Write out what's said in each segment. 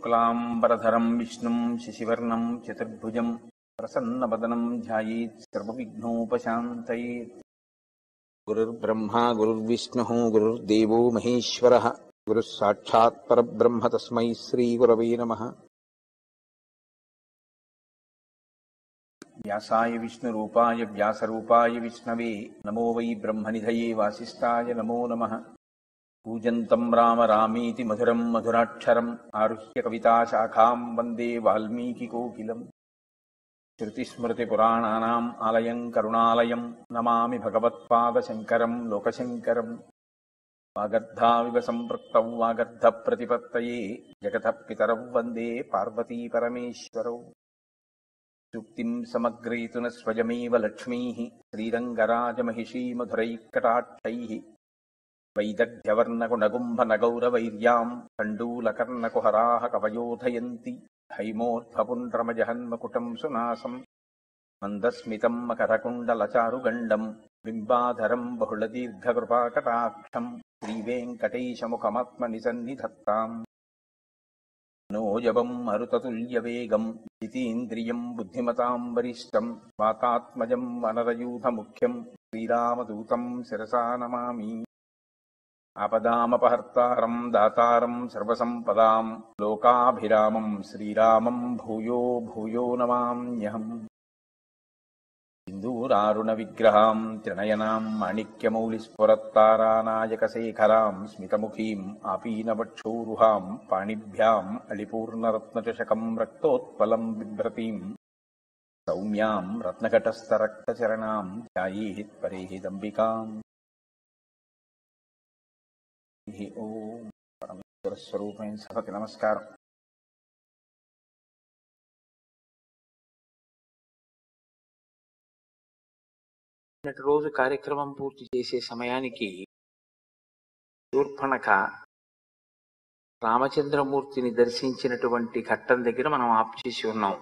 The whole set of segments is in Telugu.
శుక్లాంబరధరం విష్ణుం శశివర్ణం చతుర్భుజం ప్రసన్నవదనం ధ్యాయేత్ సర్వవిఘ్నోపశాంతయేత్ గురుర్బ్రహ్మా గురుర్విష్ణుः గురుర్దేవో మహేశ్వరः గురుः సాక్షాత్ పరబ్రహ్మ తస్మై శ్రీగురవే నమः వ్యాసాయ విష్ణురూపాయ వ్యాసరూపాయ విష్ణవే నమో వై బ్రహ్మనిధయే వాసిష్ఠాయ నమో నమః కూజంతం రామ రామీతి మధురం మధురాక్షరం ఆరుహ్య కవితాశాఖాం వందే వాల్మీకికోకిలం శృతిస్మృతిపురాణానాम् ఆలయం కరుణాలయం నమామి భగవత్పాదశంకరం లోకశంకరం వాగర్ధావివ సంపృక్తౌ వాగర్ధప్రతిపత్తయే జగతః పితరౌ వందే పార్వతీపరమేశ్వరౌ సూక్తిం సమగ్రయతున స్వయమేవ లక్ష్మీः శ్రీరంగరాజమహిషీమధురైకటాక్షైः వైదగ్ధ్యవర్ణగుణగుంభనగౌరవైర్యాम् కण्डूलकर्णकुहराः कवयोधयन्ति हैमोऽर्धपुण्ड्रमजहन्मकुटम् सुनासम् मन्दस्मितम् मकरकुण्डलचारुगण्डम् बिम्बाधरम् बहुलदीर्घकृपाकटाक्षम् श्रीवेङ्कटेशमुखमात्मनि सन्निधत्ताम् मनोजवम् मरुततुल्यवेगम् जितीन्द्रियम् बुद्धिमताम् वरिष्ठम् वातात्मजम् वनरयूथमुख्यम् श्रीरामदूतम् शिरसा नमामि आपदामपहर्तारम् दातारम् सर्वसम्पदाम् लोकाभिरामम् श्रीरामम् भूयो भूयो नमाम्यहम् सिन्दूरारुणविग्रहाम् त्रिनयनाम् माणिक्यमौलिस्फुरत्तारानायकशेखराम् स्मितमुखीम् आपीनवक्षोरुहाम् पाणिभ्याम् अलिपूर्णरत्नचषकम् रक्तोत्पलम् बिभ्रतीम् सौम्याम् रत्नघटस्थरक्तचरणाम् ध्यायेत् परेहिदम्बिकाम् హరి ఓం పరమేశ్వర స్వరూపమైన సభకి నమస్కారం నిన్నటి రోజు కార్యక్రమం పూర్తి చేసే సమయానికి శూర్పణక రామచంద్రమూర్తిని దర్శించినటువంటి ఘట్టం దగ్గర మనం ఆప్ చేసి ఉన్నాం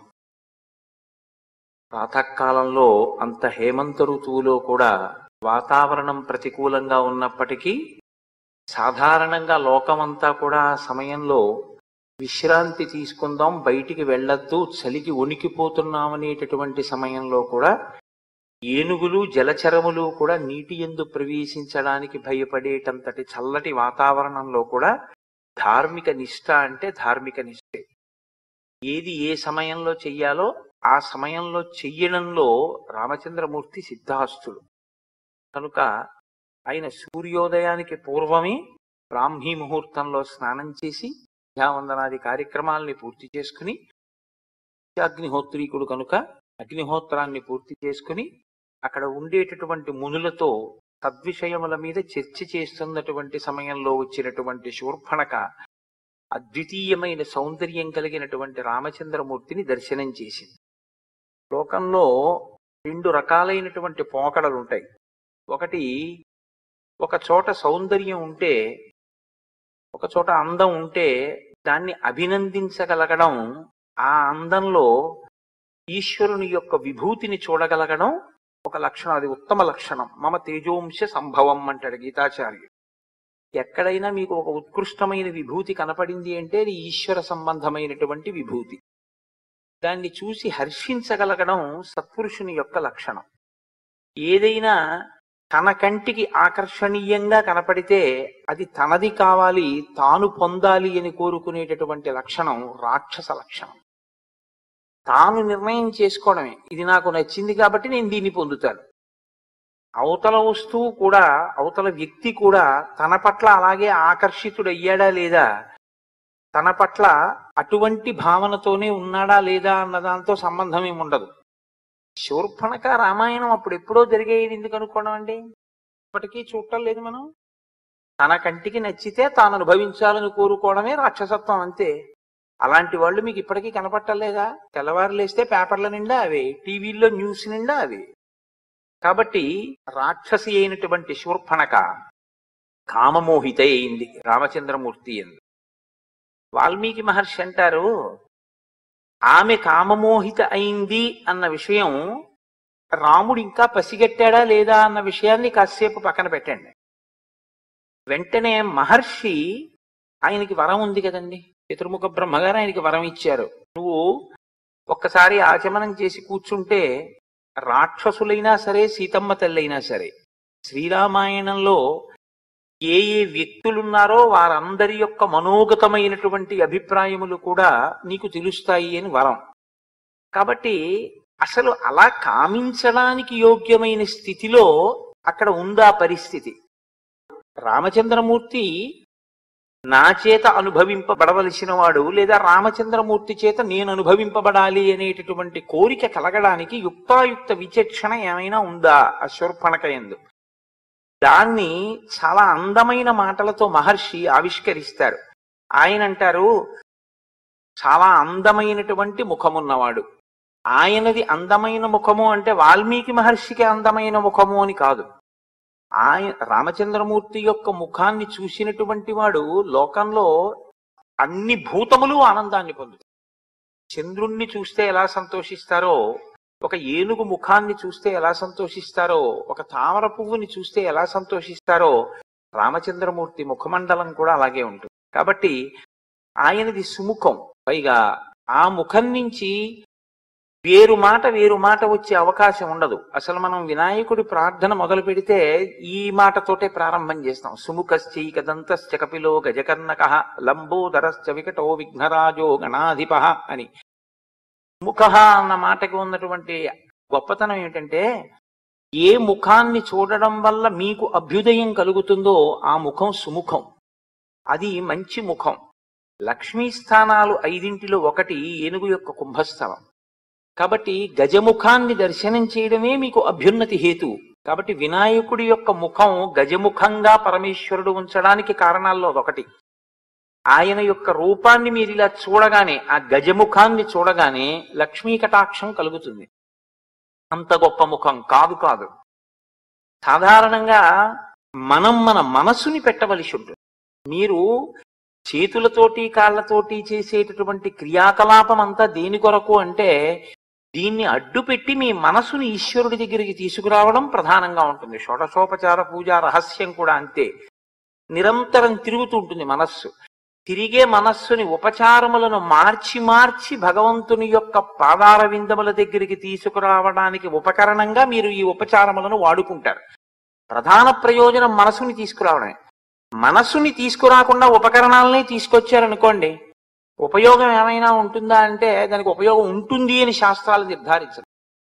ప్రాతకాలంలో అంత హేమంత ఋతువులో కూడా వాతావరణం ప్రతికూలంగా ఉన్నప్పటికీ సాధారణంగా లోకమంతా కూడా ఆ సమయంలో విశ్రాంతి తీసుకుందాం బయటికి వెళ్ళొద్దు చలికి వణికిపోతున్నాం అనేటటువంటి సమయంలో కూడా ఏనుగులు జలచరములు కూడా నీటి ఎందు ప్రవేశించడానికి భయపడేటంతటి చల్లటి వాతావరణంలో కూడా ధార్మిక నిష్ఠ అంటే ధార్మిక నిష్ఠే ఏది ఏ సమయంలో చెయ్యాలో ఆ సమయంలో చెయ్యడంలో రామచంద్రమూర్తి సిద్ధాస్తుడు కనుక ఆయన సూర్యోదయానికి పూర్వమే బ్రాహ్మీ ముహూర్తంలో స్నానం చేసి సంధ్యావందనాది కార్యక్రమాల్ని పూర్తి చేసుకుని అగ్నిహోత్రీకుడు కనుక అగ్నిహోత్రాన్ని పూర్తి చేసుకుని అక్కడ ఉండేటటువంటి మునులతో సద్విషయముల మీద చర్చ చేస్తున్నటువంటి సమయంలో వచ్చినటువంటి శూర్పణక అద్వితీయమైన సౌందర్యం కలిగినటువంటి రామచంద్రమూర్తిని దర్శనం చేసింది లోకంలో రెండు రకాలైనటువంటి పోకడలు ఉంటాయి ఒకటి ఒక చోట సౌందర్యం ఉంటే ఒక చోట అందం ఉంటే దాన్ని అభినందించగలగడం ఆ అందంలో ఈశ్వరుని యొక్క విభూతిని చూడగలగడం ఒక లక్షణం అది ఉత్తమ లక్షణం మమ తేజోంశ సంభవం అంటాడు గీతాచార్యుడు ఎక్కడైనా మీకు ఒక ఉత్కృష్టమైన విభూతి కనపడింది అంటే అది ఈశ్వర సంబంధమైనటువంటి విభూతి దాన్ని చూసి హర్షించగలగడం సత్పురుషుని యొక్క లక్షణం ఏదైనా తన కంటికి ఆకర్షణీయంగా కనపడితే అది తనది కావాలి తాను పొందాలి అని కోరుకునేటటువంటి లక్షణం రాక్షస లక్షణం తాను నిర్ణయం చేసుకోవడమే ఇది నాకు నచ్చింది కాబట్టి నేను దీన్ని పొందుతాను అవతల వస్తువు కూడా అవతల వ్యక్తి కూడా తన పట్ల అలాగే ఆకర్షితుడయ్యాడా లేదా తన పట్ల అటువంటి భావనతోనే ఉన్నాడా లేదా అన్న దాంతో సంబంధం ఏమి ఉండదు శూర్పణక రామాయణం అప్పుడు ఎప్పుడో జరిగేది ఎందుకు అనుకోవడం అండి ఇప్పటికీ చూడటం లేదు మనం తన కంటికి నచ్చితే తాను అనుభవించాలని కోరుకోవడమే రాక్షసత్వం అంతే అలాంటి వాళ్ళు మీకు ఇప్పటికీ కనపట్టలేదా తెల్లవారు లేస్తే పేపర్ల నిండా అవే టీవీల్లో న్యూస్ నిండా అవే కాబట్టి రాక్షసి అయినటువంటి శూర్పణక కామమోహిత అయింది రామచంద్రమూర్తి ఎందు వాల్మీకి మహర్షి అంటారు ఆమె కామమోహిత అయింది అన్న విషయం రాముడు ఇంకా పసిగట్టాడా లేదా అన్న విషయాన్ని కాసేపు పక్కన పెట్టండి వెంటనే మహర్షి ఆయనకి వరం ఉంది కదండి చతుర్ముఖ బ్రహ్మగారు ఆయనకి వరం ఇచ్చారు నువ్వు ఒక్కసారి ఆచమనం చేసి కూర్చుంటే రాక్షసులైనా సరే సీతమ్మ తల్లైనా సరే శ్రీరామాయణంలో ఏ ఏ వ్యక్తులున్నారో వారందరి యొక్క మనోగతమైనటువంటి అభిప్రాయములు కూడా నీకు తెలుస్తాయి అని వరం కాబట్టి అసలు అలా కామించడానికి యోగ్యమైన స్థితిలో అక్కడ ఉందా పరిస్థితి రామచంద్రమూర్తి నా చేత అనుభవింపబడవలసిన వాడు లేదా రామచంద్రమూర్తి చేత నేను అనుభవింపబడాలి అనేటటువంటి కోరిక కలగడానికి యుక్తాయుక్త విచక్షణ ఏమైనా ఉందా అశ్వర్పణక ఎందు దాన్ని చాలా అందమైన మాటలతో మహర్షి ఆవిష్కరిస్తారు ఆయన అంటారు చాలా అందమైనటువంటి ముఖమున్నవాడు ఆయనది అందమైన ముఖము అంటే వాల్మీకి మహర్షికి అందమైన ముఖము అని కాదు ఆయన రామచంద్రమూర్తి యొక్క ముఖాన్ని చూసినటువంటి వాడు లోకంలో అన్ని భూతములు ఆనందాన్ని పొందుతాయి చంద్రుణ్ణి చూస్తే ఎలా సంతోషిస్తారో ఒక ఏనుగు ముఖాన్ని చూస్తే ఎలా సంతోషిస్తారో ఒక తామర పువ్వుని చూస్తే ఎలా సంతోషిస్తారో రామచంద్రమూర్తి ముఖమండలం కూడా అలాగే ఉంటుంది కాబట్టి ఆయనది సుముఖం పైగా ఆ ముఖం నుంచి వేరు మాట వేరు మాట వచ్చే అవకాశం ఉండదు అసలు మనం వినాయకుడి ప్రార్థన మొదలు పెడితే ఈ మాటతోటే ప్రారంభం చేస్తాం సుముఖశ్చైకదంతశ్చ కపిలో గజకర్ణక లంబోదరశ్చ వికటో విఘ్నరాజో గణాధిప అని ముఖ అన్న మాటకి ఉన్నటువంటి గొప్పతనం ఏమిటంటే ఏ ముఖాన్ని చూడడం వల్ల మీకు అభ్యుదయం కలుగుతుందో ఆ ముఖం సుముఖం అది మంచి ముఖం లక్ష్మీ స్థానాలు ఐదింటిలో ఒకటి ఏనుగు యొక్క కుంభస్థలం కాబట్టి గజముఖాన్ని దర్శనం చేయడమే మీకు అభ్యున్నతి హేతు కాబట్టి వినాయకుడి యొక్క ముఖం గజముఖంగా పరమేశ్వరుడు ఉంచడానికి కారణాల్లో అదొకటి ఆయన యొక్క రూపాన్ని మీరు ఇలా చూడగానే ఆ గజముఖాన్ని చూడగానే లక్ష్మీ కటాక్షం కలుగుతుంది అంత గొప్ప ముఖం కాదు కాదు సాధారణంగా మనం మన మనసుని పెట్టవలసి ఉంటుంది మీరు చేతులతోటి కాళ్ళతోటి చేసేటటువంటి క్రియాకలాపం అంతా దేని కొరకు అంటే దీన్ని అడ్డుపెట్టి మీ మనసుని ఈశ్వరుడి దగ్గరికి తీసుకురావడం ప్రధానంగా ఉంటుంది షోడశోపచార పూజ రహస్యం కూడా అంతే నిరంతరం తిరుగుతూ ఉంటుంది మనస్సు తిరిగే మనస్సుని ఉపచారములను మార్చి మార్చి భగవంతుని యొక్క పాదార విందముల దగ్గరికి తీసుకురావడానికి ఉపకరణంగా మీరు ఈ ఉపచారములను వాడుకుంటారు ప్రధాన ప్రయోజనం మనసుని తీసుకురావడమే మనసుని తీసుకురాకుండా ఉపకరణాలని తీసుకొచ్చారనుకోండి ఉపయోగం ఏమైనా ఉంటుందా అంటే దానికి ఉపయోగం ఉంటుంది అని శాస్త్రాలు నిర్ధారించరు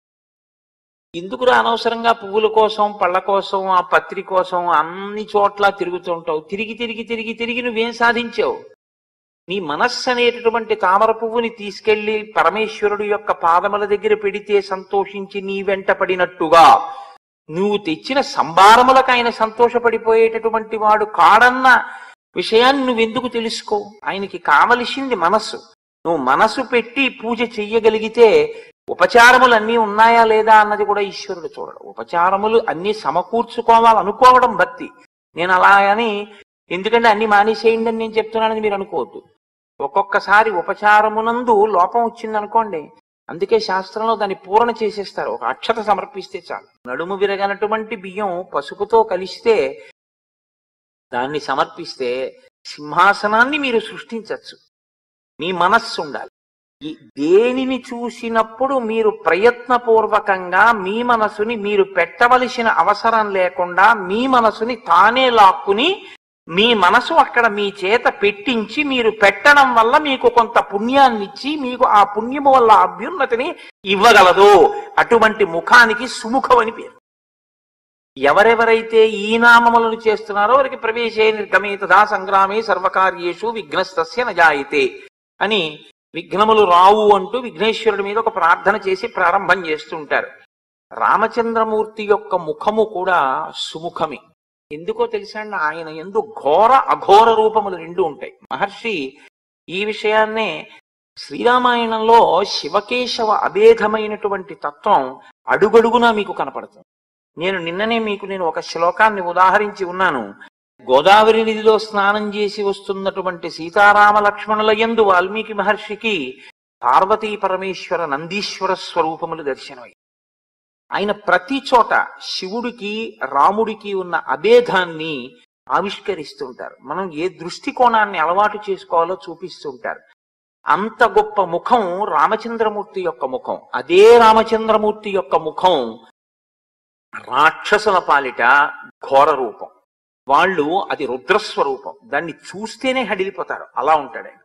ఎందుకురా అనవసరంగా పువ్వుల కోసం పళ్ళ కోసం ఆ పత్రి కోసం అన్ని చోట్ల తిరుగుతూ ఉంటావు తిరిగి తిరిగి తిరిగి తిరిగి నువ్వేం సాధించావు నీ మనస్సు అనేటటువంటి తామర పువ్వుని తీసుకెళ్లి పరమేశ్వరుడు యొక్క పాదముల దగ్గర పెడితే సంతోషించి నీ వెంట పడినట్టుగా నువ్వు తెచ్చిన సంభారములకు ఆయన సంతోషపడిపోయేటటువంటి వాడు కాడన్న విషయాన్ని నువ్వెందుకు తెలుసుకో ఆయనకి కావలసింది మనస్సు నువ్వు మనసు పెట్టి పూజ చెయ్యగలిగితే ఉపచారములు అన్నీ ఉన్నాయా లేదా అన్నది కూడా ఈశ్వరుడు చూడడు ఉపచారములు అన్ని సమకూర్చుకోవాలనుకోవడం భక్తి నేను అలా అని ఎందుకంటే అన్ని మానేసేయండి అని నేను చెప్తున్నానని మీరు అనుకోవద్దు ఒక్కొక్కసారి ఉపచారమునందు లోపం వచ్చింది అనుకోండి అందుకే శాస్త్రంలో దాన్ని పూరణ చేసేస్తారు ఒక అక్షత సమర్పిస్తే చాలు నడుము విరగనటువంటి బియ్యం పసుపుతో కలిస్తే దాన్ని సమర్పిస్తే సింహాసనాన్ని మీరు సృష్టించవచ్చు మీ మనస్సు ఉండాలి ఈ దేనిని చూసినప్పుడు మీరు ప్రయత్నపూర్వకంగా మీ మనసుని మీరు పెట్టవలసిన అవసరం లేకుండా మీ మనసుని తానే లాక్కుని మీ మనసు అక్కడ మీ చేత పెట్టించి మీరు పెట్టడం వల్ల మీకు కొంత పుణ్యాన్ని ఇచ్చి మీకు ఆ పుణ్యము వల్ల అభ్యున్నతిని ఇవ్వగలదు అటువంటి ముఖానికి సుముఖం అని పేరు ఎవరెవరైతే ఈ నామములను చేస్తున్నారో వారికి ప్రవేశే నిర్గమే తథా సంగ్రామే సర్వకార్యేషు విఘ్నస్తస్య నజాయితే అని విఘ్నములు రావు అంటూ విఘ్నేశ్వరుడి మీద ఒక ప్రార్థన చేసి ప్రారంభం చేస్తుంటారు రామచంద్రమూర్తి యొక్క ముఖము కూడా సుముఖమే ఎందుకో తెలుసా అండి ఆయన ఎందు ఘోర అఘోర రూపములు రెండు ఉంటాయి మహర్షి ఈ విషయాన్నే శ్రీరామాయణంలో శివకేశవ అభేదమైనటువంటి తత్వం అడుగడుగునా మీకు కనపడుతుంది నేను నిన్ననే మీకు నేను ఒక శ్లోకాన్ని ఉదాహరించి ఉన్నాను గోదావరి నదిలో స్నానం చేసి వస్తున్నటువంటి సీతారామ లక్ష్మణుల యందు వాల్మీకి మహర్షికి పార్వతీ పరమేశ్వర నందీశ్వర స్వరూపములు దర్శనమయ్యాయి ఆయన ప్రతి చోట శివుడికి రాముడికి ఉన్న అభేదాన్ని ఆవిష్కరిస్తుంటారు మనం ఏ దృష్టికోణాన్ని అలవాటు చేసుకోవాలో చూపిస్తుంటారు అంత గొప్ప ముఖం రామచంద్రమూర్తి యొక్క ముఖం అదే రామచంద్రమూర్తి యొక్క ముఖం రాక్షసుల పాలిట ఘోర రూపం వాళ్ళు అది రుద్రస్వరూపం దాన్ని చూస్తేనే హడిలిపోతారు అలా ఉంటాడు ఆయన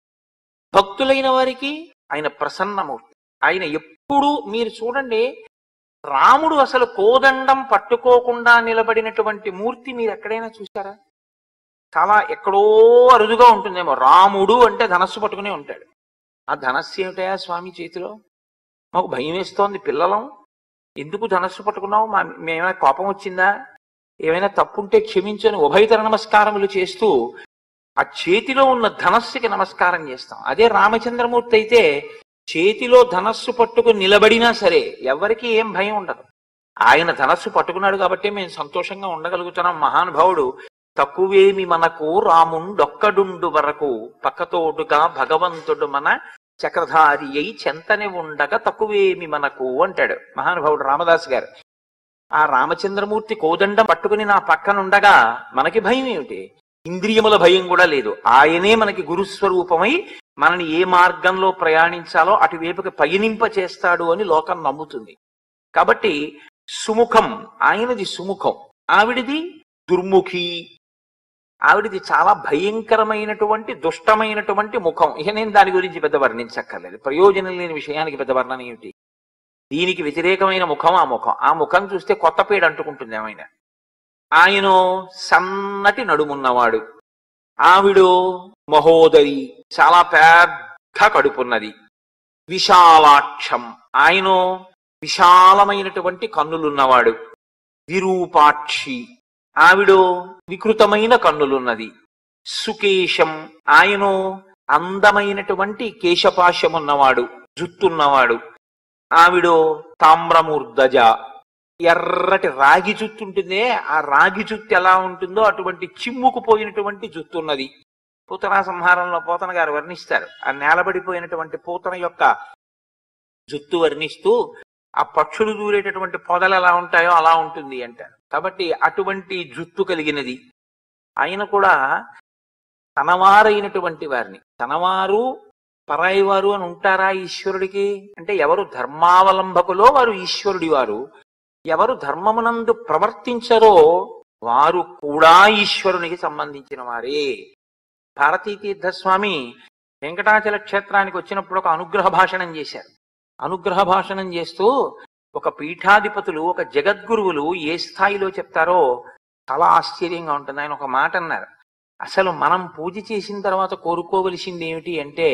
భక్తులైన వారికి ఆయన ప్రసన్నమూర్తి ఆయన ఎప్పుడు మీరు చూడండి రాముడు అసలు కోదండం పట్టుకోకుండా నిలబడినటువంటి మూర్తి మీరు ఎక్కడైనా చూసారా చాలా ఎక్కడో అరుదుగా ఉంటుందేమో రాముడు అంటే ధనస్సు పట్టుకునే ఉంటాడు ఆ ధనస్సు ఏమిటయా స్వామి చేతిలో మాకు భయం వేస్తోంది పిల్లలం ఎందుకు ధనస్సు పట్టుకున్నావు మా మేమైనా కోపం వచ్చిందా ఏమైనా తప్పుంటే క్షమించని ఉభయతర నమస్కారములు చేస్తూ ఆ చేతిలో ఉన్న ధనస్సుకి నమస్కారం చేస్తాం అదే రామచంద్రమూర్తి అయితే చేతిలో ధనస్సు పట్టుకుని నిలబడినా సరే ఎవరికి ఏం భయం ఉండదు ఆయన ధనస్సు పట్టుకున్నాడు కాబట్టి మేము సంతోషంగా ఉండగలుగుతున్నాం మహానుభావుడు తక్కువేమి మనకు రాముండొక్కడుండు వరకు పక్కతోడుగా భగవంతుడు మన చక్రధారి అయి చెంతనే ఉండగా తక్కువేమి మనకు అంటాడు మహానుభావుడు రామదాస్ గారు ఆ రామచంద్రమూర్తి కోదండం పట్టుకుని నా పక్కనుండగా మనకి భయం ఏమిటి ఇంద్రియముల భయం కూడా లేదు ఆయనే మనకి గురుస్వరూపమై మనని ఏ మార్గంలో ప్రయాణించాలో అటువైపుకి పయనింప చేస్తాడు అని లోకం నమ్ముతుంది కాబట్టి సుముఖం ఆయనది సుముఖం ఆవిడిది దుర్ముఖి ఆవిడిది చాలా భయంకరమైనటువంటి దుష్టమైనటువంటి ముఖం ఇక నేను దాని గురించి పెద్ద వర్ణించక్కర్లేదు ప్రయోజనం లేని విషయానికి పెద్ద వర్ణన ఏమిటి దీనికి వ్యతిరేకమైన ముఖం ఆ ముఖం ఆ ముఖం చూస్తే కొత్త పేడ అంటుకుంటుంది ఏమైనా ఆయన సన్నటి నడుమున్నవాడు ఆవిడు మహోదరి చాలా పెద్ద కడుపున్నది విశాలాక్షం ఆయన విశాలమైనటువంటి కన్నులున్నవాడు విరూపాక్షి ఆవిడో వికృతమైన కన్నులున్నది సుకేశం ఆయన అందమైనటువంటి కేశపాశమున్నవాడు జుత్తున్నవాడు ఆవిడో తామ్రమూర్ధజ ఎర్రటి రాగి జుత్తు ఉంటుందే ఆ రాగి జుత్తు ఎలా ఉంటుందో అటువంటి చిమ్ముకుపోయినటువంటి జుత్తు ఉన్నది పూతన సంహారంలో పోతన గారు వర్ణిస్తారు ఆ నేలబడిపోయినటువంటి పూతన యొక్క జుత్తు వర్ణిస్తూ ఆ పక్షులు దూరేటటువంటి పొదలు ఎలా ఉంటాయో అలా ఉంటుంది అంటారు కాబట్టి అటువంటి జుత్తు కలిగినది ఆయన కూడా తనవారైనటువంటి వారిని తనవారు పరాయి వారు అని ఉంటారా ఈశ్వరుడికి అంటే ఎవరు ధర్మావలంబకులో వారు ఈశ్వరుడి వారు ఎవరు ధర్మమునందు ప్రవర్తించరో వారు కూడా ఈశ్వరునికి సంబంధించిన వారే భారతీ తీర్థస్వామి వెంకటాచల క్షేత్రానికి వచ్చినప్పుడు ఒక అనుగ్రహ భాషణం చేశారు అనుగ్రహ భాషణం చేస్తూ ఒక పీఠాధిపతులు ఒక జగద్గురువులు ఏ స్థాయిలో చెప్తారో చాలా ఆశ్చర్యంగా ఉంటుంది ఆయన ఒక మాట అన్నారు అసలు మనం పూజ చేసిన తర్వాత కోరుకోవలసింది ఏమిటి అంటే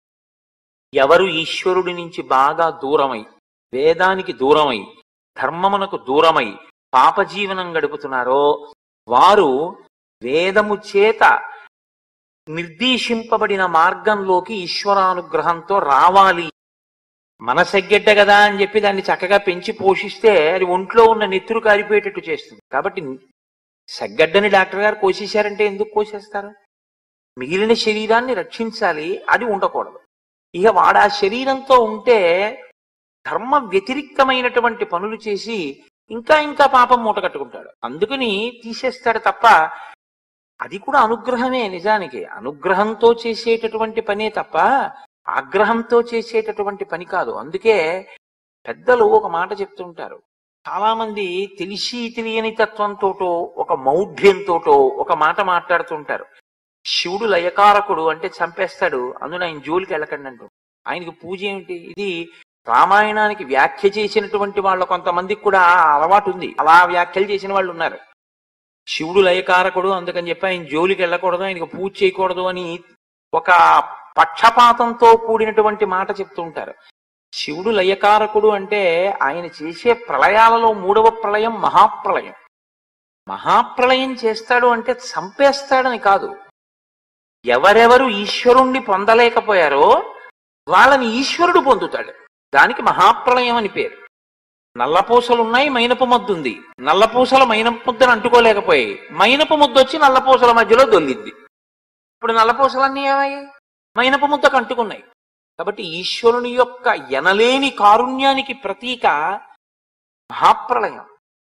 ఎవరు ఈశ్వరుడి నుంచి బాగా దూరమై వేదానికి దూరమై ధర్మమునకు దూరమై పాపజీవనం గడుపుతున్నారో వారు వేదము చేత నిర్దేశింపబడిన మార్గంలోకి ఈశ్వరానుగ్రహంతో రావాలి మనసెగ్గెడ్డ కదా అని చెప్పి దాన్ని చక్కగా పెంచి పోషిస్తే అది ఒంట్లో ఉన్న నెత్తురు కారిపోయేటట్టు చేస్తుంది కాబట్టి సెగ్గడ్డని డాక్టర్ గారు కోసేశారంటే ఎందుకు కోసేస్తారు మిగిలిన శరీరాన్ని రక్షించాలి అది ఉండకూడదు ఇక వాడు ఆ శరీరంతో ఉంటే ధర్మ వ్యతిరిక్తమైనటువంటి పనులు చేసి ఇంకా ఇంకా పాపం మూట కట్టుకుంటాడు అందుకని తీసేస్తాడు తప్ప అది కూడా అనుగ్రహమే నిజానికి అనుగ్రహంతో చేసేటటువంటి పనే తప్ప ఆగ్రహంతో చేసేటటువంటి పని కాదు అందుకే పెద్దలు ఒక మాట చెప్తుంటారు చాలా మంది తెలిసి తెలియని తత్వంతోటో ఒక మౌఢ్యంతోటో ఒక మాట మాట్లాడుతుంటారు శివుడు లయకారకుడు అంటే చంపేస్తాడు అందులో ఆయన జోలికి వెళ్ళకండి అంటూ ఆయనకి పూజ ఏమిటి ఇది రామాయణానికి వ్యాఖ్య చేసినటువంటి వాళ్ళ కొంతమందికి కూడా ఆ అలవాటు ఉంది అలా వ్యాఖ్యలు చేసిన వాళ్ళు ఉన్నారు శివుడు లయకారకుడు అందుకని చెప్పి ఆయన జోలికి వెళ్ళకూడదు ఆయనకి పూజ చేయకూడదు అని ఒక పక్షపాతంతో కూడినటువంటి మాట చెప్తూ ఉంటారు శివుడు లయకారకుడు అంటే ఆయన చేసే ప్రళయాలలో మూడవ ప్రళయం మహాప్రళయం మహాప్రళయం చేస్తాడు అంటే చంపేస్తాడని కాదు ఎవరెవరు ఈశ్వరుణ్ణి పొందలేకపోయారో వాళ్ళని ఈశ్వరుడు పొందుతాడు దానికి మహాప్రళయం అని పేరు నల్లపూసలు ఉన్నాయి మైనపు ముద్దు ఉంది నల్లపూసల మైనపు ముద్దను అంటుకోలేకపోయాయి మైనపు ముద్ద వచ్చి నల్లపూసల మధ్యలో దొల్లింది ఇప్పుడు నల్లపూసలన్నీ ఏమయ్యాయి మైనపు ముద్దకు అంటుకున్నాయి కాబట్టి ఈశ్వరుని యొక్క ఎనలేని కారుణ్యానికి ప్రతీక మహాప్రళయం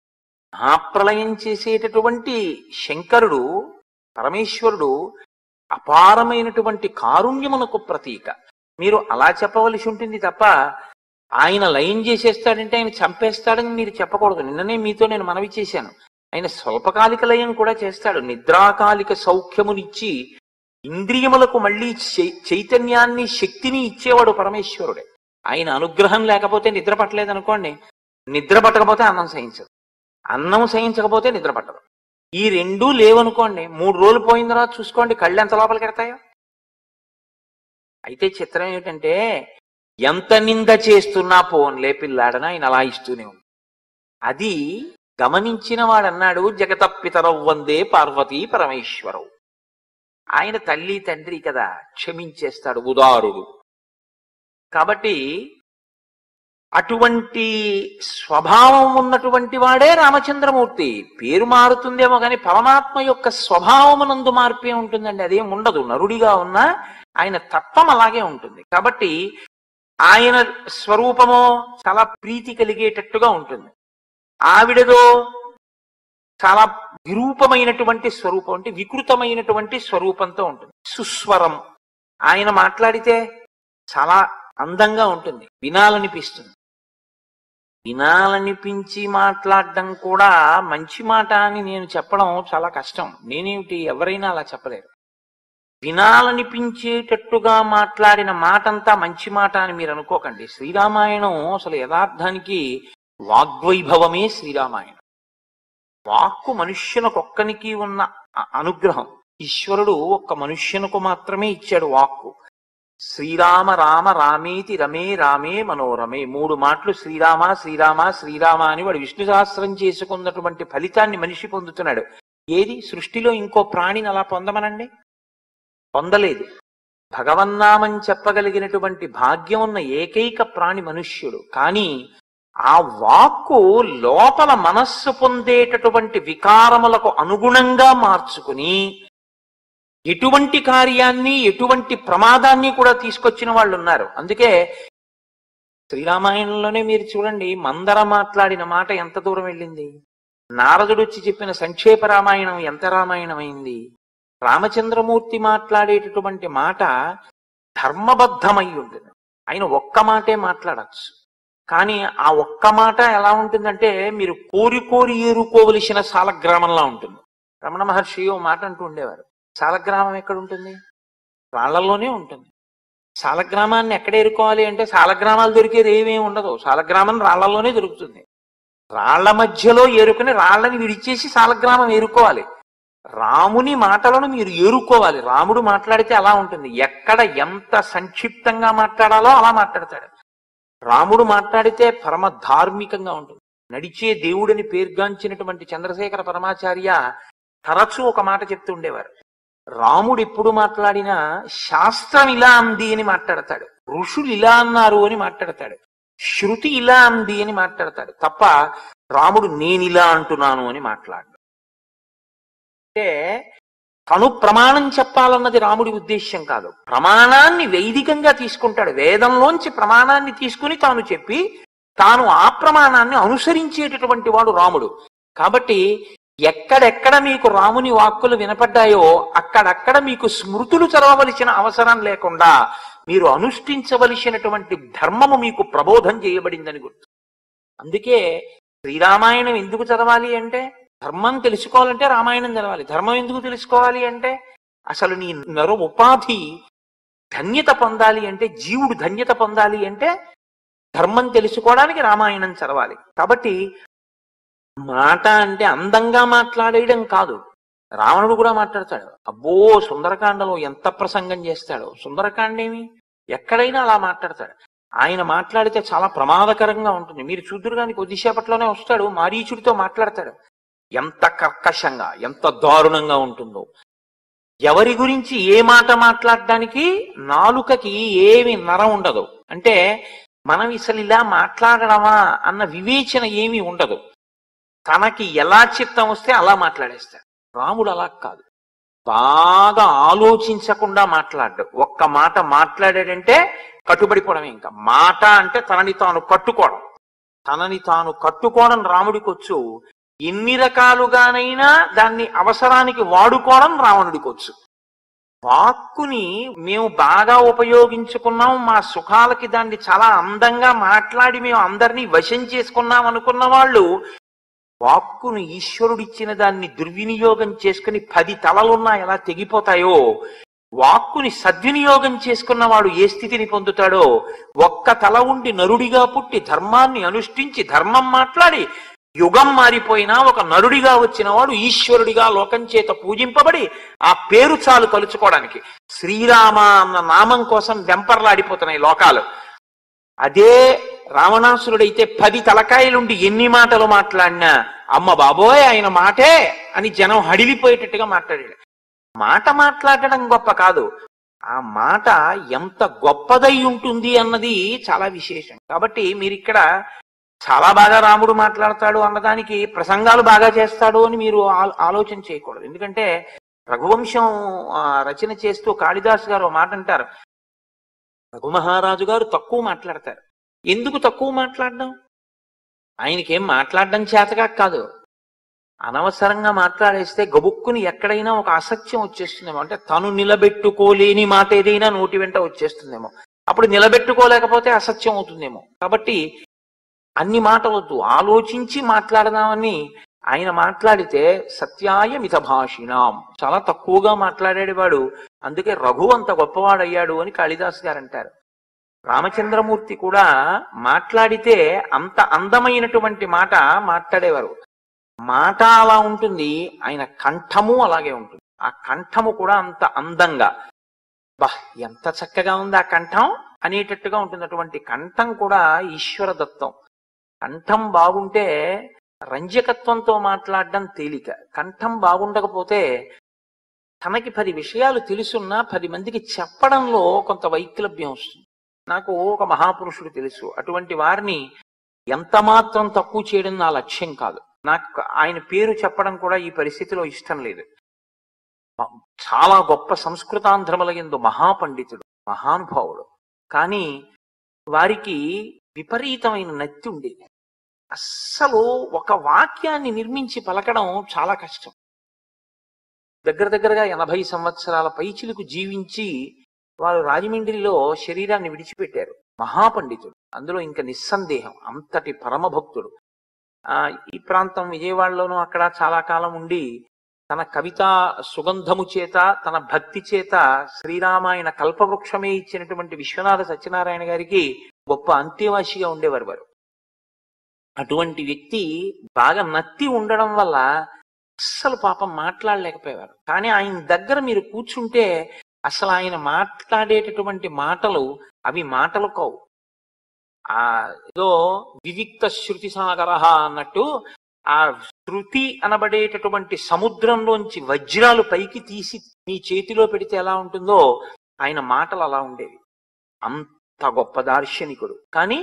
మహాప్రళయం చేసేటటువంటి శంకరుడు పరమేశ్వరుడు అపారమైనటువంటి కారుణ్యమునకు ప్రతీక మీరు అలా చెప్పవలసి ఉంటుంది తప్ప ఆయన లయం చేసేస్తాడంటే ఆయన చంపేస్తాడని మీరు చెప్పకూడదు నిన్ననే మీతో నేను మనవి చేశాను ఆయన స్వల్పకాలిక లయం కూడా చేస్తాడు నిద్రాకాలిక సౌఖ్యమునిచ్చి ఇంద్రియములకు మళ్ళీ చై- చైతన్యాన్ని శక్తిని ఇచ్చేవాడు పరమేశ్వరుడే ఆయన అనుగ్రహం లేకపోతే నిద్ర పట్టలేదు అనుకోండి నిద్ర పట్టకపోతే అన్నం సహించదు అన్నం సహించకపోతే నిద్ర పట్టదు ఈ రెండూ లేవనుకోండి మూడు రోజులు పోయిన తర్వాత చూసుకోండి కళ్ళు ఎంత లోపలికి ఎడతాయో అయితే చిత్రం ఏమిటంటే ఎంత నింద చేస్తున్నా పోన్లే పిల్లాడన ఆయన అలా ఇస్తూనే ఉంది అది గమనించిన వాడన్నాడు జగతప్పితరవ్ వందే పార్వతీ పరమేశ్వరవు ఆయన తల్లి తండ్రి కదా క్షమించేస్తాడు ఉదారుడు కాబట్టి అటువంటి స్వభావం ఉన్నటువంటి వాడే రామచంద్రమూర్తి పేరు మారుతుందేమో కానీ పరమాత్మ యొక్క స్వభావమునందు మార్పే ఉంటుందండి అదేం ఉండదు నరుడిగా ఉన్నా ఆయన తత్వం అలాగే ఉంటుంది కాబట్టి ఆయన స్వరూపమో చాలా ప్రీతి కలిగేటట్టుగా ఉంటుంది ఆవిడదో చాలా విరూపమైనటువంటి స్వరూపం అంటే వికృతమైనటువంటి స్వరూపంతో ఉంటుంది సుస్వరం ఆయన మాట్లాడితే చాలా అందంగా ఉంటుంది వినాలనిపిస్తుంది వినాలనిపించి మాట్లాడడం కూడా మంచి మాట అని నేను చెప్పడం చాలా కష్టం నేనేమిటి ఎవరైనా అలా చెప్పలేరు వినాలనిపించేటట్టుగా మాట్లాడిన మాటంతా మంచి మాట అని మీరు అనుకోకండి శ్రీరామాయణం అసలు యథార్థానికి వాగ్వైభవమే శ్రీరామాయణం వాక్కు మనుష్యునకొక్కనికి ఉన్న అ- అనుగ్రహం ఈశ్వరుడు ఒక్క మనుష్యునకు మాత్రమే ఇచ్చాడు వాక్కు శ్రీరామ రామ రామేతి రమే రామే మనోరమే మూడు మాటలు శ్రీరామ శ్రీరామ శ్రీరామ అని వాడు విష్ణు సహస్రం చేసుకున్నటువంటి ఫలితాన్ని మనిషి పొందుతున్నాడు ఏది సృష్టిలో ఇంకో ప్రాణిని అలా పొందమనండి పొందలేదు భగవన్నామని చెప్పగలిగినటువంటి భాగ్యం ఉన్న ఏకైక ప్రాణి మనుష్యుడు కానీ ఆ వాక్కు లోపల మనస్సు పొందేటటువంటి వికారములకు అనుగుణంగా మార్చుకుని ఎటువంటి కార్యాన్ని ఎటువంటి ప్రమాదాన్ని కూడా తీసుకొచ్చిన వాళ్ళు ఉన్నారు అందుకే శ్రీరామాయణంలోనే మీరు చూడండి మందర మాట్లాడిన మాట ఎంత దూరం వెళ్ళింది నారదుడు వచ్చి చెప్పిన సంక్షేప రామాయణం ఎంత రామాయణం అయింది రామచంద్రమూర్తి మాట్లాడేటటువంటి మాట ధర్మబద్ధమై ఉంటుంది ఆయన ఒక్క మాటే మాట్లాడచ్చు కానీ ఆ ఒక్క మాట ఎలా ఉంటుందంటే మీరు కోరి కోరి ఏరుకోవలసిన సాలగ్రామంలా ఉంటుంది రమణ మహర్షి ఓ మాట అంటూ ఉండేవారు సాలగ్రామం ఎక్కడ ఉంటుంది రాళ్లలోనే ఉంటుంది సాలగ్రామాన్ని ఎక్కడ ఏరుకోవాలి అంటే సాలగ్రామాలు దొరికేది ఏమీ ఉండదు సాలగ్రామం రాళ్లలోనే దొరుకుతుంది రాళ్ల మధ్యలో ఏరుకుని రాళ్ళని విడిచేసి సాలగ్రామం ఏరుకోవాలి రాముని మాటలను మీరు ఏరుకోవాలి రాముడు మాట్లాడితే అలా ఉంటుంది ఎక్కడ ఎంత సంక్షిప్తంగా మాట్లాడాలో అలా మాట్లాడతాడు రాముడు మాట్లాడితే పరమ ధార్మికంగా ఉంటుంది నడిచే దేవుడని పేర్గాంచినటువంటి చంద్రశేఖర పరమాచార్య తరచూ ఒక మాట చెప్తూ ఉండేవారు రాముడు ఎప్పుడు మాట్లాడినా శాస్త్రం ఇలా అంది అని మాట్లాడతాడు ఋషులు ఇలా అన్నారు అని మాట్లాడతాడు శృతి ఇలా అంది అని మాట్లాడతాడు తప్ప రాముడు నేను ఇలా అంటున్నాను అని మాట్లాడు అంటే తను ప్రమాణం చెప్పాలన్నది రాముడి ఉద్దేశ్యం కాదు ప్రమాణాన్ని వైదికంగా తీసుకుంటాడు వేదంలోంచి ప్రమాణాన్ని తీసుకుని తాను చెప్పి తాను ఆ ప్రమాణాన్ని అనుసరించేటటువంటి వాడు రాముడు కాబట్టి ఎక్కడెక్కడ మీకు రాముని వాక్కులు వినపడ్డాయో అక్కడక్కడ మీకు స్మృతులు చదవవలసిన అవసరం లేకుండా మీరు అనుష్ఠించవలసినటువంటి ధర్మము మీకు ప్రబోధం చేయబడిందని గుర్తు అందుకే శ్రీరామాయణం ఎందుకు చదవాలి అంటే ధర్మం తెలుసుకోవాలంటే రామాయణం చదవాలి ధర్మం ఎందుకు తెలుసుకోవాలి అంటే అసలు నీ నరు ఉపాధి ధన్యత పొందాలి అంటే జీవుడు ధన్యత పొందాలి అంటే ధర్మం తెలుసుకోవడానికి రామాయణం చదవాలి కాబట్టి మాట అంటే అందంగా మాట్లాడేయడం కాదు రావణుడు కూడా మాట్లాడతాడు అబ్బో సుందరకాండలో ఎంత ప్రసంగం చేస్తాడో సుందరకాండేమి ఎక్కడైనా అలా మాట్లాడతాడు ఆయన మాట్లాడితే చాలా ప్రమాదకరంగా ఉంటుంది మీరు చూద్దరు కానీ కొద్దిసేపట్లోనే వస్తాడు మారీచుడితో మాట్లాడతాడు ఎంత కర్కశంగా ఎంత దారుణంగా ఉంటుందో ఎవరి గురించి ఏ మాట మాట్లాడడానికి నాలుకకి ఏమి నరం ఉండదు అంటే మనం అసలు ఇలా మాట్లాడడమా అన్న వివేచన ఏమీ ఉండదు తనకి ఎలా చిత్తం వస్తే అలా మాట్లాడేస్తాడు రాముడు అలా కాదు బాగా ఆలోచించకుండా మాట్లాడు ఒక్క మాట మాట్లాడాడంటే కట్టుబడిపోవడమే ఇంకా మాట అంటే తనని తాను కట్టుకోవడం తనని తాను కట్టుకోవడం రాముడికి వచ్చు ఎన్ని రకాలుగానైనా దాన్ని అవసరానికి వాడుకోవడం రావణుడికి వచ్చు వాక్కుని మేము బాగా ఉపయోగించుకున్నాం మా సుఖాలకి దాన్ని చాలా అందంగా మాట్లాడి మేము అందరినీ వశం చేసుకున్నాం అనుకున్న వాళ్ళు వాక్కును ఈశ్వరుడిచ్చిన దాన్ని దుర్వినియోగం చేసుకుని పది తలలున్నా ఎలా తెగిపోతాయో వాక్కుని సద్వినియోగం చేసుకున్నవాడు ఏ స్థితిని పొందుతాడో ఒక్క తల ఉండి నరుడిగా పుట్టి ధర్మాన్ని అనుష్ఠించి ధర్మం మాట్లాడి యుగం మారిపోయినా ఒక నరుడిగా వచ్చిన వాడు ఈశ్వరుడిగా లోకం చేత పూజింపబడి ఆ పేరు చాలు తలుచుకోవడానికి శ్రీరామ అన్న నామం కోసం వెంపర్లాడిపోతున్నాయి లోకాలు అదే రావణాసురుడైతే పది తలకాయలుండి ఎన్ని మాటలు మాట్లాడినా అమ్మ బాబోయ్ ఆయన మాటే అని జనం హడిలిపోయేటట్టుగా మాట్లాడాడు మాట మాట్లాడడం గొప్ప కాదు ఆ మాట ఎంత గొప్పదై ఉంటుంది అన్నది చాలా విశేషం కాబట్టి మీరు ఇక్కడ చాలా బాగా రాముడు మాట్లాడతాడు అన్నదానికి ప్రసంగాలు బాగా చేస్తాడు అని మీరు ఆ- ఆలోచన చేయకూడదు ఎందుకంటే రఘువంశం ఆ, రచన చేస్తూ కాళిదాస్ గారు ఓ మాట అంటారు రఘుమహారాజు గారు తక్కువ మాట్లాడతారు ఎందుకు తక్కువ మాట్లాడడం ఆయనకేం మాట్లాడడం చేతగా కాదు అనవసరంగా మాట్లాడేస్తే గబుక్కుని ఎక్కడైనా ఒక అసత్యం వచ్చేస్తుందేమో అంటే తను నిలబెట్టుకోలేని మాట ఏదైనా నోటి వెంట వచ్చేస్తుందేమో అప్పుడు నిలబెట్టుకోలేకపోతే అసత్యం అవుతుందేమో కాబట్టి అన్ని మాటలొద్దు ఆలోచించి మాట్లాడదామని ఆయన మాట్లాడితే సత్యాయ మిత భాషిణాం చాలా తక్కువగా మాట్లాడేవాడు అందుకే రఘు అంత గొప్పవాడయ్యాడు అని కాళిదాస్ గారు అంటారు రామచంద్రమూర్తి కూడా మాట్లాడితే అంత అందమైనటువంటి మాట మాట్లాడేవారు మాట అలా ఉంటుంది ఆయన కంఠము అలాగే ఉంటుంది ఆ కంఠము కూడా అంత అందంగా బా ఎంత చక్కగా ఉంది ఆ కంఠం అనేటట్టుగా ఉంటుంది అటువంటి కంఠం కూడా ఈశ్వర దత్తం కంఠం బాగుంటే రంజకత్వంతో మాట్లాడడం తేలిక కంఠం బాగుండకపోతే తనకి పది విషయాలు తెలుసున్నా పది మందికి చెప్పడంలో కొంత వైక్లభ్యం వస్తుంది నాకు ఒక మహాపురుషుడు తెలుసు అటువంటి వారిని ఎంత మాత్రం తక్కువ చేయడం నా లక్ష్యం కాదు నాకు ఆయన పేరు చెప్పడం కూడా ఈ పరిస్థితిలో ఇష్టం లేదు మ- చాలా గొప్ప సంస్కృతాంధ్రముల ఎందు మహాపండితుడు మహానుభావుడు కానీ వారికి విపరీతమైన నత్తి ఉండేది అస్సలు ఒక వాక్యాన్ని నిర్మించి పలకడం చాలా కష్టం దగ్గర దగ్గరగా ఎనభై సంవత్సరాల పైచిలకు జీవించి వారు రాజమండ్రిలో శరీరాన్ని విడిచిపెట్టారు మహాపండితుడు అందులో ఇంకా నిస్సందేహం అంతటి పరమభక్తుడు ఆ ఈ ప్రాంతం విజయవాడలోనూ అక్కడ చాలా కాలం ఉండి తన కవిత సుగంధము చేత తన భక్తి చేత శ్రీరామాయణ కల్పవృక్షమే ఇచ్చినటువంటి విశ్వనాథ సత్యనారాయణ గారికి గొప్ప అంత్యవాసిగా ఉండేవారు వారు అటువంటి వ్యక్తి బాగా నత్తి ఉండడం వల్ల అస్సలు పాపం మాట్లాడలేకపోయేవారు కానీ ఆయన దగ్గర మీరు కూర్చుంటే అసలు ఆయన మాట్లాడేటటువంటి మాటలు అవి మాటలు కావు ఆ ఏదో వివిక్త శృతి సాగర అన్నట్టు ఆ శృతి అనబడేటటువంటి సముద్రంలోంచి వజ్రాలు పైకి తీసి మీ చేతిలో పెడితే ఎలా ఉంటుందో ఆయన మాటలు అలా ఉండేవి అంత గొప్ప దార్శనికుడు కానీ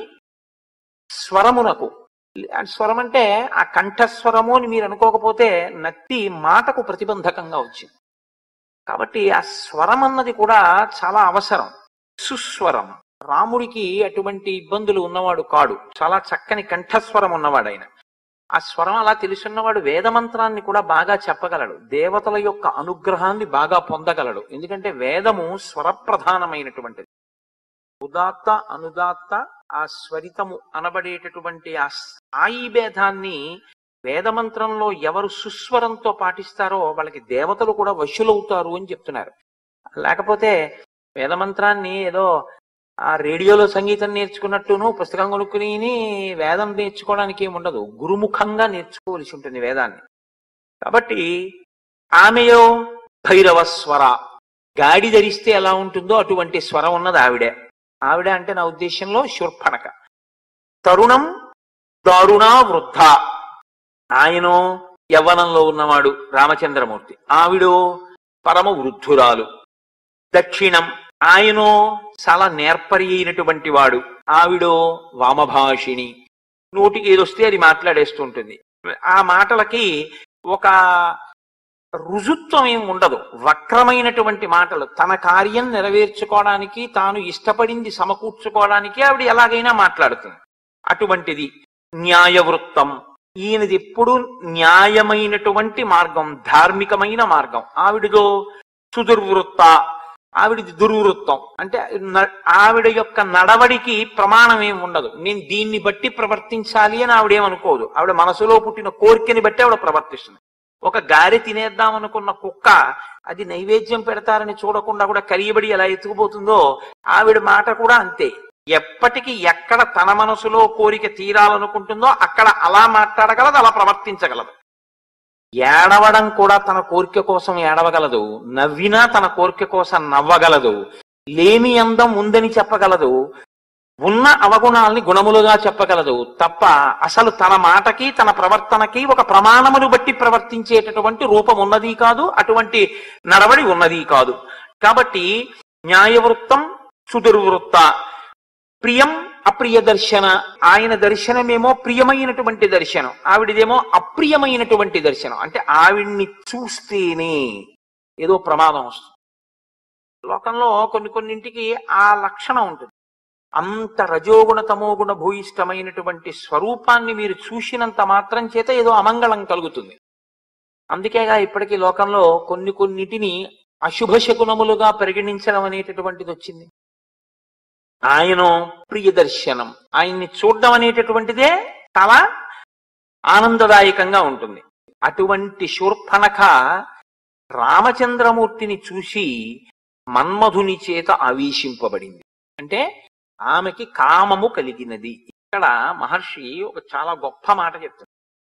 స్వరమునకు ఆ స్వరం అంటే ఆ కంఠస్వరము అని మీరు అనుకోకపోతే నత్తి మాటకు ప్రతిబంధకంగా వచ్చింది కాబట్టి ఆ స్వరం అన్నది కూడా చాలా అవసరం సుస్వరం రాముడికి అటువంటి ఇబ్బందులు ఉన్నవాడు కాడు చాలా చక్కని కంఠస్వరం ఉన్నవాడు ఆయన ఆ స్వరం అలా తెలుసున్నవాడు వేదమంత్రాన్ని కూడా బాగా చెప్పగలడు దేవతల యొక్క అనుగ్రహాన్ని బాగా పొందగలడు ఎందుకంటే వేదము స్వరప్రధానమైనటువంటిది ఉదాత్త అనుదాత్త ఆ స్వరితము అనబడేటటువంటి ఆ స్థాయి భేదాన్ని వేదమంత్రంలో ఎవరు సుస్వరంతో పాటిస్తారో వాళ్ళకి దేవతలు కూడా వశులవుతారు అని చెప్తున్నారు లేకపోతే వేదమంత్రాన్ని ఏదో ఆ రేడియోలో సంగీతం నేర్చుకున్నట్టును పుస్తకం కొనుక్కుని వేదం నేర్చుకోవడానికి ఏమి ఉండదు గురుముఖంగా నేర్చుకోవలసి ఉంటుంది వేదాన్ని కాబట్టి ఆమెయో భైరవ స్వర గాడి ధరిస్తే ఎలా ఉంటుందో అటువంటి స్వరం ఉన్నది ఆవిడే ఆవిడ అంటే నా ఉద్దేశంలో శూర్పణక తరుణం దారుణా వృద్ధ ఆయనో యవ్వనంలో ఉన్నవాడు రామచంద్రమూర్తి ఆవిడో పరమ వృద్ధురాలు దక్షిణం ఆయనో చాలా నేర్పరి అయినటువంటి వాడు ఆవిడో వామభాషిణి నోటికి ఏదొస్తే అది మాట్లాడేస్తూ ఉంటుంది ఆ మాటలకి ఒక రుజుత్వం ఏం ఉండదు వక్రమైనటువంటి మాటలు తన కార్యం నెరవేర్చుకోవడానికి తాను ఇష్టపడింది సమకూర్చుకోవడానికి ఆవిడ ఎలాగైనా మాట్లాడుతుంది అటువంటిది న్యాయవృత్తం ఈయనది ఎప్పుడు న్యాయమైనటువంటి మార్గం ధార్మికమైన మార్గం ఆవిడదో సుదుర్వృత్త ఆవిడది దుర్వృత్తం అంటే న- ఆవిడ యొక్క నడవడికి ప్రమాణం ఏమి ఉండదు నేను దీన్ని బట్టి ప్రవర్తించాలి అని ఆవిడేమనుకోదు ఆవిడ మనసులో పుట్టిన కోరికని బట్టి ఆవిడ ప్రవర్తిస్తుంది ఒక గారి తినేద్దాం అనుకున్న కుక్క అది నైవేద్యం పెడతారని చూడకుండా కూడా కలియబడి ఎలా ఎత్తుకుపోతుందో ఆవిడ మాట కూడా అంతే ఎప్పటికి ఎక్కడ తన మనసులో కోరిక తీరాలనుకుంటుందో అక్కడ అలా మాట్లాడగలదు అలా ప్రవర్తించగలదు ఏడవడం కూడా తన కోరిక కోసం ఏడవగలదు నవ్వినా తన కోరిక కోసం నవ్వగలదు లేని అందం ఉందని చెప్పగలదు ఉన్న అవగుణాల్ని గుణములుగా చెప్పగలదు తప్ప అసలు తన మాటకి తన ప్రవర్తనకి ఒక ప్రమాణమును బట్టి ప్రవర్తించేటటువంటి రూపం ఉన్నది కాదు అటువంటి నడవడి ఉన్నది కాదు కాబట్టి న్యాయవృత్తం సుదుర్వృత్త ప్రియం అప్రియ దర్శన ఆయన దర్శనమేమో ప్రియమైనటువంటి దర్శనం ఆవిడదేమో అప్రియమైనటువంటి దర్శనం అంటే ఆవిడ్ని చూస్తేనే ఏదో ప్రమాదం వస్తుంది లోకంలో కొన్ని కొన్నింటికి ఆ లక్షణం ఉంటుంది అంత రజోగుణ తమోగుణ భూయిష్టమైనటువంటి స్వరూపాన్ని మీరు చూసినంత మాత్రం చేత ఏదో అమంగళం కలుగుతుంది అందుకేగా ఇప్పటికీ లోకంలో కొన్ని కొన్నిటిని అశుభ శకునములుగా పరిగణించడం అనేటటువంటిది వచ్చింది ఆయన ప్రియ దర్శనం ఆయన్ని చూడడం అనేటటువంటిదే చాలా ఆనందదాయకంగా ఉంటుంది అటువంటి శూర్పణఖ రామచంద్రమూర్తిని చూసి మన్మధుని చేత ఆవేశింపబడింది అంటే ఆమెకి కామము కలిగినది ఇక్కడ మహర్షి ఒక చాలా గొప్ప మాట చెప్తుంది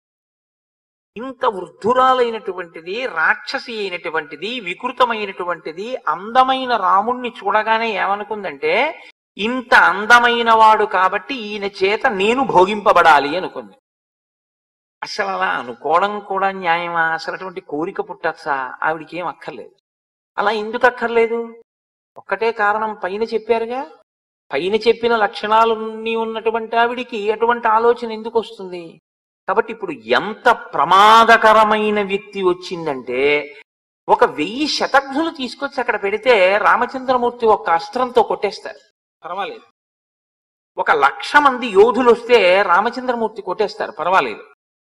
ఇంత వృద్ధురాలైనటువంటిది రాక్షసి అయినటువంటిది వికృతమైనటువంటిది అందమైన రాముణ్ణి చూడగానే ఏమనుకుందంటే ఇంత అందమైన వాడు కాబట్టి ఈయన చేత నేను భోగింపబడాలి అనుకుంది అసలు అలా అనుకోవడం కూడా న్యాయమా అసలు అటువంటి కోరిక పుట్టచ్చా ఆవిడికి ఏం అక్కర్లేదు అలా ఎందుకు అక్కర్లేదు ఒక్కటే కారణం పైన చెప్పారుగా పైన చెప్పిన లక్షణాలన్నీ ఉన్నటువంటి ఆవిడికి అటువంటి ఆలోచన ఎందుకు వస్తుంది కాబట్టి ఇప్పుడు ఎంత ప్రమాదకరమైన వ్యక్తి వచ్చిందంటే ఒక వెయ్యి శతఘ్నులు తీసుకొచ్చి అక్కడ పెడితే రామచంద్రమూర్తి ఒక అస్త్రంతో కొట్టేస్తారు పర్వాలేదు ఒక లక్ష మంది యోధులు వస్తే రామచంద్రమూర్తి కొట్టేస్తారు పర్వాలేదు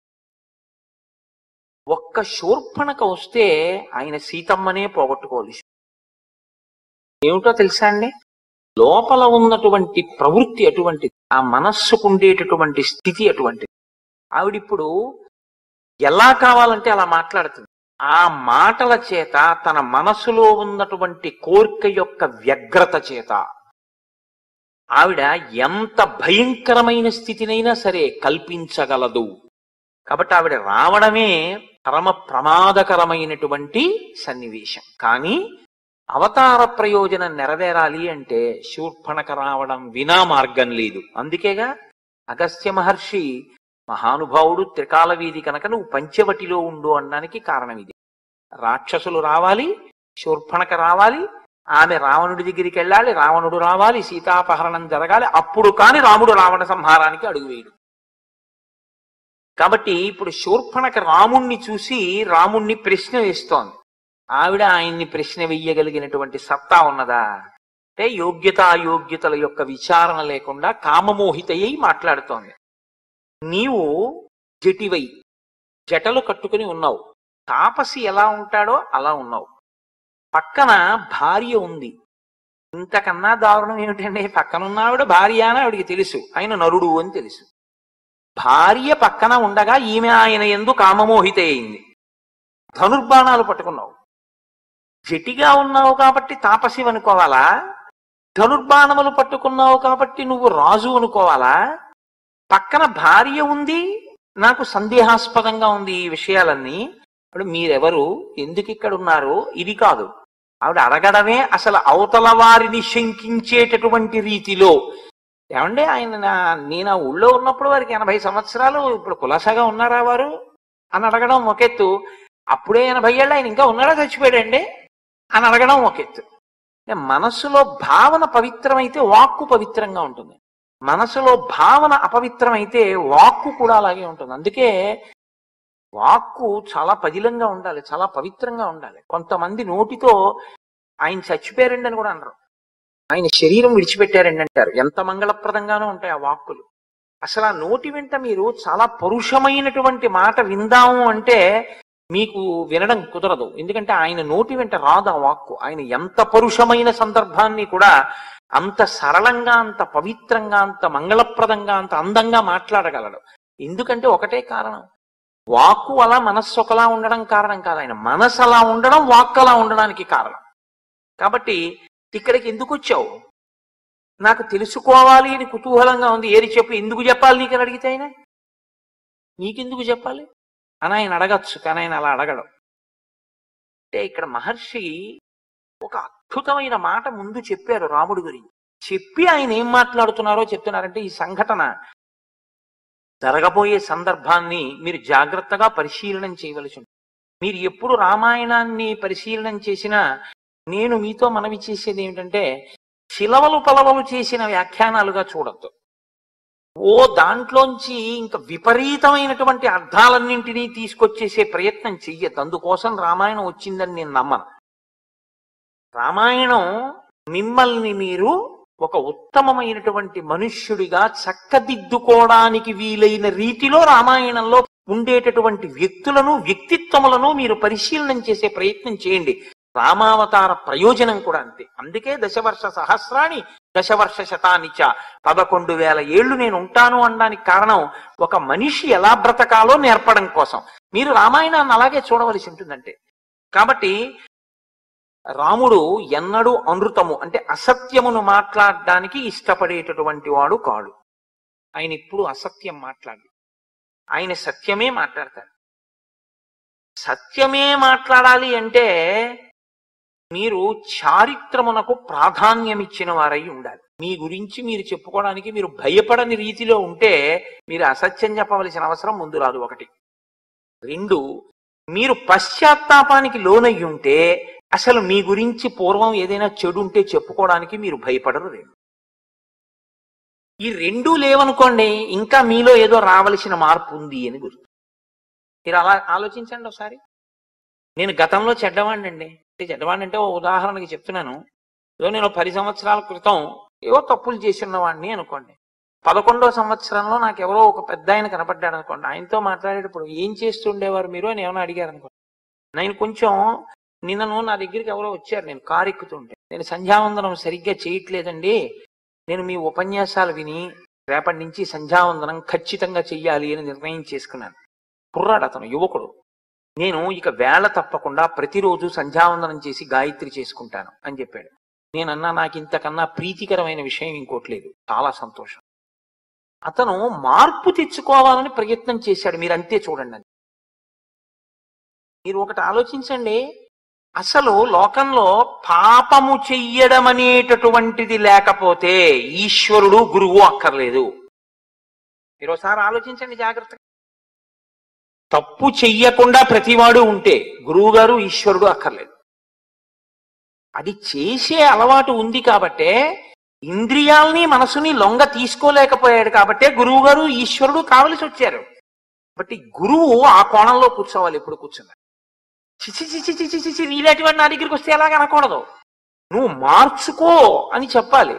ఒక్క శూర్పణక వస్తే ఆయన సీతమ్మనే పోగొట్టుకోవాలి ఏమిటో తెలుసా అండి లోపల ఉన్నటువంటి ప్రవృత్తి అటువంటిది ఆ మనస్సుకు ఉండేటటువంటి స్థితి అటువంటిది ఆవిడిప్పుడు ఎలా కావాలంటే అలా మాట్లాడుతుంది ఆ మాటల చేత తన మనసులో ఉన్నటువంటి కోరిక యొక్క వ్యగ్రత చేత ఆవిడ ఎంత భయంకరమైన స్థితినైనా సరే కల్పించగలదు కాబట్టి ఆవిడ రావడమే పరమ ప్రమాదకరమైనటువంటి సన్నివేశం కానీ అవతార ప్రయోజనం నెరవేరాలి అంటే శూర్పణక రావడం వినా మార్గం లేదు అందుకేగా అగస్త్య మహర్షి మహానుభావుడు త్రికాల వీధి కనుక నువ్వు పంచవటిలో ఉండు అనడానికి కారణం ఇది రాక్షసులు రావాలి శూర్పణక రావాలి ఆమె రావణుడి దగ్గరికి వెళ్ళాలి రావణుడు రావాలి సీతాపహరణం జరగాలి అప్పుడు కాని రాముడు రావణ సంహారానికి అడుగు వేయడు కాబట్టి ఇప్పుడు శూర్పణక రాముణ్ణి చూసి రాముణ్ణి ప్రశ్న వేస్తోంది ఆవిడ ఆయన్ని ప్రశ్న వెయ్యగలిగినటువంటి సత్తా ఉన్నదా అంటే యోగ్యత అయోగ్యతల యొక్క విచారణ లేకుండా కామమోహితయ్యి మాట్లాడుతోంది నీవు జటివై జటలు కట్టుకుని ఉన్నావు తాపసి ఎలా ఉంటాడో అలా ఉన్నావు పక్కన భార్య ఉంది ఇంతకన్నా దారుణం ఏమిటండి పక్కనున్న ఆవిడ భార్య అని ఆవిడికి తెలుసు ఆయన నరుడు అని తెలుసు భార్య పక్కన ఉండగా ఈమె ఆయన ఎందు కామమోహిత అయింది ధనుర్బాణాలు పట్టుకున్నావు జటిగా ఉన్నావు కాబట్టి తాపసి అనుకోవాలా ధనుర్బాణములు పట్టుకున్నావు కాబట్టి నువ్వు రాజు అనుకోవాలా పక్కన భార్య ఉంది నాకు సందేహాస్పదంగా ఉంది ఈ విషయాలన్నీ ఇప్పుడు మీరెవరు ఎందుకు ఇక్కడ ఉన్నారు ఇది కాదు ఆవిడ అడగడమే అసలు అవతల వారిని శంకించేటటువంటి రీతిలో ఏమంటే ఆయన నా- నేను ఆ ఊళ్ళో ఉన్నప్పుడు వారికి ఎనభై సంవత్సరాలు ఇప్పుడు కులాసాగా ఉన్నారా వారు అని అడగడం ఒక ఎత్తు అప్పుడే ఎనభై ఏళ్ళు ఆయన ఇంకా ఉన్నాడా చచ్చిపోయాడండి అని అడగడం ఒక ఎత్తు అంటే మనస్సులో భావన పవిత్రమైతే వాక్కు పవిత్రంగా ఉంటుంది మనసులో భావన అపవిత్రమైతే వాక్కు కూడా అలాగే ఉంటుంది అందుకే వాక్కు చాలా పదిలంగా ఉండాలి చాలా పవిత్రంగా ఉండాలి కొంతమంది నోటితో ఆయన చచ్చిపోయారండి అని కూడా అనరు ఆయన శరీరం విడిచిపెట్టారండి అంటారు ఎంత మంగళప్రదంగానూ ఉంటాయి ఆ వాక్కులు అసలు ఆ నోటి వెంట మీరు చాలా పరుషమైనటువంటి మాట విందాము అంటే మీకు వినడం కుదరదు ఎందుకంటే ఆయన నోటి వెంట రాదు ఆ వాక్కు ఆయన ఎంత పరుషమైన సందర్భాన్ని కూడా అంత సరళంగా అంత పవిత్రంగా అంత మంగళప్రదంగా అంత అందంగా మాట్లాడగలడు ఎందుకంటే ఒకటే కారణం వాక్కు అలా మనస్సు ఒకలా ఉండడం కారణం కాదు ఆయన మనసు అలా ఉండడం వాక్కు అలా ఉండడానికి కారణం కాబట్టి ఇక్కడికి ఎందుకు వచ్చావు నాకు తెలుసుకోవాలి అని కుతూహలంగా ఉంది ఏది చెప్పు ఎందుకు చెప్పాలి నీకు అని అడిగితే ఆయన నీకెందుకు చెప్పాలి అని ఆయన అడగచ్చు కానీ ఆయన అలా అడగడం అంటే ఇక్కడ మహర్షి ఒక అద్భుతమైన మాట ముందు చెప్పారు రాముడి గురించి చెప్పి ఆయన ఏం మాట్లాడుతున్నారో చెప్తున్నారంటే ఈ సంఘటన జరగబోయే సందర్భాన్ని మీరు జాగ్రత్తగా పరిశీలనం చేయవలసి ఉంటుంది మీరు ఎప్పుడు రామాయణాన్ని పరిశీలనం చేసినా నేను మీతో మనవి చేసేది ఏమిటంటే చిలవలు పలవలు చేసిన వ్యాఖ్యానాలుగా చూడద్దు ఓ దాంట్లోంచి ఇంకా విపరీతమైనటువంటి అర్థాలన్నింటినీ తీసుకొచ్చేసే ప్రయత్నం చెయ్యద్దు అందుకోసం రామాయణం వచ్చిందని నేను నమ్మను రామాయణం మిమ్మల్ని మీరు ఒక ఉత్తమమైనటువంటి మనుష్యుడిగా చక్కదిద్దుకోవడానికి వీలైన రీతిలో రామాయణంలో ఉండేటటువంటి వ్యక్తులను వ్యక్తిత్వములను మీరు పరిశీలనం చేసే ప్రయత్నం చేయండి రామావతార ప్రయోజనం కూడా అంతే అందుకే దశవర్ష సహస్రాన్ని దశవర్ష శతానిచ పదకొండు వేల ఏళ్లు నేను ఉంటాను అనడానికి కారణం ఒక మనిషి ఎలా బ్రతకాలో నేర్పడం కోసం మీరు రామాయణాన్ని అలాగే చూడవలసి ఉంటుందంటే కాబట్టి రాముడు ఎన్నడూ అనృతము అంటే అసత్యమును మాట్లాడడానికి ఇష్టపడేటటువంటి వాడు కాడు ఆయన ఇప్పుడు అసత్యం మాట్లాడు ఆయన సత్యమే మాట్లాడతాడు సత్యమే మాట్లాడాలి అంటే మీరు చారిత్రమునకు ప్రాధాన్యం ఇచ్చిన వారై ఉండాలి మీ గురించి మీరు చెప్పుకోవడానికి మీరు భయపడని రీతిలో ఉంటే మీరు అసత్యం చెప్పవలసిన అవసరం ముందు రాదు ఒకటి రెండు మీరు పశ్చాత్తాపానికి లోనయ్యి ఉంటే అసలు మీ గురించి పూర్వం ఏదైనా చెడు ఉంటే చెప్పుకోవడానికి మీరు భయపడరు రెండు ఈ రెండూ లేవనుకోండి ఇంకా మీలో ఏదో రావలసిన మార్పు ఉంది అని గుర్తు మీరు అలా ఆలోచించండి ఒకసారి నేను గతంలో చెడ్డవాడిని అండి అంటే చెడ్డవాడిని అంటే ఓ ఉదాహరణకి చెప్తున్నాను ఏదో నేను పది సంవత్సరాల క్రితం ఏవో తప్పులు చేసి ఉన్నవాడిని అనుకోండి పదకొండో సంవత్సరంలో నాకు ఎవరో ఒక పెద్ద ఆయన కనపడ్డాడు అనుకోండి ఆయనతో మాట్లాడేటప్పుడు ఏం చేస్తుండేవారు మీరు అని ఏమైనా అడిగారు అనుకోండి నేను కొంచెం నిన్నను నా దగ్గరికి ఎవరో వచ్చారు నేను కారు ఎక్కుతుంటే నేను సంధ్యావందనం సరిగ్గా చేయట్లేదండి నేను మీ ఉపన్యాసాలు విని రేపటి నుంచి సంధ్యావందనం ఖచ్చితంగా చెయ్యాలి అని నిర్ణయం చేసుకున్నాను కుర్రాడు అతను యువకుడు నేను ఇక వేళ తప్పకుండా ప్రతిరోజు సంధ్యావందనం చేసి గాయత్రి చేసుకుంటాను అని చెప్పాడు నేనన్నా నాకు ఇంతకన్నా ప్రీతికరమైన విషయం ఇంకోటి లేదు చాలా సంతోషం అతను మార్పు తెచ్చుకోవాలని ప్రయత్నం చేశాడు మీరు అంతే చూడండి అది మీరు ఒకటి ఆలోచించండి అసలు లోకంలో పాపము చెయ్యడం అనేటటువంటిది లేకపోతే ఈశ్వరుడు గురువు అక్కర్లేదు మీరు ఒకసారి ఆలోచించండి జాగ్రత్తగా తప్పు చెయ్యకుండా ప్రతివాడు ఉంటే గురువు గారు ఈశ్వరుడు అక్కర్లేదు అది చేసే అలవాటు ఉంది కాబట్టే ఇంద్రియాల్ని మనసుని లొంగ తీసుకోలేకపోయాడు కాబట్టే గురువు గారు ఈశ్వరుడు కావలసి వచ్చారు బట్టి గురువు ఆ కోణంలో కూర్చోవాలి ఎప్పుడు కూర్చున్నారు చిచి చిచి చిచి చిచి నీలాంటి వాడు నా దగ్గరికి వస్తే ఎలాగ అనకూడదు నువ్వు మార్చుకో అని చెప్పాలి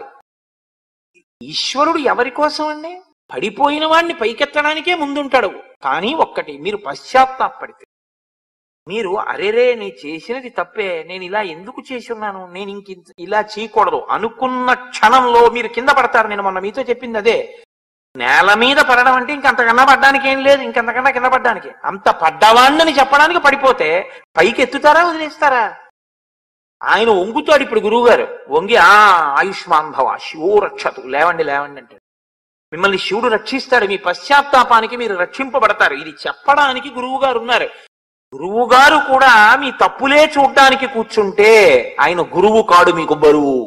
ఈశ్వరుడు ఎవరి కోసం అండి పడిపోయిన వాడిని పైకెత్తడానికే ముందుంటాడు కానీ ఒక్కటి మీరు పశ్చాత్తాపడితే మీరు అరేరే నేను చేసినది తప్పే నేను ఇలా ఎందుకు చేసి ఉన్నాను నేను ఇంక ఇంత- ఇలా చేయకూడదు అనుకున్న క్షణంలో మీరు కింద పడతారు నేను మొన్న మీతో చెప్పింది అదే నేల మీద పడడం అంటే ఇంకంతకన్నా పడ్డానికి ఏం లేదు ఇంకంతకన్నా కింద పడ్డానికి అంత పడ్డవాణ్ణని చెప్పడానికి పడిపోతే పైకి ఎత్తుతారా వదిలేస్తారా ఆయన వంగుతాడు ఇప్పుడు గురువుగారు వంగి ఆ ఆయుష్మాన్ భవ శివో రక్షతు లేవండి లేవండి అంటే మిమ్మల్ని శివుడు రక్షిస్తాడు మీ పశ్చాత్తాపానికి మీరు రక్షింపబడతారు ఇది చెప్పడానికి గురువు గారు ఉన్నారు గురువు గారు కూడా మీ తప్పులే చూడ్డానికి కూర్చుంటే ఆయన గురువు కాడు మీకు బరువు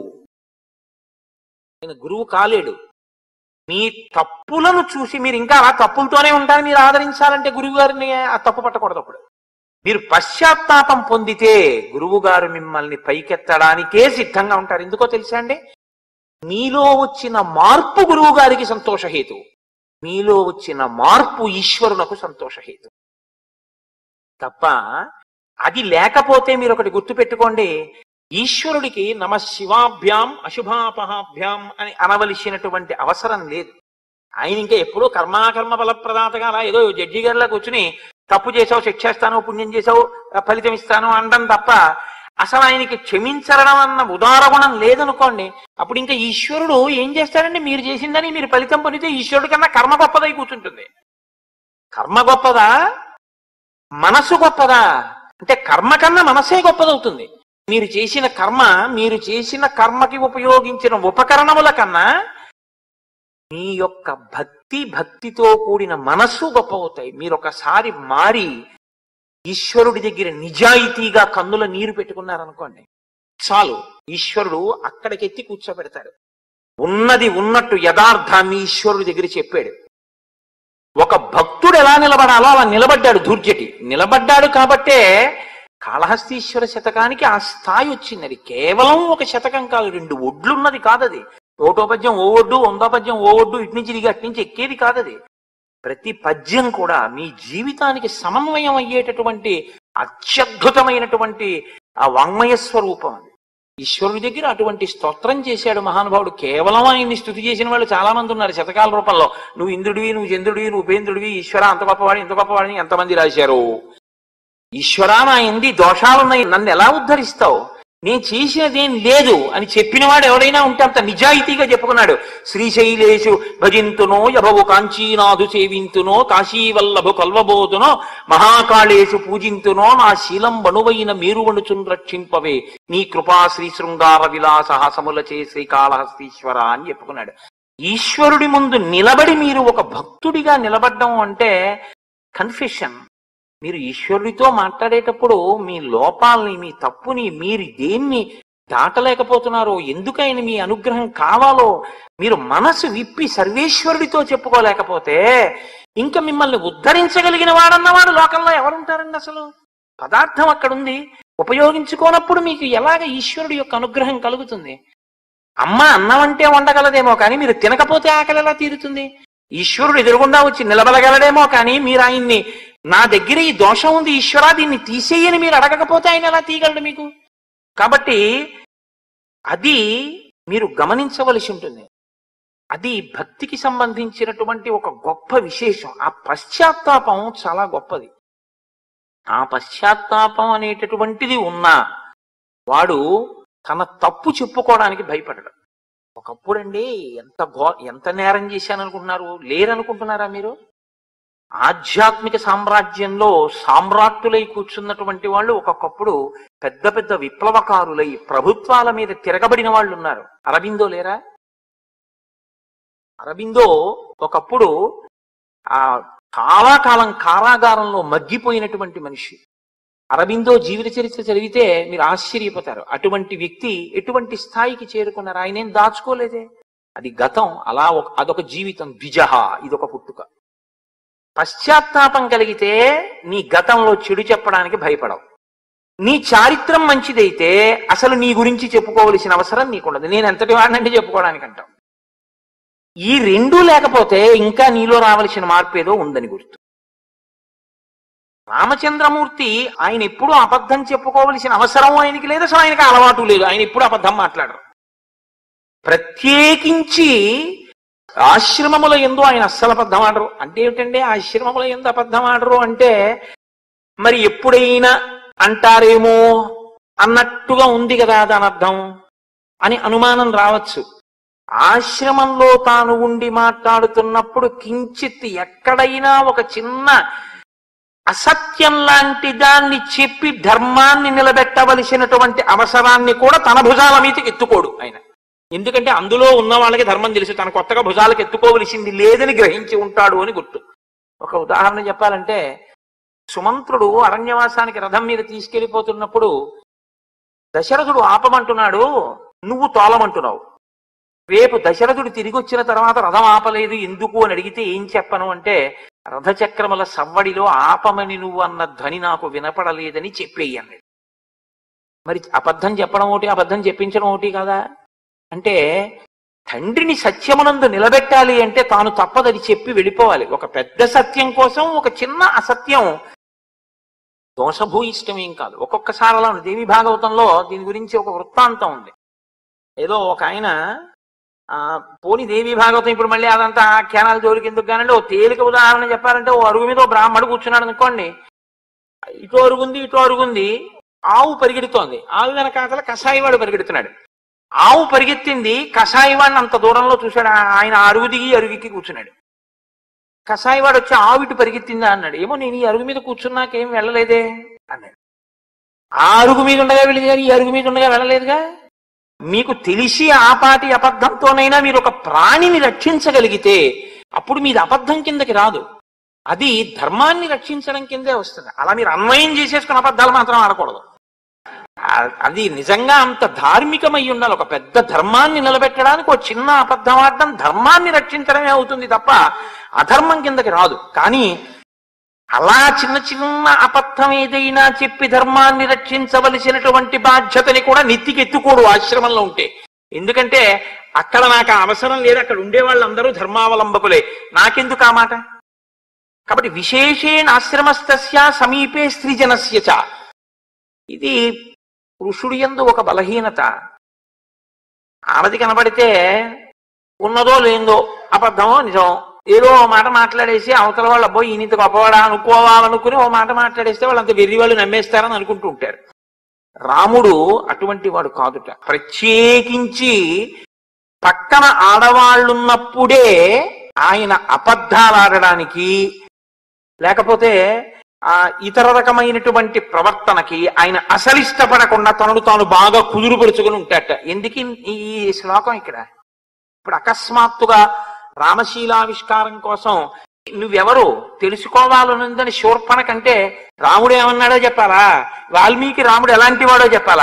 ఆయన గురువు కాలేడు మీ తప్పులను చూసి మీరు ఇంకా అలా తప్పులతోనే ఉంటారు మీరు ఆదరించాలంటే గురువు గారిని ఆ తప్పు పట్టకూడదు అప్పుడు మీరు పశ్చాత్తాపం పొందితే గురువు గారు మిమ్మల్ని పైకెత్తడానికే సిద్ధంగా ఉంటారు ఎందుకో తెలుసా అండి మీలో వచ్చిన మార్పు గురువు గారికి సంతోషహేతు మీలో వచ్చిన మార్పు ఈశ్వరునకు సంతోషహేతు తప్ప అది లేకపోతే మీరు ఒకటి గుర్తు పెట్టుకోండి ఈశ్వరుడికి నమ శివాభ్యాం అశుభాపహాభ్యాం అని అనవలసినటువంటి అవసరం లేదు ఆయన ఇంకా ఎప్పుడూ కర్మాకర్మ ఫలప్రదాతగా అలా ఏదో జడ్జి గారిలా కూర్చుని తప్పు చేసావు శిక్షేస్తాను పుణ్యం చేసావు ఫలితం ఇస్తాను అనడం తప్ప అసలు ఆయనకి క్షమించడం అన్న ఉదార గుణం లేదనుకోండి అప్పుడు ఇంకా ఈశ్వరుడు ఏం చేస్తాడండి మీరు చేసిందని మీరు ఫలితం పొందితే ఈశ్వరుడి కన్నా కర్మ గొప్పదై కూర్చుంటుంది కర్మ గొప్పదా మనసు గొప్పదా అంటే కర్మ కన్నా మనసే గొప్పదవుతుంది మీరు చేసిన కర్మ మీరు చేసిన కర్మకి ఉపయోగించిన ఉపకరణముల కన్నా మీ యొక్క భక్తి భక్తితో కూడిన మనస్సు గొప్ప అవుతాయి మీరు ఒకసారి మారి ఈశ్వరుడి దగ్గర నిజాయితీగా కన్నుల నీరు పెట్టుకున్నారనుకోండి చాలు ఈశ్వరుడు అక్కడికెత్తి కూర్చోబెడతాడు ఉన్నది ఉన్నట్టు యథార్థాన్ని ఈశ్వరుడి దగ్గర చెప్పాడు ఒక భక్తుడు ఎలా నిలబడాలో అలా నిలబడ్డాడు ధూర్జటి నిలబడ్డాడు కాబట్టే కాళహస్తీశ్వర శతకానికి ఆ స్థాయి వచ్చింది అది కేవలం ఒక శతకం కాదు రెండు ఒడ్లున్నది కాదది ఒకటో పద్యం ఓ ఒడ్డు వందో పద్యం ఓ ఒడ్డు ఇటు నుంచి తిరిగి అటు నుంచి ఎక్కేది కాదది ప్రతి పద్యం కూడా మీ జీవితానికి సమన్వయం అయ్యేటటువంటి అత్యద్భుతమైనటువంటి ఆ వాంగ్మయ స్వరూపం అది ఈశ్వరుడి దగ్గర అటువంటి స్తోత్రం చేశాడు మహానుభావుడు కేవలం ఆయన్ని స్థుతి చేసిన వాళ్ళు చాలా మంది ఉన్నారు శతకాల రూపంలో నువ్వు ఇంద్రుడివి నువ్వు చంద్రుడివి నువ్వు ఉపేంద్రుడివి ఈశ్వర అంత గొప్పవాడి ఇంత గొప్పవాడిని ఎంతమంది రాశారు ఈశ్వరా నా ఎంది దోషాలున్నాయి నన్ను ఎలా ఉద్ధరిస్తావు నేను చేసినదేం లేదు అని చెప్పినవాడు ఎవరైనా ఉంటే అంత నిజాయితీగా చెప్పుకున్నాడు శ్రీశైలేషు భజింతునో యభవు కాంచీనాథు సేవింతునో కాశీవల్లభు కల్వబోధునో మహాకాళేషు పూజింతునో నా శీలం బణువైన మీరువణుచున్ రక్షింపవే నీ కృపా శ్రీ శృంగార విలాస హాసములచే శ్రీకాళహస్తీశ్వర అని చెప్పుకున్నాడు ఈశ్వరుడి ముందు నిలబడి మీరు ఒక భక్తుడిగా నిలబడ్డం అంటే కన్ఫెషన్ మీరు ఈశ్వరుడితో మాట్లాడేటప్పుడు మీ లోపాలని మీ తప్పుని మీరు దేన్ని దాటలేకపోతున్నారో ఎందుకైనా మీ అనుగ్రహం కావాలో మీరు మనసు విప్పి సర్వేశ్వరుడితో చెప్పుకోలేకపోతే ఇంకా మిమ్మల్ని ఉద్ధరించగలిగిన వాడన్నవాడు లోకంలో ఎవరుంటారండి అసలు పదార్థం అక్కడుంది ఉపయోగించుకోనప్పుడు మీకు ఎలాగ ఈశ్వరుడి యొక్క అనుగ్రహం కలుగుతుంది అమ్మ అన్నం అంటే వండగలదేమో కానీ మీరు తినకపోతే ఆకలి ఎలా తీరుతుంది ఈశ్వరుడు ఎదురుగుండా వచ్చి నిలబడగలడేమో కానీ మీరు ఆయన్ని నా దగ్గర ఈ దోషం ఉంది ఈశ్వరా దీన్ని తీసేయని మీరు అడగకపోతే ఆయన ఎలా తీయగలడు మీకు కాబట్టి అది మీరు గమనించవలసి ఉంటుంది అది భక్తికి సంబంధించినటువంటి ఒక గొప్ప విశేషం ఆ పశ్చాత్తాపం చాలా గొప్పది ఆ పశ్చాత్తాపం అనేటటువంటిది ఉన్నా వాడు తన తప్పు చెప్పుకోవడానికి భయపడడు ఒకప్పుడండి ఎంత ఘో ఎంత నేరం చేశాననుకుంటున్నారు లేరనుకుంటున్నారా మీరు ఆధ్యాత్మిక సామ్రాజ్యంలో సామ్రాట్టులై కూర్చున్నటువంటి వాళ్ళు ఒక్కొక్కప్పుడు పెద్ద పెద్ద విప్లవకారులై ప్రభుత్వాల మీద తిరగబడిన వాళ్ళు ఉన్నారు అరబిందో లేరా అరబిందో ఒకప్పుడు ఆ చాలా కాలం కారాగారంలో మగ్గిపోయినటువంటి మనిషి అరబిందో జీవిత చరిత్ర చదివితే మీరు ఆశ్చర్యపోతారు అటువంటి వ్యక్తి ఎటువంటి స్థాయికి చేరుకున్నారు ఆయన ఏం దాచుకోలేదే అది గతం అలా ఒక అదొక జీవితం ద్విజహ ఇదొక పుట్టుక పశ్చాత్తాపం కలిగితే నీ గతంలో చెడు చెప్పడానికి భయపడవు నీ చారిత్రం మంచిదైతే అసలు నీ గురించి చెప్పుకోవలసిన అవసరం నీకుండదు నేను ఎంతటి వాడినంటే చెప్పుకోవడానికి అంటావు ఈ రెండూ లేకపోతే ఇంకా నీలో రావలసిన మార్పు ఏదో ఉందని గుర్తు రామచంద్రమూర్తి ఆయన ఎప్పుడు అబద్ధం చెప్పుకోవలసిన అవసరం ఆయనకి లేదు అసలు ఆయనకి అలవాటు లేదు ఆయన ఎప్పుడు అబద్ధం మాట్లాడరు ప్రత్యేకించి ఆశ్రమముల ఎందు ఆయన అస్సలు అబద్ధం ఆడరు అంటే ఏమిటండి ఆశ్రమముల ఎందు అబద్ధం ఆడరు అంటే మరి ఎప్పుడైనా అంటారేమో అన్నట్టుగా ఉంది కదా దాని అర్థం అని అనుమానం రావచ్చు ఆశ్రమంలో తాను ఉండి మాట్లాడుతున్నప్పుడు కించిత్ ఎక్కడైనా ఒక చిన్న అసత్యం లాంటి దాన్ని చెప్పి ధర్మాన్ని నిలబెట్టవలసినటువంటి అవసరాన్ని కూడా తన భుజాల మీదకి ఎత్తుకోడు ఆయన ఎందుకంటే అందులో ఉన్న వాళ్ళకి ధర్మం తెలుసు తన కొత్తగా భుజాలకు ఎత్తుకోవలసింది లేదని గ్రహించి ఉంటాడు అని గుర్తు ఒక ఉదాహరణ చెప్పాలంటే సుమంత్రుడు అరణ్యవాసానికి రథం మీద తీసుకెళ్లిపోతున్నప్పుడు దశరథుడు ఆపమంటున్నాడు నువ్వు తోలమంటున్నావు రేపు దశరథుడు తిరిగి వచ్చిన తర్వాత రథం ఆపలేదు ఎందుకు అని అడిగితే ఏం చెప్పను అంటే రథచక్రముల సవ్వడిలో ఆపమని నువ్వు అన్న ధ్వని నాకు వినపడలేదని చెప్పేయండి మరి అబద్ధం చెప్పడం ఒకటి అబద్ధం చెప్పించడం ఒకటి కదా అంటే తండ్రిని సత్యమునందు నిలబెట్టాలి అంటే తాను తప్పదని చెప్పి వెళ్ళిపోవాలి ఒక పెద్ద సత్యం కోసం ఒక చిన్న అసత్యం దోషభూయిష్టమేం కాదు ఒక్కొక్కసారి అలా ఉంది దేవి భాగవతంలో దీని గురించి ఒక వృత్తాంతం ఉంది ఏదో ఒక ఆయన ఆ పోని దేవి భాగవతం ఇప్పుడు మళ్ళీ అదంతా ఆఖ్యానాలు జోలికి ఎందుకు కానండి ఓ తేలిక ఉదాహరణ చెప్పాలంటే ఓ అరుగు మీద ఓ బ్రాహ్మడు కూర్చున్నాడు అనుకోండి ఇటు అరుగుంది ఇటు అరుగుంది ఆవు పరిగెడుతోంది ఆవు వెనకాతల కషాయివాడు పరిగెడుతున్నాడు ఆవు పరిగెత్తింది కషాయివాడిని అంత దూరంలో చూశాడు ఆ- ఆయన అరుగు దిగి అరుగుకి కూర్చున్నాడు కషాయివాడు వచ్చి ఆవు ఇటు పరిగెత్తిందా అన్నాడు ఏమో నేను ఈ అరుగు మీద కూర్చున్నాకేం వెళ్ళలేదే అన్నాడు ఆ అరుగు మీద ఉండగా వెళ్ళింది కానీ ఈ అరుగు మీద ఉండగా వెళ్ళలేదుగా మీకు తెలిసి ఆపాటి అబద్ధంతోనైనా మీరు ఒక ప్రాణిని రక్షించగలిగితే అప్పుడు మీది అబద్ధం కిందకి రాదు అది ధర్మాన్ని రక్షించడం కిందే వస్తుంది అలా మీరు అన్వయం చేసేసుకున్న అబద్ధాలు మాత్రం ఆడకూడదు ఆ- అది నిజంగా అంత ధార్మికమై ఉండాలి ఒక పెద్ద ధర్మాన్ని నిలబెట్టడానికి ఒక చిన్న అబద్ధం ఆడడం ధర్మాన్ని రక్షించడమే అవుతుంది తప్ప అధర్మం కిందకి రాదు కానీ అలా చిన్న చిన్న అబద్ధం ఏదైనా చెప్పి ధర్మాన్ని రక్షించవలసినటువంటి బాధ్యతని కూడా నెత్తికెత్తుకోడు ఆశ్రమంలో ఉంటే ఎందుకంటే అక్కడ నాకు ఆ అవసరం లేదు అక్కడ ఉండే వాళ్ళందరూ ధర్మావలంబకులే నాకెందుకు ఆ మాట కాబట్టి విశేషేణ ఆశ్రమస్తస్య సమీపే స్త్రీజనస్య చ ఇది పురుషుడి యందు ఒక బలహీనత ఆడది కనబడితే ఉన్నదో లేదో అబద్ధమో నిజం ఏదో ఓ మాట మాట్లాడేసి అవతల వాళ్ళు అబ్బోయి ఈయన ఇంత గొప్పవాడా అనుకోవాలనుకుని ఓ మాట మాట్లాడేస్తే వాళ్ళంత వెర్రి వాళ్ళు నమ్మేస్తారని అనుకుంటూ ఉంటారు రాముడు అటువంటి వాడు కాదుట ప్రత్యేకించి పక్కన ఆడవాళ్ళున్నప్పుడే ఆయన అబద్ధాలు ఆడడానికి లేకపోతే ఆ ఇతర రకమైనటువంటి ప్రవర్తనకి ఆయన అసలు ఇష్టపడకుండా తనను తాను బాగా కుదురుపరుచుకుని ఉంటాట ఎందుకు ఈ శ్లోకం ఇక్కడ ఇప్పుడు అకస్మాత్తుగా రామశీలావిష్కారం కోసం నువ్వెవరు తెలుసుకోవాలనుందని శూర్పణ కంటే రాముడు ఏమన్నాడో చెప్పాలా వాల్మీకి రాముడు ఎలాంటి వాడో చెప్పాలా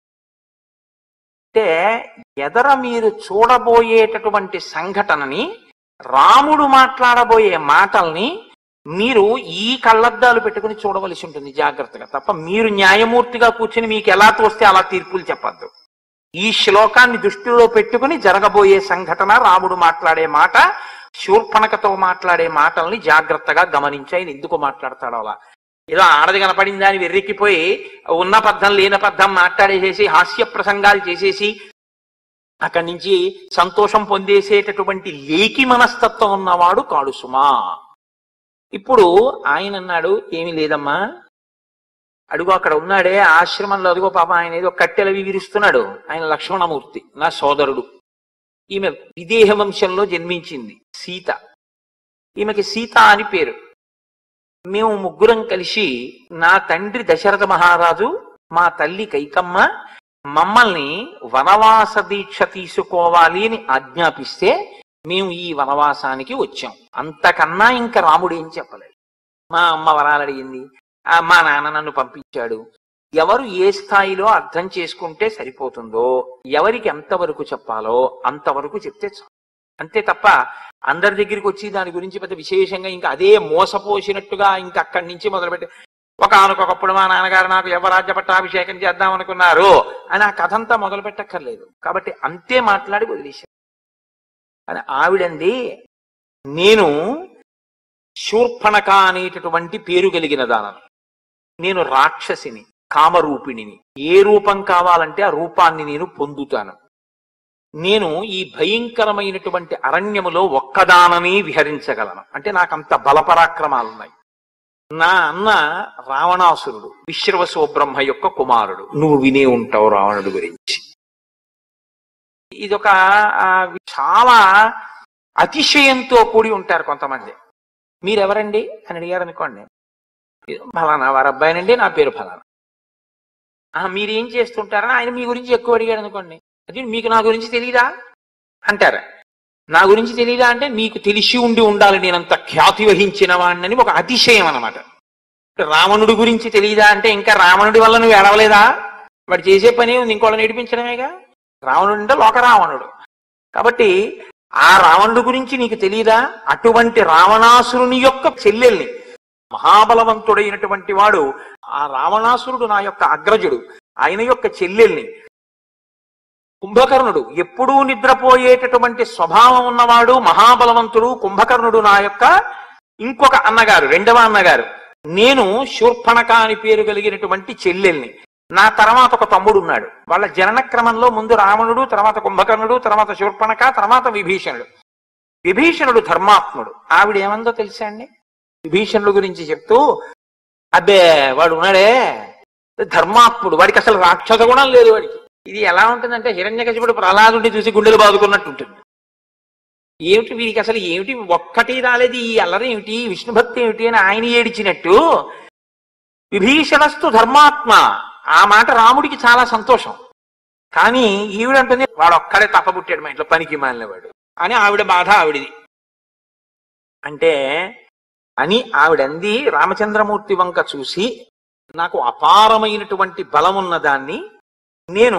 అంటే ఎదర మీరు చూడబోయేటటువంటి సంఘటనని రాముడు మాట్లాడబోయే మాటల్ని మీరు ఈ కళ్ళద్దాలు పెట్టుకుని చూడవలసి ఉంటుంది జాగ్రత్తగా తప్ప మీరు న్యాయమూర్తిగా కూర్చుని మీకు ఎలా తోస్తే అలా తీర్పులు చెప్పద్దు ఈ శ్లోకాన్ని దృష్టిలో పెట్టుకుని జరగబోయే సంఘటన రాముడు మాట్లాడే మాట శూర్పణకతో మాట్లాడే మాటల్ని జాగ్రత్తగా గమనించి ఆయన ఎందుకు మాట్లాడతాడో అలా ఏదో ఆడది కనపడిందా అని వెర్రెక్కిపోయి ఉన్న పద్ధం లేని పద్ధం మాట్లాడేసేసి హాస్య ప్రసంగాలు చేసేసి అక్కడి నుంచి సంతోషం పొందేసేటటువంటి లేకి మనస్తత్వం ఉన్నవాడు కాడు సుమా ఇప్పుడు ఆయన అన్నాడు ఏమీ లేదమ్మా అడుగు అక్కడ ఉన్నాడే ఆశ్రమంలో అదిగో పాప ఆయన ఏదో కట్టెలవి విరుస్తున్నాడు ఆయన లక్ష్మణమూర్తి నా సోదరుడు ఈమె విదేహ వంశంలో జన్మించింది సీత ఈమెకి సీత అని పేరు మేము ముగ్గురం కలిసి నా తండ్రి దశరథ మహారాజు మా తల్లి కైకమ్మ మమ్మల్ని వనవాస దీక్ష తీసుకోవాలి అని ఆజ్ఞాపిస్తే మేము ఈ వనవాసానికి వచ్చాం అంతకన్నా ఇంకా రాముడు ఏం చెప్పలేదు మా అమ్మ వరాలు అడిగింది ఆ, మా నాన్న నన్ను పంపించాడు ఎవరు ఏ స్థాయిలో అర్థం చేసుకుంటే సరిపోతుందో ఎవరికి ఎంతవరకు చెప్పాలో అంతవరకు చెప్తే చాలు అంతే తప్ప అందరి దగ్గరికి వచ్చి దాని గురించి పెద్ద విశేషంగా ఇంకా అదే మోసపోసినట్టుగా ఇంకా అక్కడి నుంచి మొదలుపెట్టి ఒక ఆనకొకప్పుడు మా నాన్నగారు నాకు యవరాజ్య పట్టాభిషేకం చేద్దాం అనుకున్నారు అని ఆ కథ అంతా మొదలు పెట్టక్కర్లేదు కాబట్టి అంతే మాట్లాడి వదిలేశారు అని ఆవిడంది నేను శూర్పణక అనేటటువంటి పేరు కలిగిన దానను నేను రాక్షసిని కామరూపిణిని ఏ రూపం కావాలంటే ఆ రూపాన్ని నేను పొందుతాను నేను ఈ భయంకరమైనటువంటి అరణ్యములో ఒక్కదానని విహరించగలను అంటే నాకంత బలపరాక్రమాలున్నాయి నా అన్న రావణాసురుడు విశ్రవసో బ్రహ్మ యొక్క కుమారుడు నువ్వు వినే ఉంటావు రావణుడు గురించి ఇదొక ఆ, చాలా అతిశయంతో కూడి ఉంటారు కొంతమంది మీరెవరండి అని అడిగారు అనుకోండి ఫలానా వారి అబ్బాయినండి నా పేరు ఫలానా "ఆ, మీరు ఏం చేస్తుంటారని ఆయన మీ గురించి ఎక్కువ అడిగాడు అనుకోండి అది మీకు నా గురించి తెలియదా అంటారు నా గురించి తెలియదా అంటే మీకు తెలిసి ఉండి ఉండాలి నేనంత ఖ్యాతి వహించిన వాడిని ఒక అతిశయం అన్నమాట రావణుడి గురించి తెలియదా అంటే ఇంకా రావణుడి వల్ల నువ్వు ఎడవలేదా వాడు చేసే పని ఉంది ఇంకోళ్ళని నేర్పించడమేగా రావణుడు అంటే లోక రావణుడు కాబట్టి ఆ రావణుడు గురించి నీకు తెలియదా అటువంటి రావణాసురుని యొక్క చెల్లెల్ని మహాబలవంతుడైనటువంటి వాడు ఆ రావణాసురుడు నా యొక్క అగ్రజుడు ఆయన యొక్క చెల్లెల్ని కుంభకర్ణుడు ఎప్పుడూ నిద్రపోయేటటువంటి స్వభావం ఉన్నవాడు మహాబలవంతుడు కుంభకర్ణుడు నా యొక్క ఇంకొక అన్నగారు రెండవ అన్నగారు నేను శూర్పణక అని పేరు కలిగినటువంటి చెల్లెల్ని నా తర్వాత ఒక తమ్ముడు ఉన్నాడు వాళ్ళ జనన క్రమంలో ముందు రావణుడు తర్వాత కుంభకర్ణుడు తర్వాత శూర్పణక తర్వాత విభీషణుడు విభీషణుడు ధర్మాత్ముడు ఆవిడ ఏమందో తెలుసా అండి విభీషణుడు గురించి చెప్తూ అబ్బే వాడు ఉన్నాడే ధర్మాత్ముడు వాడికి అసలు రాక్షస గుణం లేదు వాడికి ఇది ఎలా ఉంటుందంటే హిరణ్యకశిపుడు ప్రహ్లాదుడిని చూసి గుండెలు బాదుకున్నట్టు ఉంటుంది ఏమిటి వీరికి అసలు ఏమిటి ఒక్కటి రాలేదు ఈ అల్లరి ఏమిటి విష్ణు భక్తి ఏమిటి అని ఆయన ఏడిచినట్టు విభీషణస్తు ధర్మాత్మ ఆ మాట రాముడికి చాలా సంతోషం కానీ ఈవిడంటుంది వాడు ఒక్కడే తప్పబుట్టాడు మా ఇంట్లో పనికి మాలినవాడు అని ఆవిడ బాధ ఆవిడిది అంటే అని ఆవిడంది రామచంద్రమూర్తి వంక చూసి నాకు అపారమైనటువంటి బలం ఉన్నదాన్ని నేను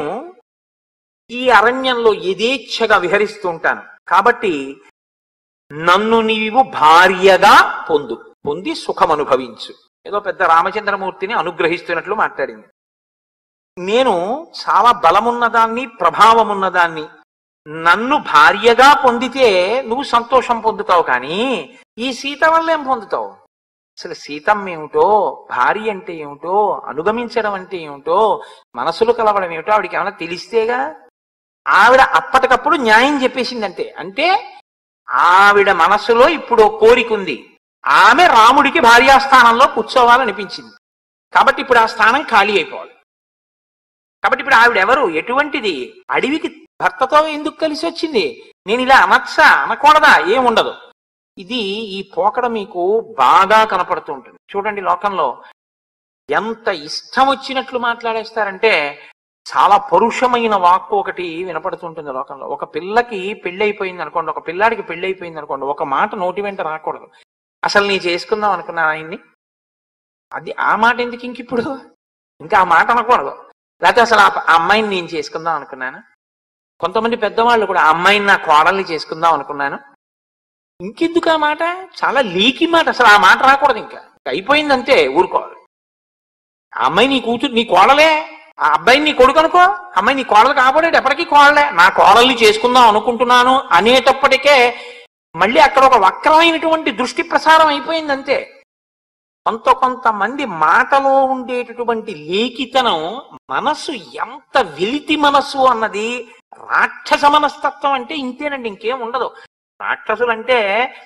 ఈ అరణ్యంలో యథేచ్ఛగా విహరిస్తూ ఉంటాను కాబట్టి నన్ను నీవు భార్యగా పొందు పొంది సుఖం అనుభవించు ఏదో పెద్ద రామచంద్రమూర్తిని అనుగ్రహిస్తున్నట్లు మాట్లాడింది నేను చాలా బలమున్నదాన్ని ప్రభావం ఉన్నదాన్ని నన్ను భార్యగా పొందితే నువ్వు సంతోషం పొందుతావు కానీ ఈ సీత వల్ల ఏం పొందుతావు అసలు సీతమ్మ ఏమిటో భార్య అంటే ఏమిటో అనుగమించడం అంటే ఏమిటో మనసులు కలవడం ఏమిటో ఆవిడకి ఏమైనా తెలిస్తేగా ఆవిడ అప్పటికప్పుడు న్యాయం చెప్పేసిందంటే అంటే ఆవిడ మనసులో ఇప్పుడు ఓ కోరిక ఉంది ఆమె రాముడికి భార్యాస్థానంలో కూర్చోవాలనిపించింది కాబట్టి ఇప్పుడు ఆ స్థానం ఖాళీ అయిపోవాలి కాబట్టి ఇప్పుడు ఆవిడ ఎవరు ఎటువంటిది అడవికి భర్తతో ఎందుకు కలిసి వచ్చింది నేను ఇలా అనచ్చా అనకూడదా ఏముండదు ఇది ఈ పోకడ మీకు బాగా కనపడుతూ ఉంటుంది చూడండి లోకంలో ఎంత ఇష్టం వచ్చినట్లు మాట్లాడేస్తారంటే చాలా పరుషమైన వాక్కు ఒకటి వినపడుతుంటుంది లోకంలో ఒక పిల్లకి పెళ్లి అయిపోయింది అనుకోండి ఒక పిల్లాడికి పెళ్లి అయిపోయింది అనుకోండి ఒక మాట నోటి వెంట రాకూడదు అసలు నీ చేసుకుందాం అనుకున్నా ఆయన్ని అది ఆ మాట ఎందుకు ఇంక ఇప్పుడు ఇంకా ఆ మాట అనకూడదు లేకపోతే అసలు ఆ ఆ అమ్మాయిని నేను చేసుకుందాం అనుకున్నాను కొంతమంది పెద్దవాళ్ళు కూడా ఆ అమ్మాయిని నా కోడల్ని చేసుకుందాం అనుకున్నాను ఇంకెందుకు ఆ మాట చాలా లీకి మాట అసలు ఆ మాట రాకూడదు ఇంకా అయిపోయింది అంతే ఊరుకోవాలి ఆ అమ్మాయి నీ కూతురు నీ కోడలే ఆ అబ్బాయిని నీ కొడుకు అనుకో అమ్మాయి నీ కోడలు కాబోడేది ఎప్పటికీ కోడలే నా కోడల్ని చేసుకుందాం అనుకుంటున్నాను అనేటప్పటికే మళ్ళీ అక్కడ ఒక వక్రమైనటువంటి దృష్టి ప్రసారం అయిపోయింది అంతే కొంత కొంతమంది మాటలో ఉండేటటువంటి లేఖితనం మనస్సు ఎంత వెలితి మనస్సు అన్నది రాక్షస మనస్తత్వం అంటే ఇంతేనండి ఇంకేం ఉండదు రాక్షసులు అంటే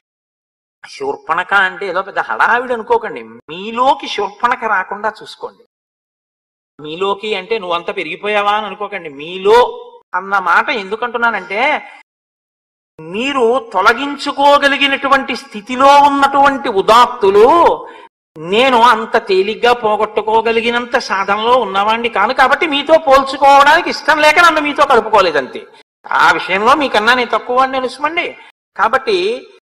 శూర్పణక అంటే ఏదో పెద్ద హడావిడి అనుకోకండి మీలోకి శూర్పణక రాకుండా చూసుకోండి మీలోకి అంటే నువ్వంత పెరిగిపోయావా అని అనుకోకండి మీలో అన్న మాట ఎందుకంటున్నానంటే మీరు తొలగించుకోగలిగినటువంటి స్థితిలో ఉన్నటువంటి ఉదాత్తులు నేను అంత తేలిగ్గా పోగొట్టుకోగలిగినంత సాధనలో ఉన్నవాడిని కాను కాబట్టి మీతో పోల్చుకోవడానికి ఇష్టం లేక నన్ను మీతో కలుపుకోలేదంతే ఆ విషయంలో మీకన్నా నేను తక్కువ అని తెలుసుమండి కాబట్టి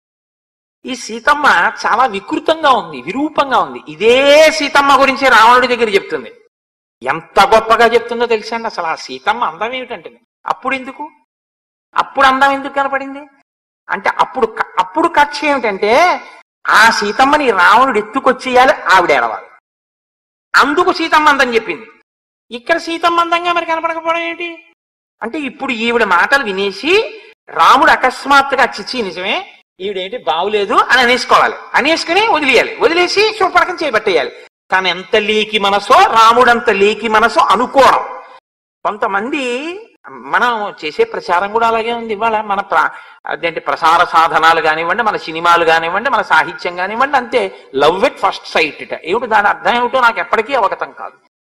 ఈ సీతమ్మ చాలా వికృతంగా ఉంది విరూపంగా ఉంది ఇదే సీతమ్మ గురించి రావణుడి దగ్గర చెప్తుంది ఎంత గొప్పగా చెప్తుందో తెలుసా అండి అసలు ఆ సీతమ్మ అందం ఏమిటంటే అప్పుడు ఎందుకు అప్పుడు అందం ఎందుకు కనపడింది అంటే అప్పుడు క- అప్పుడు కక్ష ఏమిటంటే ఆ సీతమ్మని రావణుడు ఎత్తుకొచ్చేయాలి ఆవిడ ఏడవాలి అందుకు సీతమ్మ అందం చెప్పింది ఇక్కడ సీతమ్మ అందంగా మరి కనపడకపోవడం ఏంటి అంటే ఇప్పుడు ఈవిడ మాటలు వినేసి రాముడు అకస్మాత్తుగా చిచ్చి నిజమే ఈవిడేంటి బాగులేదు అని అనేసుకోవాలి అనేసుకుని వదిలేయాలి వదిలేసి శుభ్రకం చేపట్టేయాలి తను ఎంత లేకి మనసో రాముడంత లేకి మనసో అనుకోవడం కొంతమంది మనం చేసే ప్రచారం కూడా అలాగే ఉంది ఇవాళ మన ప్ర అదేంటి ప్రసార సాధనాలు కానివ్వండి మన సినిమాలు కానివ్వండి మన సాహిత్యం కానివ్వండి అంతే లవ్ ఇట్ ఫస్ట్ సైట్ ఇట ఏమిటి దాని అర్థం ఏమిటో నాకు ఎప్పటికీ అవగతం కాదు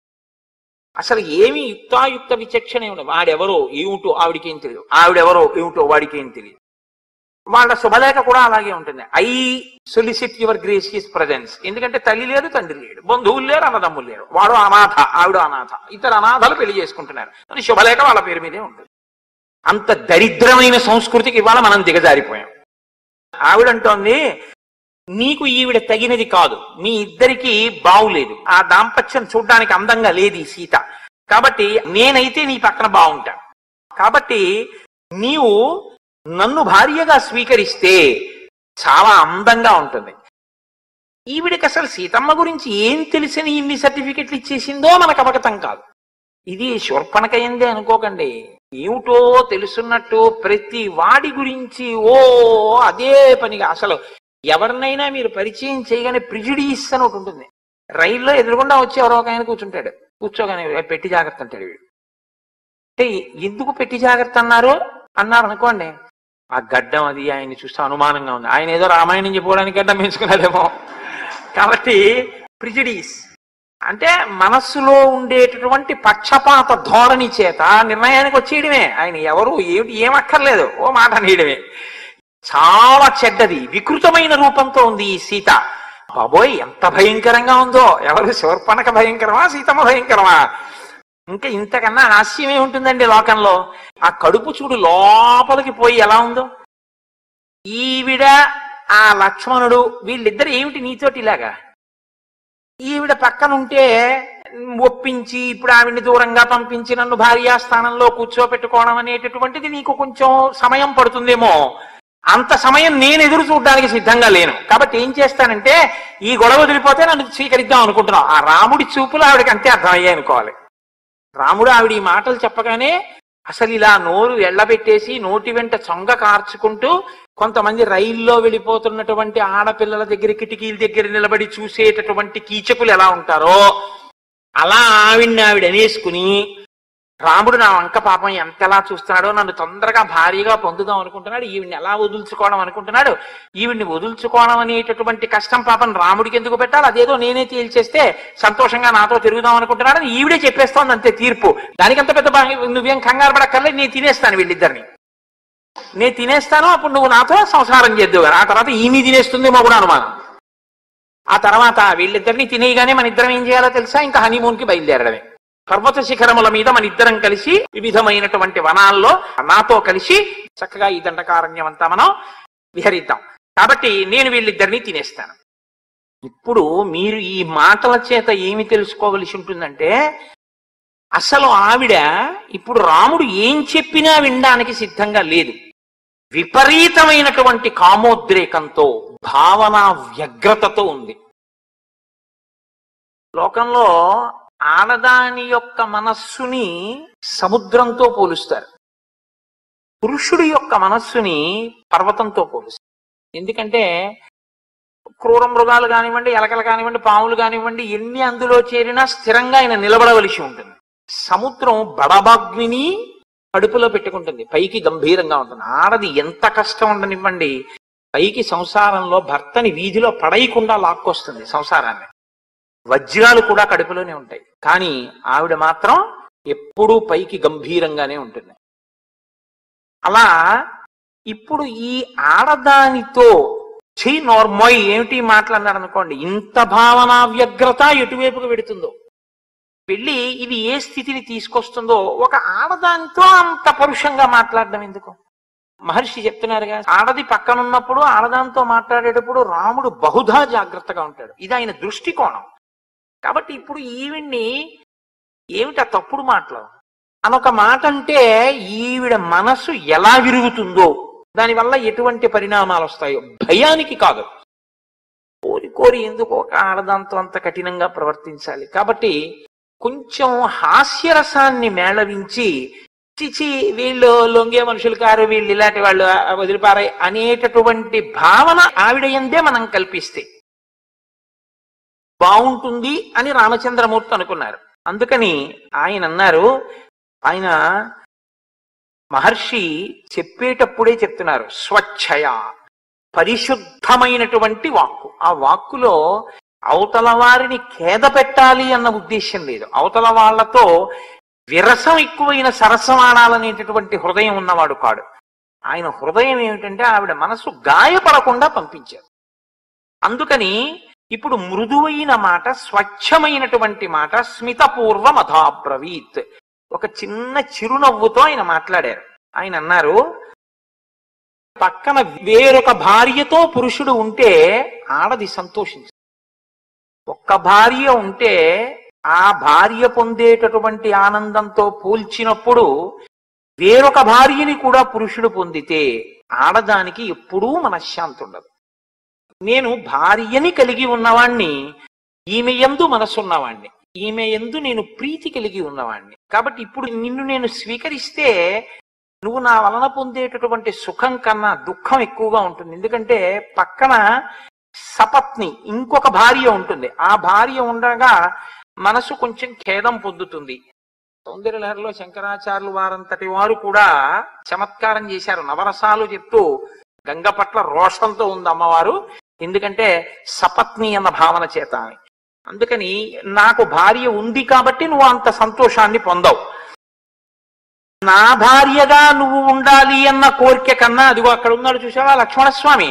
అసలు ఏమి యుక్తాయుక్త విచక్షణ ఏమిటి వాడెవరో ఏమిటో ఆవిడికి ఏం తెలియదు ఆవిడెవరో ఏమిటో వాడికి ఏం తెలియదు వాళ్ళ శుభలేఖ కూడా అలాగే ఉంటుంది I solicit your gracious presence ఎందుకంటే తల్లి లేదు తండ్రి లేడు బంధువులు లేరు అన్నదమ్ములు లేరు వాడు అనాథ ఆవిడ అనాథ ఇద్దరు అనాథలు పెళ్లి చేసుకుంటున్నారు అని శుభలేఖ వాళ్ళ పేరు మీదే ఉంటుంది అంత దరిద్రమైన సంస్కృతికి ఇవాళ మనం దిగజారిపోయాం ఆవిడంటోంది నీకు ఈవిడ తగినది కాదు మీ ఇద్దరికి బావులేదు ఆ దాంపత్యం చూడ్డానికి అందంగా లేదు ఈ సీత కాబట్టి నేనైతే నీ పక్కన బాగుంటా కాబట్టి నీవు నన్ను భార్యగా స్వీకరిస్తే చాలా అందంగా ఉంటుంది ఈవిడికి అసలు సీతమ్మ గురించి ఏం తెలిసిన ఇన్ని సర్టిఫికెట్లు ఇచ్చేసిందో మనకు అవగతం కాదు ఇది శూర్పణకయిందే అనుకోకండి ఏమిటో తెలుసున్నట్టు ప్రతి వాడి గురించి ఓ అదే పనిగా అసలు ఎవరినైనా మీరు పరిచయం చేయగానే ప్రిజుడీస్ అని ఒకటి ఉంటుంది రైల్లో ఎదురుగుండా వచ్చి ఎవరో ఒక ఆయన కూర్చుంటాడు కూర్చోగానే "ఏ, పెట్టి జాగ్రత్త అంటాడు వీడు అంటే ఎందుకు పెట్టి జాగ్రత్త అన్నారు అన్నారు అనుకోండి ఆ గడ్డం అది ఆయన్ని చూస్తే అనుమానంగా ఉంది ఆయన ఏదో రామాయణం చెప్పుకోవడానికి గడ్డం పెంచుకున్నాడేమో కాబట్టి ప్రిజిడీస్ అంటే మనస్సులో ఉండేటటువంటి పక్షపాత ధోరణి చేత నిర్ణయానికి వచ్చేయడమే ఆయన ఎవరు ఏమిటి ఏం అక్కర్లేదు ఓ మాట అనేయడమే చాలా చెడ్డది వికృతమైన రూపంతో ఉంది ఈ సీత బాబోయ్ ఎంత భయంకరంగా ఉందో ఎవరు శూర్పణక భయంకరమా సీతమ్మ భయంకరమా ఇంకా ఇంతకన్నా హాస్యమే ఉంటుందండి లోకంలో ఆ కడుపు చూడు లోపలికి పోయి ఎలా ఉందో ఈవిడ ఆ లక్ష్మణుడు వీళ్ళిద్దరు ఏమిటి నీతోటి ఇలాగా ఈవిడ పక్కన ఉంటే ఒప్పించి ఇప్పుడు ఆవిడ్ని దూరంగా పంపించి నన్ను భార్యా స్థానంలో కూర్చోపెట్టుకోవడం అనేటటువంటిది నీకు కొంచెం సమయం పడుతుందేమో అంత సమయం నేను ఎదురు చూడడానికి సిద్ధంగా లేను కాబట్టి ఏం చేస్తానంటే ఈ గొడవ వదిలిపోతే నన్ను స్వీకరిద్దాం అనుకుంటున్నాం ఆ రాముడి చూపులు ఆవిడకి అంతే అర్థమయ్యాయి అనుకోవాలి రాముడు ఆవిడ ఈ మాటలు చెప్పగానే అసలు ఇలా నోరు ఎళ్ళబెట్టేసి నోటి వెంట చొంగ కార్చుకుంటూ కొంతమంది రైల్లో వెళ్ళిపోతున్నటువంటి ఆడపిల్లల దగ్గర కిటికీల దగ్గర నిలబడి చూసేటటువంటి కీచకులు ఎలా ఉంటారో అలా ఆవిడ్ని ఆవిడ అనేసుకుని రాముడు నా వంక పాపం ఎంతలా చూస్తున్నాడో నన్ను తొందరగా భారీగా పొందుదాం అనుకుంటున్నాడు ఈవిడ్ని ఎలా వదులుచుకోవడం అనుకుంటున్నాడు ఈవిడ్ని వదులుచుకోవడం అనేటటువంటి కష్టం పాపం రాముడికి ఎందుకు పెట్టాలి అదేదో నేనే తేల్చేస్తే సంతోషంగా నాతో తిరుగుదాం అనుకుంటున్నాడు అని ఈవిడే చెప్పేస్తోంది అంతే తీర్పు దానికంత పెద్ద బా- నువ్వేం కంగారు పడక్కర్లేదు నేను తినేస్తాను వీళ్ళిద్దరిని నేను తినేస్తాను అప్పుడు నువ్వు నాతో సంసారం చేద్దావు ఆ తర్వాత ఈమె తినేస్తుందేమో కూడా అనుమానం ఆ తర్వాత వీళ్ళిద్దరిని తినేయగానే మన ఇద్దరం ఏం చేయాలో తెలుసా ఇంకా హనీమూన్ కి బయలుదేరడమే పర్వత శిఖరముల మీద మన ఇద్దరం కలిసి వివిధమైనటువంటి వనాల్లో నాతో కలిసి చక్కగా ఈ దండకారణ్యం అంతా మనం విహరిద్దాం కాబట్టి నేను వీళ్ళిద్దరిని తినేస్తాను ఇప్పుడు మీరు ఈ మాటల చేత ఏమి తెలుసుకోవలసి ఉంటుందంటే అసలు ఆవిడ ఇప్పుడు రాముడు ఏం చెప్పినా వినడానికి సిద్ధంగా లేదు విపరీతమైనటువంటి కామోద్రేకంతో భావన వ్యగ్రతతో ఉంది లోకంలో ఆడదాని యొక్క మనస్సుని సముద్రంతో పోలుస్తారు పురుషుడి యొక్క మనస్సుని పర్వతంతో పోలుస్తారు ఎందుకంటే క్రూర మృగాలు కానివ్వండి ఎలకలు కానివ్వండి పాములు కానివ్వండి ఎన్ని అందులో చేరినా స్థిరంగా ఆయన నిలబడవలసి ఉంటుంది సముద్రం బడబాగ్నిని కడుపులో పెట్టుకుంటుంది పైకి గంభీరంగా ఉంటుంది ఆడది ఎంత కష్టం ఉండనివ్వండి పైకి సంసారంలో భర్తని వీధిలో పడేయకుండా లాక్కొస్తుంది సంసారాన్ని వజ్రాలు కూడా కడుపులోనే ఉంటాయి కానీ ఆవిడ మాత్రం ఎప్పుడూ పైకి గంభీరంగానే ఉంటుంది అలా ఇప్పుడు ఈ ఆడదానితో చీ నోర్మోయ్ ఏమిటి మాట్లాడినారు అనుకోండి ఇంత భావన వ్యగ్రత ఎటువైపుకు పెడుతుందో వెళ్ళి ఇది ఏ స్థితిని తీసుకొస్తుందో ఒక ఆడదానితో అంత పరుషంగా మాట్లాడడం ఎందుకు మహర్షి చెప్తున్నారుగా ఆడది పక్కనున్నప్పుడు ఆడదాంతో మాట్లాడేటప్పుడు రాముడు బహుధా జాగ్రత్తగా ఉంటాడు ఇది ఆయన దృష్టికోణం కాబట్టి ఇప్పుడు ఈవిడ్ని ఏమిటా తప్పుడు మాటలు అనొక మాట అంటే ఈవిడ మనసు ఎలా విరుగుతుందో దానివల్ల ఎటువంటి పరిణామాలు వస్తాయో భయానికి కాదు కోరి కోరి ఎందుకు ఒక ఆడదాంతో అంత కఠినంగా ప్రవర్తించాలి కాబట్టి కొంచెం హాస్యరసాన్ని మేళవించి చిచి వీళ్ళు లొంగే మనుషులు కారు వీళ్ళు ఇలాంటి వాళ్ళు ఆ, వదిలిపారాయి అనేటటువంటి భావన ఆవిడ ఎందే మనం కల్పిస్తే బాగుంటుంది అని రామచంద్రమూర్తి అనుకున్నారు అందుకని ఆయన అన్నారు ఆయన మహర్షి చెప్పేటప్పుడే చెప్తున్నారు స్వచ్ఛయ పరిశుద్ధమైనటువంటి వాక్కు ఆ వాక్కులో అవతల వారిని ఖేద పెట్టాలి అన్న ఉద్దేశం లేదు అవతల వాళ్ళతో విరసం ఎక్కువైన సరసం ఆడాలనేటటువంటి హృదయం ఉన్నవాడు కాడు ఆయన హృదయం ఏమిటంటే ఆవిడ మనసు గాయపడకుండా పంపించారు అందుకని ఇప్పుడు మృదువైన మాట స్వచ్ఛమైనటువంటి మాట స్మితపూర్వ మధాబ్రవీత్ ఒక చిన్న చిరునవ్వుతో ఆయన మాట్లాడారు ఆయన అన్నారు పక్కన వేరొక భార్యతో పురుషుడు ఉంటే ఆడది సంతోషించు ఒక్క భార్య ఉంటే ఆ భార్య పొందేటటువంటి ఆనందంతో పోల్చినప్పుడు వేరొక భార్యని కూడా పురుషుడు పొందితే ఆడదానికి ఎప్పుడూ మనశ్శాంతి ఉండదు నేను భార్యని కలిగి ఉన్నవాణ్ణి ఈమె ఎందు మనసున్నవాణ్ణి ఈమె ఎందు నేను ప్రీతి కలిగి ఉన్నవాణ్ణి కాబట్టి ఇప్పుడు నిన్ను నేను స్వీకరిస్తే నువ్వు నా వలన పొందేటటువంటి సుఖం కన్నా దుఃఖం ఎక్కువగా ఉంటుంది ఎందుకంటే పక్కన సపత్ని ఇంకొక భార్య ఉంటుంది ఆ భార్య ఉండగా మనసు కొంచెం ఖేదం పొందుతుంది సౌందర్యలహరిలో శంకరాచార్యులు వారంతటి వారు కూడా చమత్కారం చేశారు నవరసాలు చెప్తూ గంగ పట్ల రోషంతో ఉంది అమ్మవారు ఎందుకంటే సపత్ని అన్న భావన చేత అని అందుకని నాకు భార్య ఉంది కాబట్టి నువ్వు అంత సంతోషాన్ని పొందవు నా భార్యగా నువ్వు ఉండాలి అన్న కోరిక కన్నా అదిగో అక్కడ ఉన్నాడు చూసావా లక్ష్మణస్వామి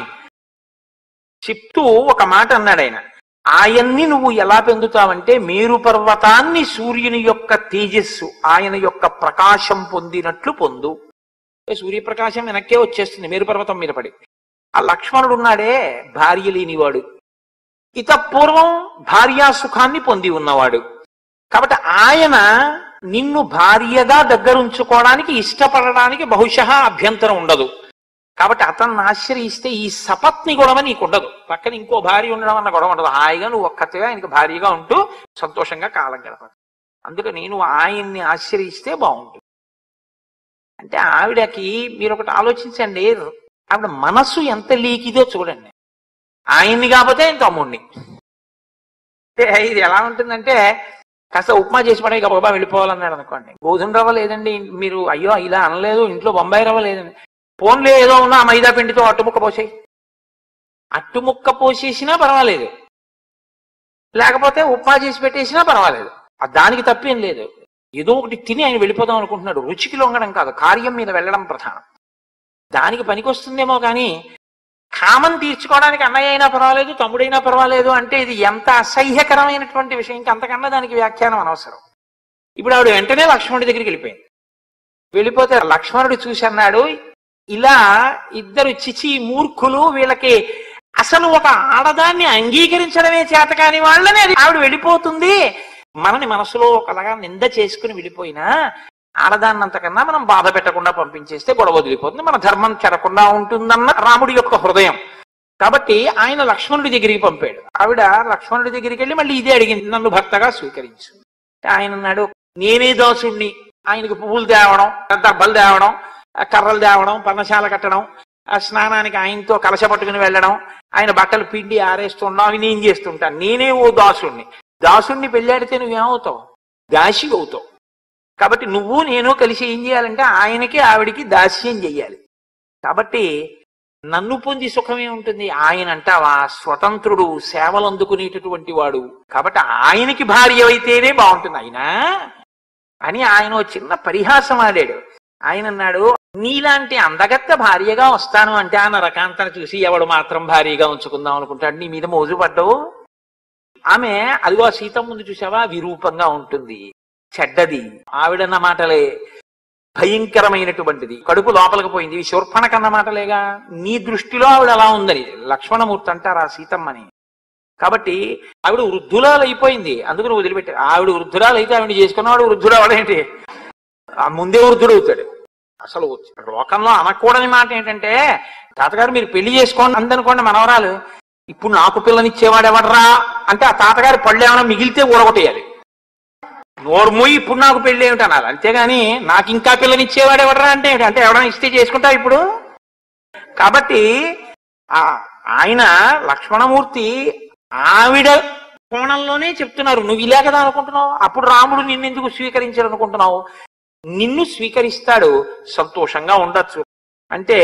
చెప్తూ ఒక మాట అన్నాడు ఆయన ఆయన్ని నువ్వు ఎలా పొందుతావంటే మేరు పర్వతాన్ని సూర్యుని యొక్క తేజస్సు ఆయన యొక్క ప్రకాశం పొందినట్లు పొందు ఏ సూర్యప్రకాశం వెనక్కే వచ్చేస్తుంది మేరు పర్వతం మీద పడి ఆ లక్ష్మణుడు ఉన్నాడే భార్య లేనివాడు ఇత పూర్వం భార్యా సుఖాన్ని పొంది ఉన్నవాడు కాబట్టి ఆయన నిన్ను భార్యగా దగ్గరుంచుకోవడానికి ఇష్టపడడానికి బహుశా అభ్యంతరం ఉండదు కాబట్టి అతన్ని ఆశ్రయిస్తే ఈ సపత్ని గొడవ నీకు ఉండదు పక్కన ఇంకో భార్య ఉండడం అన్న గొడవ ఉండదు హాయిగా నువ్వు ఒక్కతిగా ఆయనకి భార్యగా ఉంటూ సంతోషంగా కాలం గడపదు అందుకని నువ్వు ఆయన్ని ఆశ్రయిస్తే బాగుంటుంది అంటే ఆవిడకి మీరు ఒకటి ఆలోచించండి ఆవిడ మనసు ఎంత లీకిదో చూడండి ఆయన్ని కాకపోతే ఆయన తమ్ముడిని అంటే ఇది ఎలా ఉంటుందంటే కాస్త ఉప్మా చేసి పడే గబగబా వెళ్ళిపోవాలన్నాడు అనుకోండి గోధుమ రవ్వ లేదండి మీరు అయ్యో ఇలా అనలేదు ఇంట్లో బొంబాయి రవ్వ లేదండి ఫోన్లో ఏదో ఉన్నా ఆ మైదా పిండితో అట్టుముక్క పోసేయి అట్టుముక్క పోసేసినా పర్వాలేదు లేకపోతే ఉప్మా చేసి పెట్టేసినా పర్వాలేదు ఆ దానికి తప్పేం లేదు ఏదో ఒకటి తిని ఆయన వెళ్ళిపోదాం అనుకుంటున్నాడు రుచికి లొంగడం కాదు కార్యం మీద వెళ్ళడం ప్రధానం దానికి పనికొస్తుందేమో కానీ కామం తీర్చుకోవడానికి అన్నయ్య అయినా పర్వాలేదు తమ్ముడైనా పర్వాలేదు అంటే ఇది ఎంత అసహ్యకరమైనటువంటి విషయం ఇంకా అంతకన్నా దానికి వ్యాఖ్యానం అనవసరం ఇప్పుడు ఆవిడ వెంటనే లక్ష్మణుడి దగ్గరికి వెళ్ళిపోయింది వెళ్ళిపోతే లక్ష్మణుడు చూసి అన్నాడు ఇలా ఇద్దరు చిచి మూర్ఖులు వీళ్ళకి అసలు ఒక ఆడదాన్ని అంగీకరించడమే చేత కాని వాళ్ళని అది ఆవిడ వెళ్ళిపోతుంది మనని మనసులో ఒకలాగా నింద చేసుకుని వెళ్ళిపోయినా ఆడదాన్నంతకన్నా మనం బాధ పెట్టకుండా పంపించేస్తే గొడవ వదిలిపోతుంది మన ధర్మం చెరకుండా ఉంటుందన్న రాముడి యొక్క హృదయం కాబట్టి ఆయన లక్ష్మణుడి దగ్గరికి పంపాడు ఆవిడ లక్ష్మణుడి దగ్గరికి వెళ్ళి మళ్ళీ ఇదే అడిగింది నన్ను భర్తగా స్వీకరించు ఆయన అన్నాడు నేనే దాసుణ్ణి ఆయనకు పువ్వులు తేవడం దర్బలు తేవడం ఆ కర్రలు తేవడం పర్ణశాల కట్టడం ఆ స్నానానికి ఆయనతో కలశ పట్టుకుని వెళ్ళడం ఆయన బట్టలు పిండి ఆరేస్తుండడం అవి నేను చేస్తుంటాను నేనే ఓ దాసుణ్ణి దాసుణ్ణి పెళ్ళాడితే నువ్వేమవుతావు దాసి అవుతావు కాబట్టి నువ్వు నేను కలిసి ఏం చేయాలంటే ఆయనకి ఆవిడికి దాస్యం చెయ్యాలి కాబట్టి నన్ను పొంది సుఖమే ఉంటుంది ఆయన అంటావా స్వతంత్రుడు సేవలు అందుకునేటటువంటి వాడు కాబట్టి ఆయనకి భార్య అయితేనే బాగుంటుంది అయినా అని ఆయన ఓ చిన్న పరిహాసం ఆడాడు ఆయన అన్నాడు నీలాంటి అందగత్త భార్యగా వస్తాను అంటే ఆ నరకాంతన చూసి ఎవడు మాత్రం భార్యగా ఉంచుకుందాం అనుకుంటాడు నీ మీద మోజు పడ్డవు ఆమె అదిగో ఆ సీత ముందు చూసావా విరూపంగా ఉంటుంది చెడ్డది ఆవిడన్న మాటలే భయంకరమైనటువంటిది కడుపు లోపలికి పోయింది ఇవి శూర్పణకన్న మాటలేగా నీ దృష్టిలో ఆవిడ అలా ఉందని లక్ష్మణమూర్తి అంటారు ఆ సీతమ్మని కాబట్టి ఆవిడ వృద్ధురాలు అయిపోయింది అందుకని వదిలిపెట్టారు ఆవిడ వృద్ధురాలు అయితే ఆవిడ చేసుకున్నవాడు వృద్ధుడు ఏంటి ఆ ముందే వృద్ధుడు అవుతాడు అసలు లోకంలో అనకూడని మాట ఏంటంటే తాతగారు మీరు పెళ్లి చేసుకోండి అందనుకోండి మనవరాలు ఇప్పుడు నాకు పిల్లనిచ్చేవాడు ఎవడరా అంటే ఆ తాతగారి పళ్ళు ఏమైనా మిగిలితే ఊడగొట్టేయాలి నోర్మూయి ఇప్పుడు నాకు పెళ్లి ఏమిటి అనాలి అంతేగాని నాకు ఇంకా పిల్లనిచ్చేవాడు ఎవడరా అంటే ఏమిటి? అంటే ఎవడన్నా ఇస్తే చేసుకుంటా ఇప్పుడు కాబట్టి ఆ ఆయన లక్ష్మణమూర్తి ఆవిడ కోణంలోనే చెప్తున్నారు నువ్వు ఇలా కదా అనుకుంటున్నావు అప్పుడు రాముడు నిన్నెందుకు స్వీకరించాడు అనుకుంటున్నావు నిన్ను స్వీకరిస్తాడు సంతోషంగా ఉండొచ్చు అంటే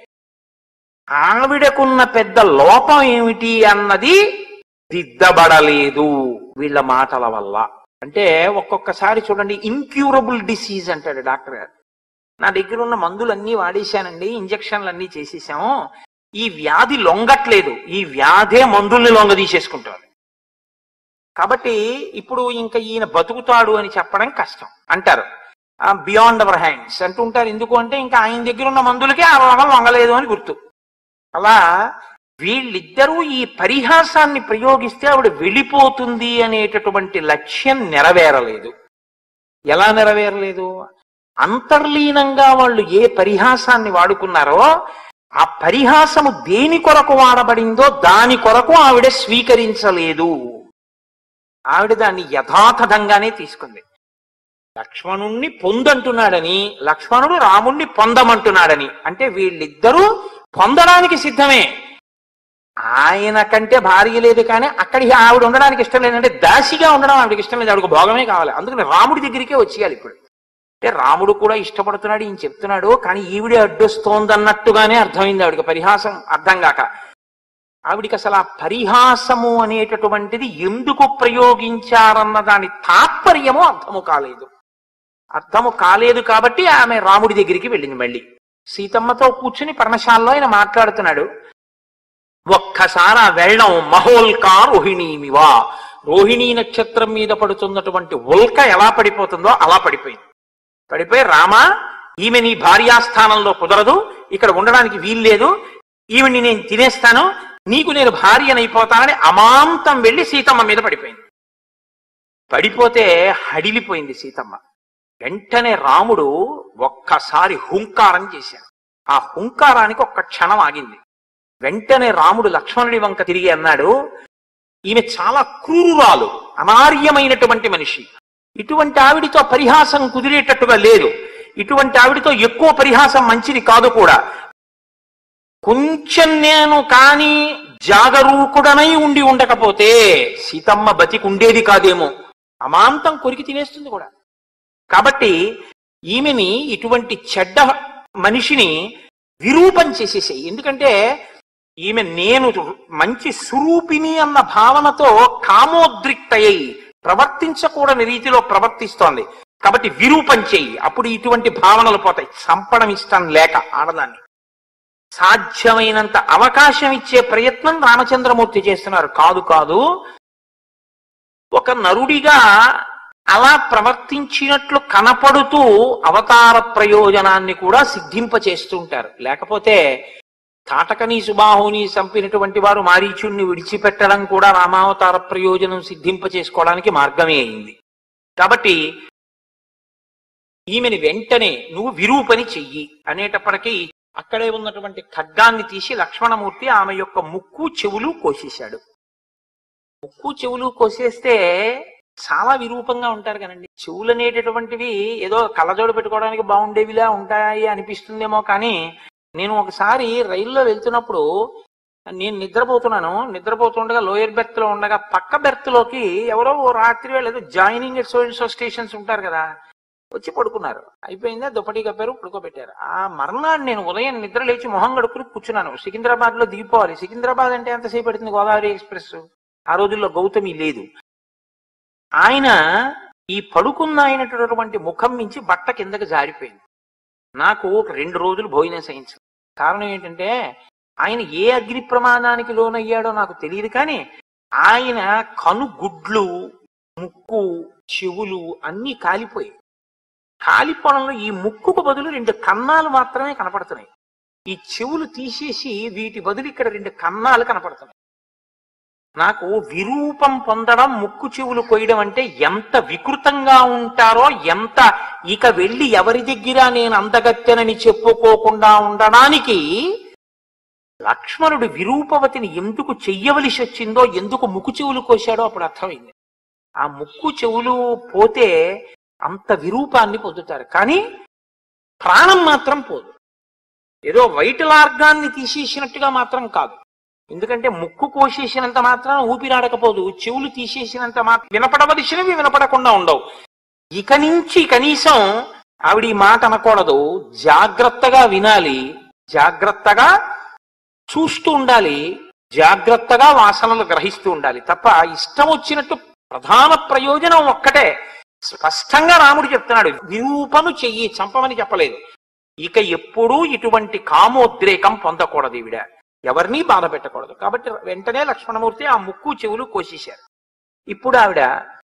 ఆవిడకున్న పెద్ద లోపం ఏమిటి అన్నది దిద్దబడలేదు వీళ్ళ మాటల వల్ల అంటే ఒక్కొక్కసారి చూడండి ఇన్క్యూరబుల్ డిసీజ్ అంటాడు డాక్టర్ గారు నా దగ్గర ఉన్న మందులన్నీ వాడేశానండి ఇంజక్షన్లు అన్నీ చేసేసాము ఈ వ్యాధి లొంగట్లేదు ఈ వ్యాధే మందుల్ని లొంగ తీసేసుకుంటారు కాబట్టి ఇప్పుడు ఇంకా ఈయన బతుకుతాడు అని చెప్పడం కష్టం అంటారు బియాండ్ అవర్ హ్యాండ్స్ అంటుంటారు ఎందుకు అంటే ఇంకా ఆయన దగ్గర ఉన్న మందులకే ఆ రోగం లొంగలేదు అని గుర్తు అలా వీళ్ళిద్దరూ ఈ పరిహాసాన్ని ప్రయోగిస్తే ఆవిడ వెళ్ళిపోతుంది అనేటటువంటి లక్ష్యం నెరవేరలేదు ఎలా నెరవేరలేదు అంతర్లీనంగా వాళ్ళు ఏ పరిహాసాన్ని వాడుకున్నారో ఆ పరిహాసము దేని కొరకు వాడబడిందో దాని కొరకు ఆవిడ స్వీకరించలేదు ఆవిడ దాన్ని యథాతథంగానే తీసుకుంది లక్ష్మణుణ్ణి పొందంటున్నాడని లక్ష్మణుడు రాముణ్ణి పొందమంటున్నాడని అంటే వీళ్ళిద్దరూ పొందడానికి సిద్ధమే ఆయన కంటే భార్య లేదు కానీ అక్కడికి ఆవిడ ఉండడానికి ఇష్టం లేదంటే దాసిగా ఉండడం ఆవిడకి ఇష్టం లేదు ఆవిడకు భోగమే కావాలి అందుకని రాముడి దగ్గరికే వచ్చేయాలి ఇప్పుడు అంటే రాముడు కూడా ఇష్టపడుతున్నాడు ఈయన చెప్తున్నాడు కానీ ఈవిడే అడ్డొస్తోందన్నట్టుగానే అర్థమైంది ఆవిడకి పరిహాసం అర్థం కాక ఆవిడికి అసలు ఆ పరిహాసము అనేటటువంటిది ఎందుకు ప్రయోగించారన్న దాని తాత్పర్యము అర్థము కాలేదు అర్థము కాలేదు కాబట్టి ఆమె రాముడి దగ్గరికి వెళ్ళింది మళ్ళీ సీతమ్మతో కూర్చుని పర్ణశాలలో ఆయన మాట్లాడుతున్నాడు ఒక్కసారి ఆ వెళ్ళం మహోల్కా రోహిణీమివా రోహిణీ నక్షత్రం మీద పడుతున్నటువంటి ఉల్క ఎలా పడిపోతుందో అలా పడిపోయింది పడిపోయి రామా ఈమె నీ భార్యాస్థానంలో కుదరదు ఇక్కడ ఉండడానికి వీల్లేదు ఈమెని నేను తినేస్తాను నీకు నేను భార్యనైపోతానని అమాంతం వెళ్ళి సీతమ్మ మీద పడిపోయింది పడిపోతే హడిలిపోయింది సీతమ్మ వెంటనే రాముడు ఒక్కసారి హుంకారం చేశాడు ఆ హుంకారానికి ఒక్క క్షణం ఆగింది వెంటనే రాముడు లక్ష్మణుడి వంక తిరిగి అన్నాడు ఈమె చాలా క్రూరురాలు అనార్యమైనటువంటి మనిషి ఇటువంటి ఆవిడితో పరిహాసం కుదిరేటట్టుగా లేదు ఇటువంటి ఆవిడితో ఎక్కువ పరిహాసం మంచిది కాదు కూడా కొంచెం నేను కాని జాగరూకుడనై ఉండి ఉండకపోతే సీతమ్మ బతికుండేది కాదేమో అమాంతం కొరికి తినేస్తుంది కూడా కాబట్టి ఈమెని ఇటువంటి చెడ్డ మనిషిని విరూపం చేసేసాయి ఎందుకంటే ఈమె నేను మంచి స్వరూపిణి అన్న భావనతో కామోద్రిక్తయ్యి ప్రవర్తించకూడని రీతిలో ప్రవర్తిస్తోంది కాబట్టి విరూపం చెయ్యి అప్పుడు ఇటువంటి భావనలు పోతాయి చంపడం ఇష్టం లేక ఆడదాన్ని సాధ్యమైనంత అవకాశం ఇచ్చే ప్రయత్నం రామచంద్రమూర్తి చేస్తున్నారు కాదు కాదు ఒక నరుడిగా అలా ప్రవర్తించినట్లు కనపడుతూ అవతార ప్రయోజనాన్ని కూడా సిద్ధింప చేస్తుంటారు లేకపోతే తాటకని సుబాహుని చంపినటువంటి వారు మారీచుణ్ణి విడిచిపెట్టడం కూడా రామావతార ప్రయోజనం సిద్ధింప చేసుకోవడానికి మార్గమే అయింది కాబట్టి ఈమెని వెంటనే నువ్వు విరూపని చెయ్యి అనేటప్పటికీ అక్కడే ఉన్నటువంటి ఖడ్గాన్ని తీసి లక్ష్మణమూర్తి ఆమె యొక్క ముక్కు చెవులు కోసేశాడు ముక్కు చెవులు కోసేస్తే చాలా విరూపంగా ఉంటారు కదండి చెవులు అనేటటువంటివి ఏదో కళ్ళజోడు పెట్టుకోవడానికి బాగుండేవిలా ఉంటాయి అనిపిస్తుందేమో కానీ నేను ఒకసారి రైల్లో వెళ్తున్నప్పుడు నేను నిద్రపోతున్నాను నిద్రపోతుండగా లోయర్ బెర్త్ లో ఉండగా పక్క బెర్త్ లోకి ఎవరో ఓ రాత్రి వేళ ఏదో joining at so so stations ఉంటారు కదా వచ్చి పడుకున్నారు అయిపోయిందా దుప్పటి కప్పారు పడుకోబెట్టారు ఆ మర్నాడు నేను ఉదయం నిద్ర లేచి మొహం గడుపుని కూర్చున్నాను సికింద్రాబాద్ లో దిగిపోవాలి సికింద్రాబాద్ అంటే ఎంతసేపు పడుతుంది గోదావరి ఎక్స్ప్రెస్ ఆ రోజుల్లో గౌతమి లేదు ఆయన ఈ పడుకున్న అయినటువంటి ముఖం నుంచి బట్ట కిందకి జారిపోయింది నాకు ఒక రెండు రోజులు భోజనం సహించదు కారణం ఏంటంటే ఆయన ఏ అగ్ని ప్రమాదానికి లోనయ్యాడో నాకు తెలియదు కానీ ఆయన కనుగుడ్లు ముక్కు చెవులు అన్నీ కాలిపోయాయి కాలిపోవడంలో ఈ ముక్కుకు బదులు రెండు కన్నాలు మాత్రమే కనపడుతున్నాయి ఈ చెవులు తీసేసి వీటి బదులు ఇక్కడ రెండు కన్నాలు కనపడుతున్నాయి నాకు విరూపం పొందడం ముక్కు చెవులు కొయ్యడం అంటే ఎంత వికృతంగా ఉంటారో ఎంత ఇక వెళ్ళి ఎవరి దగ్గర నేను అందగత్తెనని చెప్పుకోకుండా ఉండడానికి లక్ష్మణుడు విరూపవతిని ఎందుకు చెయ్యవలసి వచ్చిందో ఎందుకు ముక్కు చెవులు కోశాడో అప్పుడు అర్థమైంది ఆ ముక్కు చెవులు పోతే అంత విరూపాన్ని పొందుతారు కానీ ప్రాణం మాత్రం పోదు ఏదో వైటలార్గాన్ని తీసేసినట్టుగా మాత్రం కాదు ఎందుకంటే ముక్కు కోసేసినంత మాత్రం ఊపిరాడకపోదు చెవులు తీసేసినంత మాత్రం వినపడవలసినవి వినపడకుండా ఉండవు ఇక నుంచి కనీసం ఆవిడ ఈ మాట అనకూడదు జాగ్రత్తగా వినాలి జాగ్రత్తగా చూస్తూ ఉండాలి జాగ్రత్తగా వాసనలు గ్రహిస్తూ ఉండాలి తప్ప ఇష్టం వచ్చినట్టు ప్రధాన ప్రయోజనం ఒక్కటే స్పష్టంగా రాముడు చెప్తున్నాడు విరూపను చెయ్యి చంపమని చెప్పలేదు ఇక ఎప్పుడూ ఇటువంటి కామోద్రేకం పొందకూడదు ఈవిడ ఎవరినీ బాధ పెట్టకూడదు కాబట్టి వెంటనే లక్ష్మణమూర్తి ఆ ముక్కు చెవులు కోసేశారు ఇప్పుడు ఆవిడ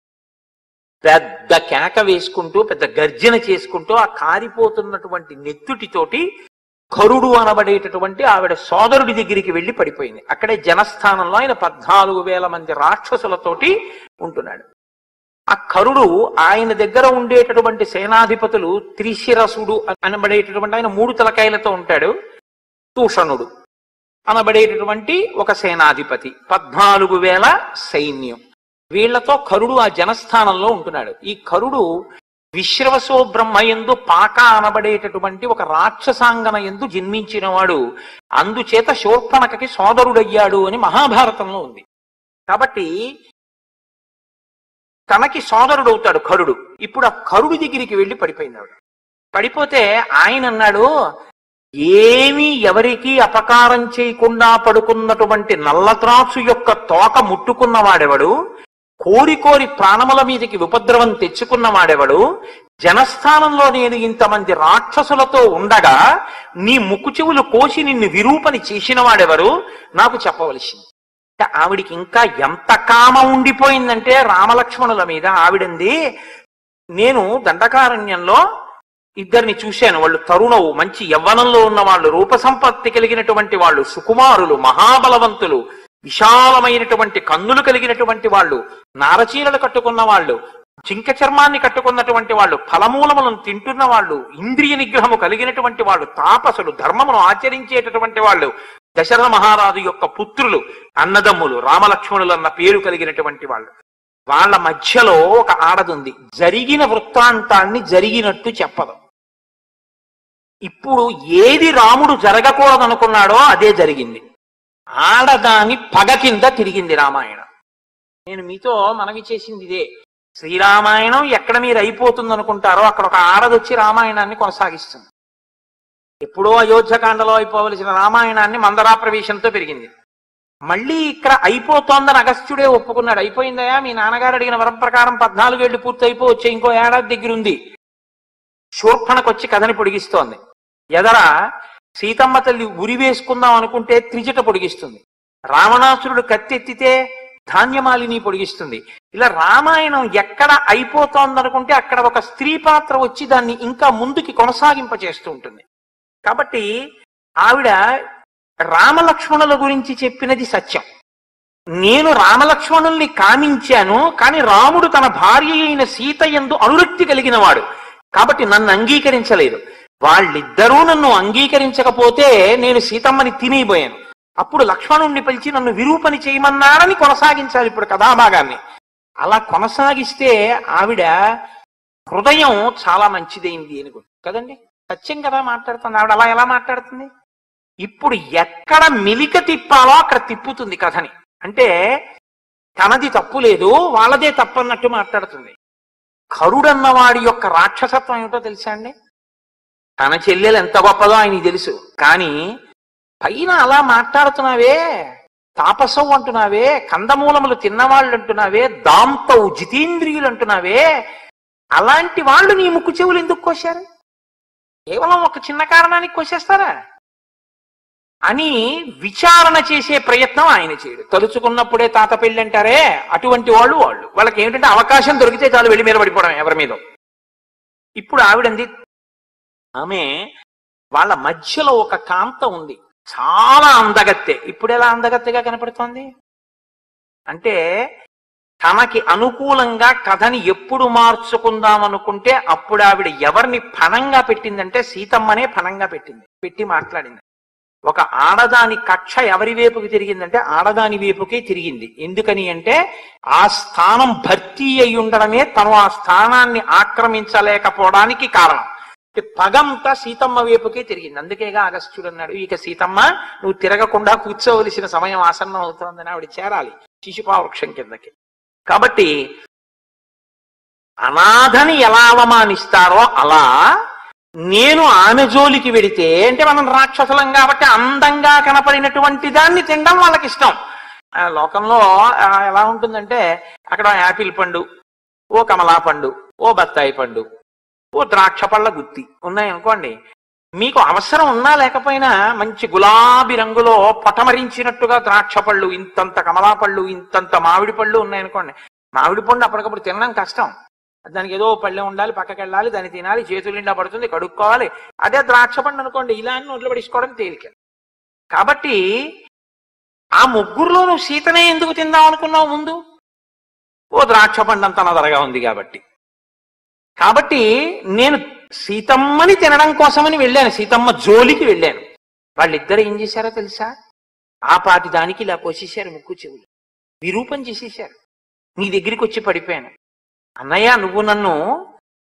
పెద్ద కేక వేసుకుంటూ పెద్ద గర్జన చేసుకుంటూ ఆ కారిపోతున్నటువంటి నెత్తుటితోటి కరుడు అనబడేటటువంటి ఆవిడ సోదరుడి దగ్గరికి వెళ్లి పడిపోయింది అక్కడే జనస్థానంలో ఆయన పద్నాలుగు వేల మంది రాక్షసులతోటి ఉంటున్నాడు ఆ కరుడు ఆయన దగ్గర ఉండేటటువంటి సేనాధిపతులు త్రిశిరసుడు అనబడేటటువంటి ఆయన మూడు తలకాయలతో ఉంటాడు తూషణుడు అనబడేటటువంటి ఒక సేనాధిపతి పద్నాలుగు వేల సైన్యం వీళ్లతో కరుడు ఆ జనస్థానంలో ఉంటున్నాడు ఈ కరుడు విశ్రవసో బ్రహ్మ ఎందు పాక అనబడేటటువంటి ఒక రాక్షసాంగన ఎందు జన్మించినవాడు అందుచేత శూర్పణకకి సోదరుడయ్యాడు అని మహాభారతంలో ఉంది కాబట్టి తనకి సోదరుడవుతాడు కరుడు ఇప్పుడు ఆ కరుడు దగ్గరికి వెళ్ళి పడిపోయింది ఆవిడ పడిపోతే ఆయన అన్నాడు ఏమీ ఎవరికి అపకారం చేయకుండా పడుకున్నటువంటి నల్లత్రాసు యొక్క తోక ముట్టుకున్నవాడెవడు కోరి కోరి ప్రాణముల మీదకి ఉపద్రవం తెచ్చుకున్నవాడెవడు జనస్థానంలో నేను ఇంతమంది రాక్షసులతో ఉండగా నీ ముక్కు చెవులు కోసి నిన్ను విరూపని చేసిన వాడెవరు నాకు చెప్పవలసింది అంటే ఆవిడికి ఇంకా ఎంత కామ ఉండిపోయిందంటే రామలక్ష్మణుల మీద ఆవిడంది నేను దండకారణ్యంలో ఇద్దరిని చూశాను వాళ్ళు తరుణవు మంచి యవ్వనంలో ఉన్న వాళ్ళు రూపసంపత్తి కలిగినటువంటి వాళ్ళు సుకుమారులు మహాబలవంతులు విశాలమైనటువంటి కన్నులు కలిగినటువంటి వాళ్ళు నారచీరలు కట్టుకున్న వాళ్ళు జింక చర్మాన్ని కట్టుకున్నటువంటి వాళ్ళు ఫలమూలములను తింటున్న వాళ్ళు ఇంద్రియ నిగ్రహము కలిగినటువంటి వాళ్ళు తాపసులు ధర్మమును ఆచరించేటటువంటి వాళ్ళు దశరథ మహారాజు యొక్క పుత్రులు అన్నదమ్ములు రామలక్ష్మణులు అన్న పేరు కలిగినటువంటి వాళ్ళు వాళ్ళ మధ్యలో ఒక ఆడదుంది జరిగిన వృత్తాంతాన్ని జరిగినట్టు చెప్పదు ఇప్పుడు ఏది రాముడు జరగకూడదనుకున్నాడో అదే జరిగింది ఆడదాని పగ కింద తిరిగింది రామాయణం నేను మీతో మనవి చేసింది ఇదే శ్రీరామాయణం ఎక్కడ మీరు అయిపోతుంది అనుకుంటారో అక్కడ ఒక ఆడదొచ్చి రామాయణాన్ని కొనసాగిస్తుంది ఎప్పుడో అయోధ్యకాండలో అయిపోవలసిన రామాయణాన్ని మందరా ప్రవేశంతో పెరిగింది మళ్ళీ ఇక్కడ అయిపోతోందని అగస్త్యుడే ఒప్పుకున్నాడు అయిపోయిందయా మీ నాన్నగారు అడిగిన వరం ప్రకారం పద్నాలుగేళ్లు పూర్తి అయిపో వచ్చే ఇంకో ఏడాది దగ్గర ఉంది శూర్పణకొచ్చి కథని పొడిగిస్తోంది ఎదర సీతమ్మ తల్లి ఉరి వేసుకుందాం అనుకుంటే త్రిజట పొడిగిస్తుంది రావణాసురుడు కత్తెత్తితే ధాన్యమాలిని పొడిగిస్తుంది ఇలా రామాయణం ఎక్కడ అయిపోతోందనుకుంటే అక్కడ ఒక స్త్రీ పాత్ర వచ్చి దాన్ని ఇంకా ముందుకి కొనసాగింప చేస్తూ ఉంటుంది కాబట్టి ఆవిడ రామలక్ష్మణుల గురించి చెప్పినది సత్యం నేను రామలక్ష్మణుల్ని కామించాను కానీ రాముడు తన భార్య అయిన సీత ఎందు అనురక్తి కలిగిన వాడు కాబట్టి నన్ను అంగీకరించలేదు వాళ్ళిద్దరూ నన్ను అంగీకరించకపోతే నేను సీతమ్మని తినిపోయాను అప్పుడు లక్ష్మణుణ్ణి పిలిచి నన్ను విరూపని చేయమన్నాడని కొనసాగించాలి ఇప్పుడు కథాభాగాన్ని అలా కొనసాగిస్తే ఆవిడ హృదయం చాలా మంచిదైంది అని గుర్తు. కదండి సత్యం కదా మాట్లాడుతుంది ఆవిడ అలా ఎలా మాట్లాడుతుంది ఇప్పుడు ఎక్కడ మిలిక తిప్పాలో అక్కడ తిప్పుతుంది కథని అంటే తనది తప్పు లేదు వాళ్ళదే తప్పన్నట్టు మాట్లాడుతుంది కరుడన్న వాడి యొక్క రాక్షసత్వం ఏమిటో తెలుసా అండి తన చెల్లెలు ఎంత గొప్పదో ఆయనకి తెలుసు కానీ పైన అలా మాట్లాడుతున్నావే తాపసం అంటున్నావే కందమూలములు తిన్నవాళ్ళు అంటున్నావే దాంతవు జితేంద్రియులు అంటున్నావే అలాంటి వాళ్ళు నీ ముక్కు చెవులు ఎందుకు కోశారు కేవలం ఒక చిన్న కారణానికి కోసేస్తారా అని విచారణ చేసే ప్రయత్నం ఆయన చేయడు తలుచుకున్నప్పుడే తాత పెళ్ళి అంటారే అటువంటి వాళ్ళు వాళ్ళు వాళ్ళకి ఏమిటంటే అవకాశం దొరికితే చాలు వెళ్ళి మీద పడిపోవడం ఎవరి మీద ఇప్పుడు ఆవిడంది ఆమె వాళ్ళ మధ్యలో ఒక కాంత ఉంది చాలా అందగత్తె ఇప్పుడు ఎలా అందగత్తెగా కనపడుతోంది అంటే తనకి అనుకూలంగా కథని ఎప్పుడు మార్చుకుందాం అనుకుంటే అప్పుడు ఆవిడ ఎవరిని ఫణంగా పెట్టిందంటే సీతమ్మనే ఫణంగా పెట్టింది పెట్టి మాట్లాడింది ఒక ఆడదాని కక్ష ఎవరి వైపుకి తిరిగిందంటే ఆడదాని వైపుకే తిరిగింది ఎందుకని అంటే ఆ స్థానం భర్తీ అయి ఉండడమే తను ఆ స్థానాన్ని ఆక్రమించలేకపోవడానికి కారణం అంటే పగంతా సీతమ్మ వైపుకే తిరిగింది అందుకేగా అగస్త్యుడు అన్నాడు ఇక సీతమ్మ నువ్వు తిరగకుండా కూర్చోవలసిన సమయం ఆసన్నం అవుతోందని ఆవిడ చేరాలి శిశుపా వృక్షం కిందకి కాబట్టి అనాథని ఎలా అవమానిస్తారో అలా నేను ఆమె జోలికి వెడితే అంటే మనం రాక్షసులం కాబట్టి అందంగా కనపడినటువంటి దాన్ని తినడం వాళ్ళకి ఇష్టం ఆ లోకంలో ఆ, ఎలా ఉంటుందంటే అక్కడ యాపిల్ పండు ఓ కమలా పండు ఓ బత్తాయి పండు ఓ ద్రాక్ష పళ్ళ గుత్తి ఉన్నాయనుకోండి మీకు అవసరం ఉన్నా లేకపోయినా మంచి గులాబీ రంగులో పటమరించినట్టుగా ద్రాక్ష పళ్ళు ఇంతంత కమలా పళ్ళు ఇంతంత మామిడి పళ్ళు ఉన్నాయనుకోండి మామిడి పండు అప్పటికప్పుడు తినడం కష్టం దానికి ఏదో పళ్ళెం ఉండాలి పక్కకి వెళ్ళాలి దాన్ని తినాలి చేతులు నిండా పడుతుంది కడుక్కోవాలి అదే ద్రాక్ష పండు అనుకోండి ఇలా అని నోట్లో పడేసుకోవడం తేలిక కాబట్టి ఆ ముగ్గురులో నువ్వు సీతనే ఎందుకు తిందాం అనుకున్నావు ముందు ఓ ద్రాక్ష పండు అంత నదరగా ఉంది కాబట్టి కాబట్టి నేను సీతమ్మని తినడం కోసమని వెళ్ళాను సీతమ్మ జోలికి వెళ్ళాను వాళ్ళిద్దరు ఏం చేశారో తెలుసా ఆ పాటి దానికి ఇలా కోసేశారు ముక్కు చెవులు విరూపం చేసేశారు నీ దగ్గరికి వచ్చి పడిపోయాను అన్నయ్య నువ్వు నన్ను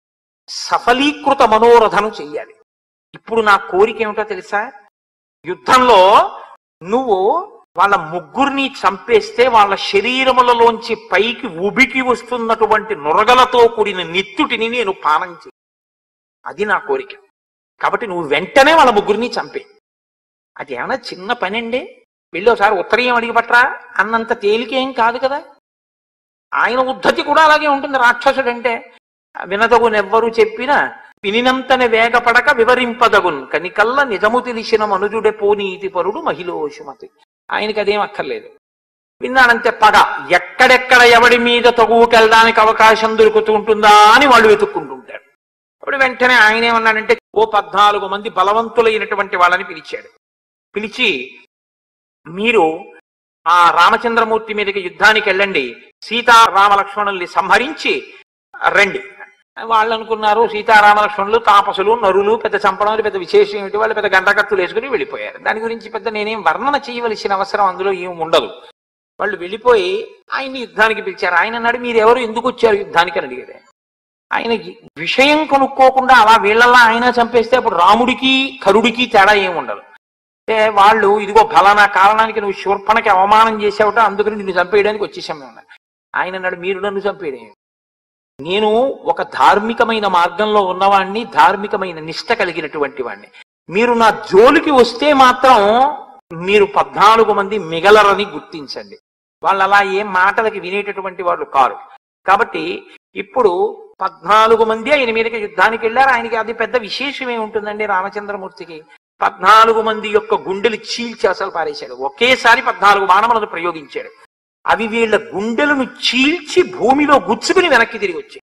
సఫలీకృత మనోరథను చెయ్యాలి ఇప్పుడు నా కోరిక ఏమిటో తెలుసా యుద్ధంలో నువ్వు వాళ్ళ ముగ్గురిని చంపేస్తే వాళ్ళ శరీరములలోంచి పైకి ఉబికి వస్తున్నటువంటి నురగలతో కూడిన నిత్తుటిని నేను పానం చేయి అది నా కోరిక కాబట్టి నువ్వు వెంటనే వాళ్ళ ముగ్గురిని చంపే అది ఏమైనా చిన్న పని అండి వెళ్ళి ఒకసారి ఉత్తరీయం అడిగి పట్టరా అన్నంత తేలికేం కాదు కదా ఆయన ఉద్ధతి కూడా అలాగే ఉంటుంది రాక్షసుడు అంటే వినదగునెవ్వరు చెప్పినా వినినంతనే వేగపడక వివరింపదగున్ కనికల్ల నిజము తెలిసిన మనుజుడే పోనీతి పరుడు మహిళోషుమతి ఆయనకి అదేం అక్కర్లేదు విన్నాడంతే పగ ఎక్కడెక్కడ ఎవడి మీద తగువుకెళ్ళడానికి అవకాశం దొరుకుతూ ఉంటుందా అని వాళ్ళు వెతుక్కుంటుంటారు అప్పుడు వెంటనే ఆయన ఏమన్నాడంటే ఓ పద్నాలుగు మంది బలవంతులైనటువంటి వాళ్ళని పిలిచాడు పిలిచి మీరు ఆ రామచంద్రమూర్తి మీదకి యుద్ధానికి వెళ్ళండి సీతారామ లక్ష్మణుల్ని సంహరించి రండి వాళ్ళు అనుకున్నారు సీతారామ లక్ష్మణులు తాపసులు నరులు పెద్ద చంపడం పెద్ద విశేషం ఏమిటి వాళ్ళు పెద్ద గంటకత్తులు వేసుకుని వెళ్ళిపోయారు దాని గురించి పెద్ద నేనేం వర్ణన చేయవలసిన అవసరం అందులో ఏం ఉండదు వాళ్ళు వెళ్ళిపోయి ఆయన్ని యుద్ధానికి పిలిచారు ఆయన అన్నాడు మీరు ఎవరు ఎందుకు వచ్చారు యుద్ధానికి అని అడిగారు ఆయన విషయం కనుక్కోకుండా అలా వీళ్ళల్లా ఆయన చంపేస్తే అప్పుడు రాముడికి కరుడికి తేడా ఏం ఉండదు అంటే వాళ్ళు ఇదిగో ఫలానా కారణానికి నువ్వు శూర్పణకి అవమానం చేసావుట అందుకని నిన్ను చంపేయడానికి వచ్చేసాం మేము అన్నారు. ఆయన అన్నాడు మీరు నన్ను చంపేయడం ఏమిటి? నేను ఒక ధార్మికమైన మార్గంలో ఉన్నవాణ్ణి ధార్మికమైన నిష్ట కలిగినటువంటి వాణ్ణి మీరు నా జోలికి వస్తే మాత్రం మీరు పద్నాలుగు మంది మిగలరని గుర్తించండి వాళ్ళు అలా ఏం మాటలకి వినేటటువంటి వాళ్ళు కారు కాబట్టి ఇప్పుడు పద్నాలుగు మంది ఆయన మీదకి యుద్ధానికి వెళ్ళారు ఆయనకి అది పెద్ద విశేషం ఏముంటుందండి రామచంద్రమూర్తికి పద్నాలుగు మంది యొక్క గుండెలు చీల్చి అసలు పారేశాడు ఒకేసారి పద్నాలుగు బాణములను ప్రయోగించాడు అవి వీళ్ళ గుండెలను చీల్చి భూమిలో గుచ్చుకుని వెనక్కి తిరిగి వచ్చాయి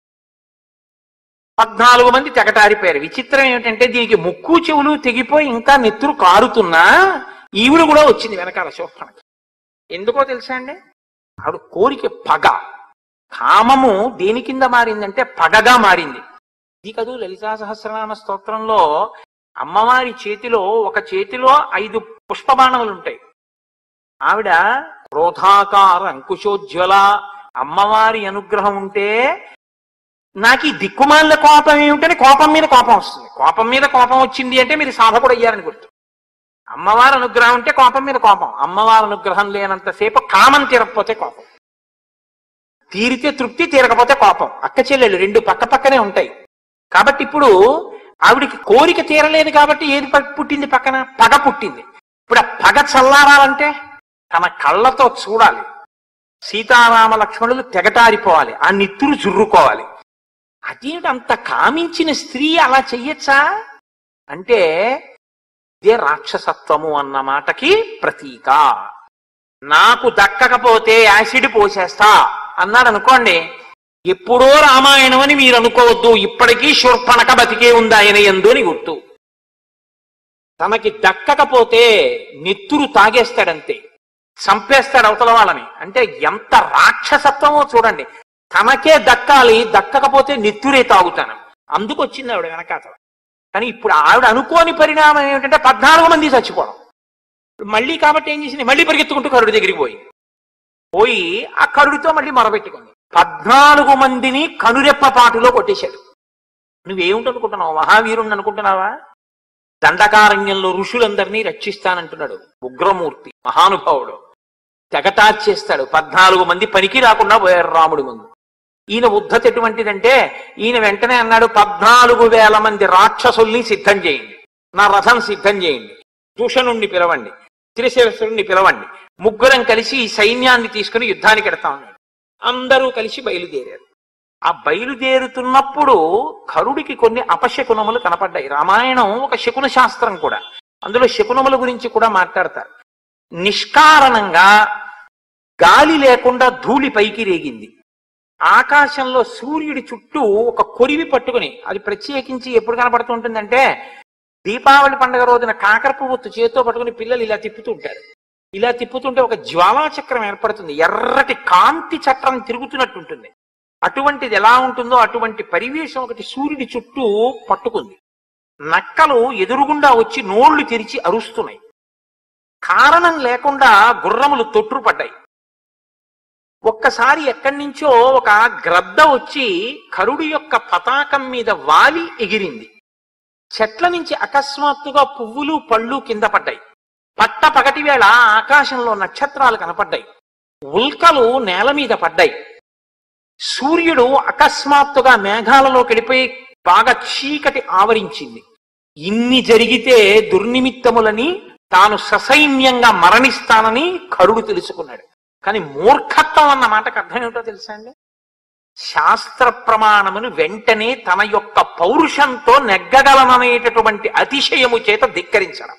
పద్నాలుగు మంది తెగటారిపోయారు విచిత్రం ఏమిటంటే దీనికి ముక్కు చెవులు తెగిపోయి ఇంకా నెత్తురు కారుతున్నా ఈవిడ కూడా వచ్చింది వెనకాల శోభనకి ఎందుకో తెలుసా అండి ఆవిడ కోరిక పగ కామము దేని కింద మారిందంటే పగగా మారింది ఇది కదూ లలితా సహస్రనామ స్తోత్రంలో అమ్మవారి చేతిలో ఒక చేతిలో ఐదు పుష్పబాణములు ఉంటాయి ఆవిడ క్రోధాకార అంకుశోజ్వల అమ్మవారి అనుగ్రహం ఉంటే నాకు ఈ దిక్కుమాలిన కోపం ఏమిటని కోపం మీద కోపం వస్తుంది కోపం మీద కోపం వచ్చింది అంటే మీరు సాధకుడు అయ్యారని గుర్తు అమ్మవారి అనుగ్రహం ఉంటే కోపం మీద కోపం అమ్మవారి అనుగ్రహం లేనంతసేపు కామం తీరకపోతే కోపం తీరితే తృప్తి తీరకపోతే కోపం అక్క చెల్లెలు రెండు పక్క పక్కనే ఉంటాయి కాబట్టి ఇప్పుడు ఆవిడికి కోరిక తీరలేదు కాబట్టి ఏది ప- పుట్టింది పక్కన పగ పుట్టింది ఇప్పుడు ఆ పగ చల్లారాలంటే తన కళ్ళతో చూడాలి సీతారామ లక్ష్మణులు తెగటారిపోవాలి ఆ నిత్తురు జుర్రుకోవాలి అదేమిటి అంత కామించిన స్త్రీ అలా చెయ్యొచ్చా అంటే ఇదే రాక్షసత్వము అన్న మాటకి ప్రతీక నాకు దక్కకపోతే యాసిడ్ పోసేస్తా అన్నాడు అనుకోండి ఎప్పుడో రామాయణం అని మీరు అనుకోవద్దు ఇప్పటికీ శూర్పణక బతికే ఉంది ఆయన ఎందు అని గుర్తు తనకి దక్కకపోతే నెత్తురు తాగేస్తాడంతే చంపేస్తాడు అవతల వాళ్ళని అంటే ఎంత రాక్షసత్వమో చూడండి తనకే దక్కాలి దక్కకపోతే నెత్తురే తాగుతాను అందుకు వచ్చింది ఆవిడ వెనకాతల కానీ ఇప్పుడు ఆవిడ అనుకోని పరిణామం ఏమిటంటే పద్నాలుగు మంది చచ్చిపోవడం మళ్ళీ కాబట్టి ఏం చేసింది మళ్ళీ పరిగెత్తుకుంటూ కరుడి దగ్గరికి పోయి పోయి ఆ కరుడితో మళ్ళీ మొరబెట్టుకుంది పద్నాలుగు మందిని కనురెప్ప పాటులో కొట్టేశాడు నువ్వేమిటనుకుంటున్నావు మహావీరుణ్ణి అనుకుంటున్నావా దండకారణ్యంలో ఋషులందరినీ రక్షిస్తానంటున్నాడు ఉగ్రమూర్తి మహానుభావుడు తెగటార్చేస్తాడు పద్నాలుగు మంది పనికి రాకుండా పోయారు రాముడి ముందు ఈయన ఉద్ధత ఎటువంటిదంటే ఈయన వెంటనే అన్నాడు పద్నాలుగు వేల మంది రాక్షసుల్ని సిద్ధం చేయండి నా రథం సిద్ధం చేయండి దూషణుణ్ణి పిలవండి త్రిశిరసుడిని పిలవండి ముగ్గురం కలిసి ఈ సైన్యాన్ని తీసుకుని యుద్ధానికి ఎడతా ఉన్నాడు అందరూ కలిసి బయలుదేరారు ఆ బయలుదేరుతున్నప్పుడు కరుడికి కొన్ని అపశకునములు కనపడ్డాయి రామాయణం ఒక శకున శాస్త్రం కూడా అందులో శకునముల గురించి కూడా మాట్లాడతారు నిష్కారణంగా గాలి లేకుండా ధూళి పైకి రేగింది ఆకాశంలో సూర్యుడి చుట్టూ ఒక కొరివి పట్టుకుని అది ప్రత్యేకించి ఎప్పుడు కనపడుతుంటుందంటే దీపావళి పండుగ రోజున కాకర పువ్వు చేతితో పట్టుకుని పిల్లలు ఇలా తిప్పుతూ ఉంటారు ఇలా తిప్పుతుంటే ఒక జ్వాలా చక్రం ఏర్పడుతుంది ఎర్రటి కాంతి చక్రం తిరుగుతున్నట్టు ఉంటుంది అటువంటిది ఎలా ఉంటుందో అటువంటి పరివేశం ఒకటి సూర్యుడి చుట్టూ పట్టుకుంది నక్కలు ఎదురుగుండా వచ్చి నోళ్లు తెరిచి అరుస్తున్నాయి కారణం లేకుండా గుర్రములు తొట్టుపడ్డాయి ఒక్కసారి ఎక్కడి నుంచో ఒక గ్రద్ద వచ్చి కరుడు యొక్క పతాకం మీద వాలి ఎగిరింది చెట్ల నుంచి అకస్మాత్తుగా పువ్వులు పళ్ళు కింద పడ్డాయి పట్ట పగటి వేళ ఆకాశంలో నక్షత్రాలు కనపడ్డాయి ఉల్కలు నేల మీద పడ్డాయి సూర్యుడు అకస్మాత్తుగా మేఘాలలోకి వెళ్ళిపోయి బాగా చీకటి ఆవరించింది ఇన్ని జరిగితే దుర్నిమిత్తములని తాను ససైన్యంగా మరణిస్తానని కరుడు తెలుసుకున్నాడు కానీ మూర్ఖత్వం అన్న మాటకు అర్థం ఏమిటో తెలుసా అండి శాస్త్ర ప్రమాణమును వెంటనే తన యొక్క పౌరుషంతో నెగ్గగలననేటటువంటి అతిశయము చేత ధిక్కరించడం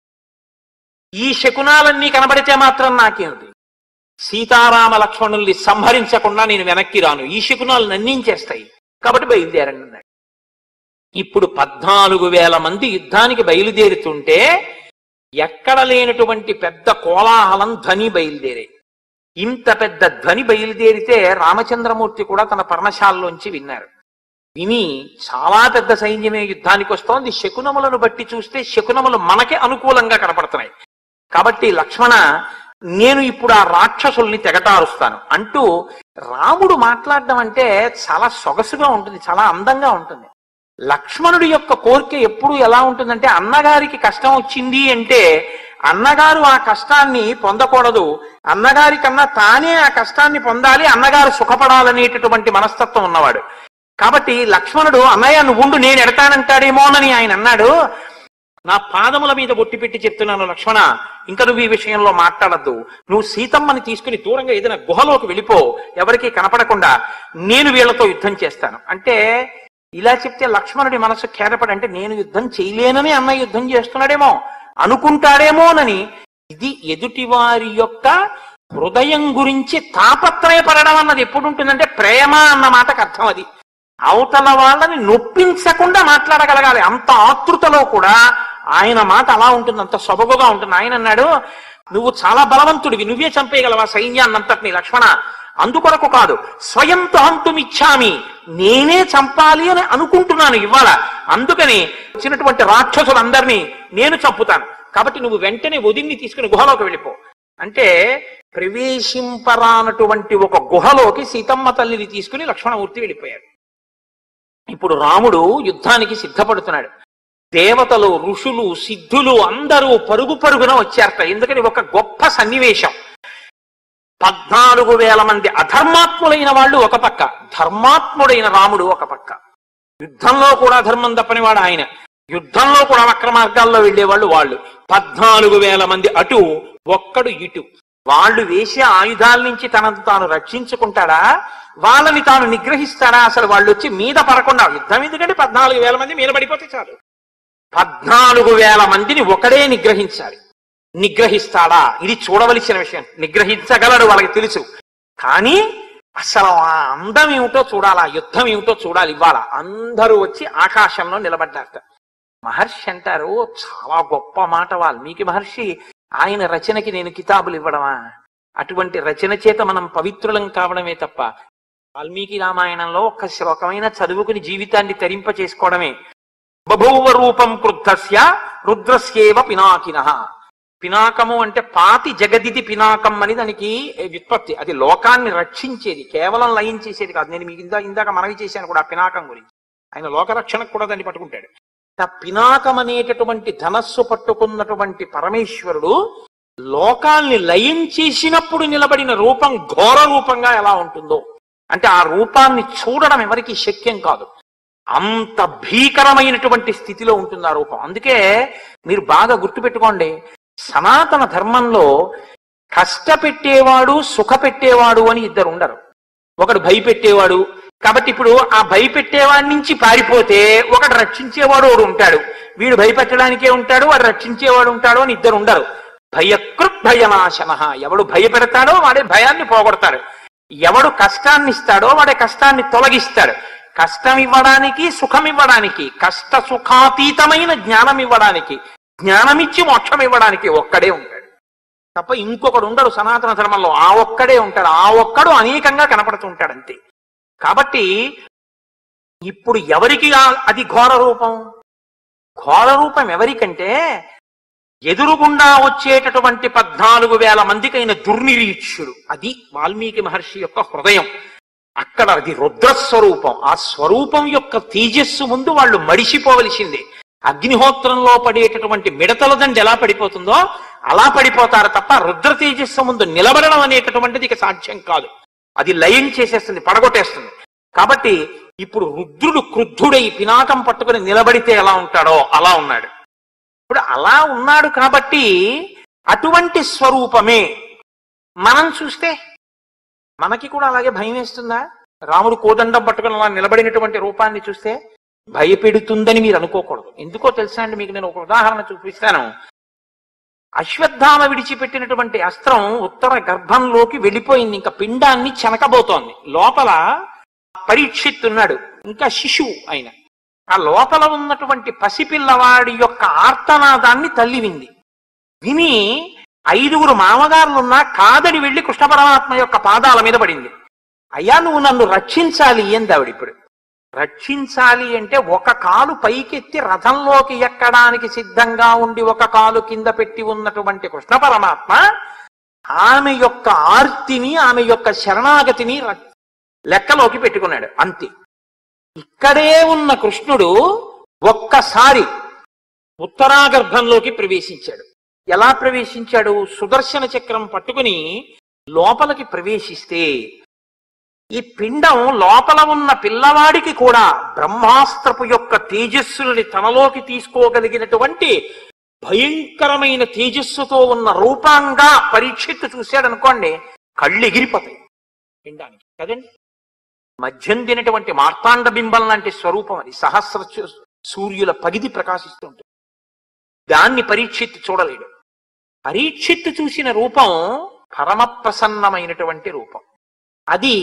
ఈ శకునాలన్నీ కనబడితే మాత్రం నాకేమిటి సీతారామ లక్ష్మణుల్ని సంహరించకుండా నేను వెనక్కి రాను ఈ శకునాలు నన్నించేస్తాయి కాబట్టి బయలుదేరండి అన్నాడు ఇప్పుడు పద్నాలుగు వేల మంది యుద్ధానికి బయలుదేరుతుంటే ఎక్కడ లేనటువంటి పెద్ద కోలాహలం ధ్వని బయలుదేరే ఇంత పెద్ద ధ్వని బయలుదేరితే రామచంద్రమూర్తి కూడా తన పర్ణశాలలోంచి విన్నారు విని చాలా పెద్ద సైన్యమే యుద్ధానికి వస్తోంది శకునములను బట్టి చూస్తే శకునములు మనకి అనుకూలంగా కనపడుతున్నాయి కాబట్టి లక్ష్మణ నేను ఇప్పుడు ఆ రాక్షసుల్ని తెగటారుస్తాను అంటూ రాముడు మాట్లాడడం అంటే చాలా సొగసుగా ఉంటుంది చాలా అందంగా ఉంటుంది లక్ష్మణుడి యొక్క కోరిక ఎప్పుడు ఎలా ఉంటుందంటే అన్నగారికి కష్టం వచ్చింది అంటే అన్నగారు ఆ కష్టాన్ని పొందకూడదు అన్నగారి కన్నా తానే ఆ కష్టాన్ని పొందాలి అన్నగారు సుఖపడాలనేటటువంటి మనస్తత్వం ఉన్నవాడు కాబట్టి లక్ష్మణుడు అన్నయ్య నువ్వు ఉండు నేను ఎడతానంటాడేమోనని ఆయన అన్నాడు నా పాదముల మీద బొట్టి పెట్టి చెప్తున్నాను లక్ష్మణ ఇంకా నువ్వు ఈ విషయంలో మాట్లాడద్దు నువ్వు సీతమ్మని తీసుకుని దూరంగా ఏదైనా గుహలోకి వెళ్ళిపో ఎవరికీ కనపడకుండా నేను వీళ్ళతో యుద్ధం చేస్తాను అంటే ఇలా చెప్తే లక్ష్మణుడి మనసు ఖేదపడి అంటే నేను యుద్ధం చేయలేనని అన్న యుద్ధం చేస్తున్నాడేమో అనుకుంటాడేమోనని ఇది ఎదుటివారి యొక్క హృదయం గురించి తాపత్రయపడడం అన్నది ఎప్పుడు ఉంటుందంటే ప్రేమ అన్న మాటకు అర్థం అది అవతల వాళ్ళని నొప్పించకుండా మాట్లాడగలగాలి అంత ఆతృతలో కూడా ఆయన మాట అలా ఉంటుంది అంత సొబగుగా ఉంటుంది ఆయన అన్నాడు నువ్వు చాలా బలవంతుడివి నువ్వే చంపేయగలవా సైన్యాన్నంతటిని లక్ష్మణ అందుకొరకు కాదు స్వయంతో హంతుమిచ్చామి నేనే చంపాలి అని అనుకుంటున్నాను ఇవాళ అందుకని వచ్చినటువంటి రాక్షసులందరినీ నేను చంపుతాను కాబట్టి నువ్వు వెంటనే వదిన్ని తీసుకుని గుహలోకి వెళ్ళిపో అంటే ప్రవేశింపరానటువంటి ఒక గుహలోకి సీతమ్మ తల్లిని తీసుకుని లక్ష్మణమూర్తి వెళ్ళిపోయాడు ఇప్పుడు రాముడు యుద్ధానికి సిద్ధపడుతున్నాడు దేవతలు ఋషులు సిద్ధులు అందరూ పరుగు పరుగున వచ్చారట ఎందుకని ఒక గొప్ప సన్నివేశం పద్నాలుగు వేల మంది అధర్మాత్ములైన వాళ్ళు ఒక పక్క ధర్మాత్ముడైన రాముడు ఒక పక్క యుద్ధంలో కూడా ధర్మం తప్పనివాడు ఆయన యుద్ధంలో కూడా వక్ర మార్గాల్లో వెళ్ళేవాళ్ళు వాళ్ళు పద్నాలుగు వేల మంది అటు ఒక్కడు ఇటు వాళ్ళు వేసే ఆయుధాల నుంచి తనను తాను రక్షించుకుంటాడా వాళ్ళని తాను నిగ్రహిస్తాడా అసలు వాళ్ళు వచ్చి మీద పడకుండా యుద్ధం ఎందుకంటే పద్నాలుగు వేల మంది మీద పడిపోతే చాలు పద్నాలుగు వేల మందిని ఒకడే నిగ్రహించాలి నిగ్రహిస్తాడా ఇది చూడవలసిన విషయం నిగ్రహించగలడు వాళ్ళకి తెలుసు కానీ అసలు ఆ అందం ఏమిటో చూడాలి ఆ యుద్ధం ఏమిటో చూడాలి ఇవాళ అందరూ వచ్చి ఆకాశంలో నిలబడ్డారట మహర్షి అంటారు చాలా గొప్ప మాట వాల్మీకి మహర్షి ఆయన రచనకి నేను కితాబులు ఇవ్వడమా అటువంటి రచన చేత మనం పవిత్రులం కావడమే తప్ప వాల్మీకి రామాయణంలో ఒక శ్లోకమైన చదువుకుని జీవితాన్ని తరింప చేసుకోవడమే బభూవ రూపం క్రుద్ధస్య రుద్రస్యేవ పినాకిన పినాకము అంటే పాతి జగదిది పినాకం అని దానికి వ్యుత్పత్తి అది లోకాన్ని రక్షించేది కేవలం లయం చేసేది కాదు నేను మీకు ఇందా ఇందాక మనవి చేశాను కూడా ఆ పినాకం గురించి ఆయన లోకరక్షణకు కూడా దాన్ని పట్టుకుంటాడు ఆ పినాకం అనేటటువంటి ధనస్సు పట్టుకున్నటువంటి పరమేశ్వరుడు లోకాల్ని లయం చేసినప్పుడు నిలబడిన రూపం ఘోర రూపంగా ఎలా ఉంటుందో అంటే ఆ రూపాన్ని చూడడం ఎవరికి శక్యం కాదు అంత భీకరమైనటువంటి స్థితిలో ఉంటుంది ఆ రూపం అందుకే మీరు బాగా గుర్తుపెట్టుకోండి సనాతన ధర్మంలో కష్టపెట్టేవాడు సుఖపెట్టేవాడు అని ఇద్దరు ఉండరు ఒకడు భయపెట్టేవాడు కాబట్టి ఇప్పుడు ఆ భయపెట్టేవాడి నుంచి పారిపోతే ఒకడు రక్షించేవాడు ఒకడు ఉంటాడు వీడు భయపెట్టడానికే ఉంటాడు వాడు రక్షించేవాడు ఉంటాడు అని ఇద్దరు ఉండరు భయకృత్ భయనాశన ఎవడు భయపెడతాడో వాడే భయాన్ని పోగొడతాడు ఎవడు కష్టాన్ని ఇస్తాడో వాడే కష్టాన్ని తొలగిస్తాడు కష్టం ఇవ్వడానికి సుఖం ఇవ్వడానికి కష్ట సుఖాతీతమైన జ్ఞానం ఇవ్వడానికి జ్ఞానమిచ్చి మోక్షం ఇవ్వడానికి ఒక్కడే ఉంటాడు తప్ప ఇంకొకడు ఉండడు సనాతన ధర్మంలో ఆ ఒక్కడే ఉంటాడు ఆ ఒక్కడు అనేకంగా కనపడుతూ ఉంటాడు అంతే కాబట్టి ఇప్పుడు ఎవరికి ఆ- అది ఘోర రూపం ఘోర రూపం ఎవరికంటే ఎదురుగుండా వచ్చేటటువంటి పద్నాలుగు వేల మందికైన దుర్నిరీక్షుడు అది వాల్మీకి మహర్షి యొక్క హృదయం అక్కడ అది రుద్రస్వరూపం ఆ స్వరూపం యొక్క తేజస్సు ముందు వాళ్ళు మడిసిపోవలసిందే అగ్నిహోత్రంలో పడేటటువంటి మిడతల దండి ఎలా పడిపోతుందో అలా పడిపోతారు తప్ప రుద్ర తేజస్సు ముందు నిలబడడం అనేటటువంటిది ఇక సాధ్యం కాదు అది లయం చేసేస్తుంది పడగొట్టేస్తుంది కాబట్టి ఇప్పుడు రుద్రుడు క్రుద్ధుడై పినాకం పట్టుకుని నిలబడితే ఎలా ఉంటాడో అలా ఉన్నాడు ఇప్పుడు అలా ఉన్నాడు కాబట్టి అటువంటి స్వరూపమే మనం చూస్తే మనకి కూడా అలాగే భయం వేస్తుందా రాముడు కోదండం పట్టుకుని అలా నిలబడినటువంటి రూపాన్ని చూస్తే భయపెడుతుందని మీరు అనుకోకూడదు ఎందుకో తెలుసా అండి మీకు నేను ఒక ఉదాహరణ చూపిస్తాను అశ్వత్థామ విడిచిపెట్టినటువంటి అస్త్రం ఉత్తర గర్భంలోకి వెళ్ళిపోయింది ఇంకా పిండాన్ని చెనకబోతోంది లోపల పరీక్షిత్ ఉన్నాడు ఇంకా శిశువు ఆయన ఆ లోపల ఉన్నటువంటి పసిపిల్లవాడి యొక్క ఆర్తనాదాన్ని తల్లి వింది విని ఐదుగురు మామగారులున్నా కాదని వెళ్లి కృష్ణ పరమాత్మ యొక్క పాదాల మీద పడింది అయ్యా నువ్వు నన్ను రక్షించాలి ఏంది ఆవిడ ఇప్పుడు రక్షించాలి అంటే ఒక కాలు పైకెత్తి రథంలోకి ఎక్కడానికి సిద్ధంగా ఉండి ఒక కాలు కింద పెట్టి ఉన్నటువంటి కృష్ణ పరమాత్మ ఆమె యొక్క ఆర్తిని ఆమె యొక్క శరణాగతిని ర- లెక్కలోకి పెట్టుకున్నాడు అంతే ఇక్కడే ఉన్న కృష్ణుడు ఒక్కసారి ఉత్తరాగర్భంలోకి ప్రవేశించాడు ఎలా ప్రవేశించాడు సుదర్శన చక్రం పట్టుకుని లోపలికి ప్రవేశిస్తే ఈ పిండం లోపల ఉన్న పిల్లవాడికి కూడా బ్రహ్మాస్త్రపు యొక్క తేజస్సులని తనలోకి తీసుకోగలిగినటువంటి భయంకరమైన తేజస్సుతో ఉన్న రూపంగా పరీక్షిత్తు చూశాడనుకోండి కళ్ళు ఎగిరిపోతాయి పిండానికి కదండి మధ్యం తినటువంటి మార్తాండ బింబం లాంటి స్వరూపం అది సహస్ర చూ- సూర్యుల పగిది ప్రకాశిస్తుంటుంది దాన్ని పరీక్షిత్తు చూడలేడు పరీక్షిత్తు చూసిన రూపం పరమ ప్రసన్నమైనటువంటి రూపం అది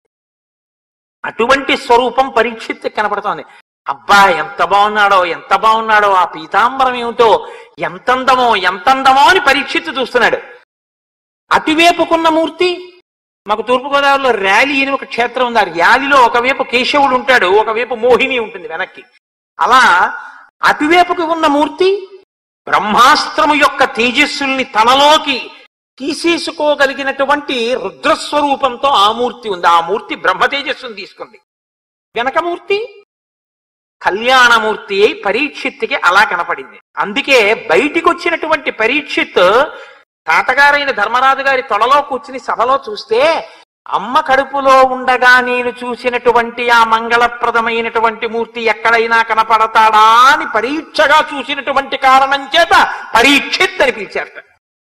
అటువంటి స్వరూపం పరీక్షిత్తు కనపడుతోంది అబ్బా ఎంత బాగున్నాడో ఎంత బాగున్నాడో ఆ పీతాంబరం ఏమిటో ఎంత అందమో ఎంత అందమో అని పరీక్షిత్తు చూస్తున్నాడు అటువైపుకున్న మూర్తి మాకు తూర్పుగోదావరిలో ర్యాలీ అని ఒక క్షేత్రం ఉంది ఆ ర్యాలీలో ఒకవైపు కేశవుడు ఉంటాడు ఒకవైపు మోహిని ఉంటుంది వెనక్కి అలా అటువైపుకి ఉన్న మూర్తి బ్రహ్మాస్త్రము యొక్క తేజస్సుల్ని తనలోకి తీసేసుకోగలిగినటువంటి రుద్రస్వరూపంతో ఆ మూర్తి ఉంది ఆ మూర్తి బ్రహ్మ తేజస్సుని తీసుకుంది వెనక మూర్తి కళ్యాణమూర్తి అయి పరీక్షిత్తుకి అలా కనపడింది అందుకే బయటికి వచ్చినటువంటి పరీక్షిత్ తాతగారైన ధర్మరాజు గారి తొడలో కూర్చుని సభలో చూస్తే అమ్మ కడుపులో ఉండగా నేను చూసినటువంటి ఆ మంగళప్రదమైనటువంటి మూర్తి ఎక్కడైనా కనపడతాడా అని పరీక్షగా చూసినటువంటి కారణం చేత పరీక్షిత్ అని పిలిచారట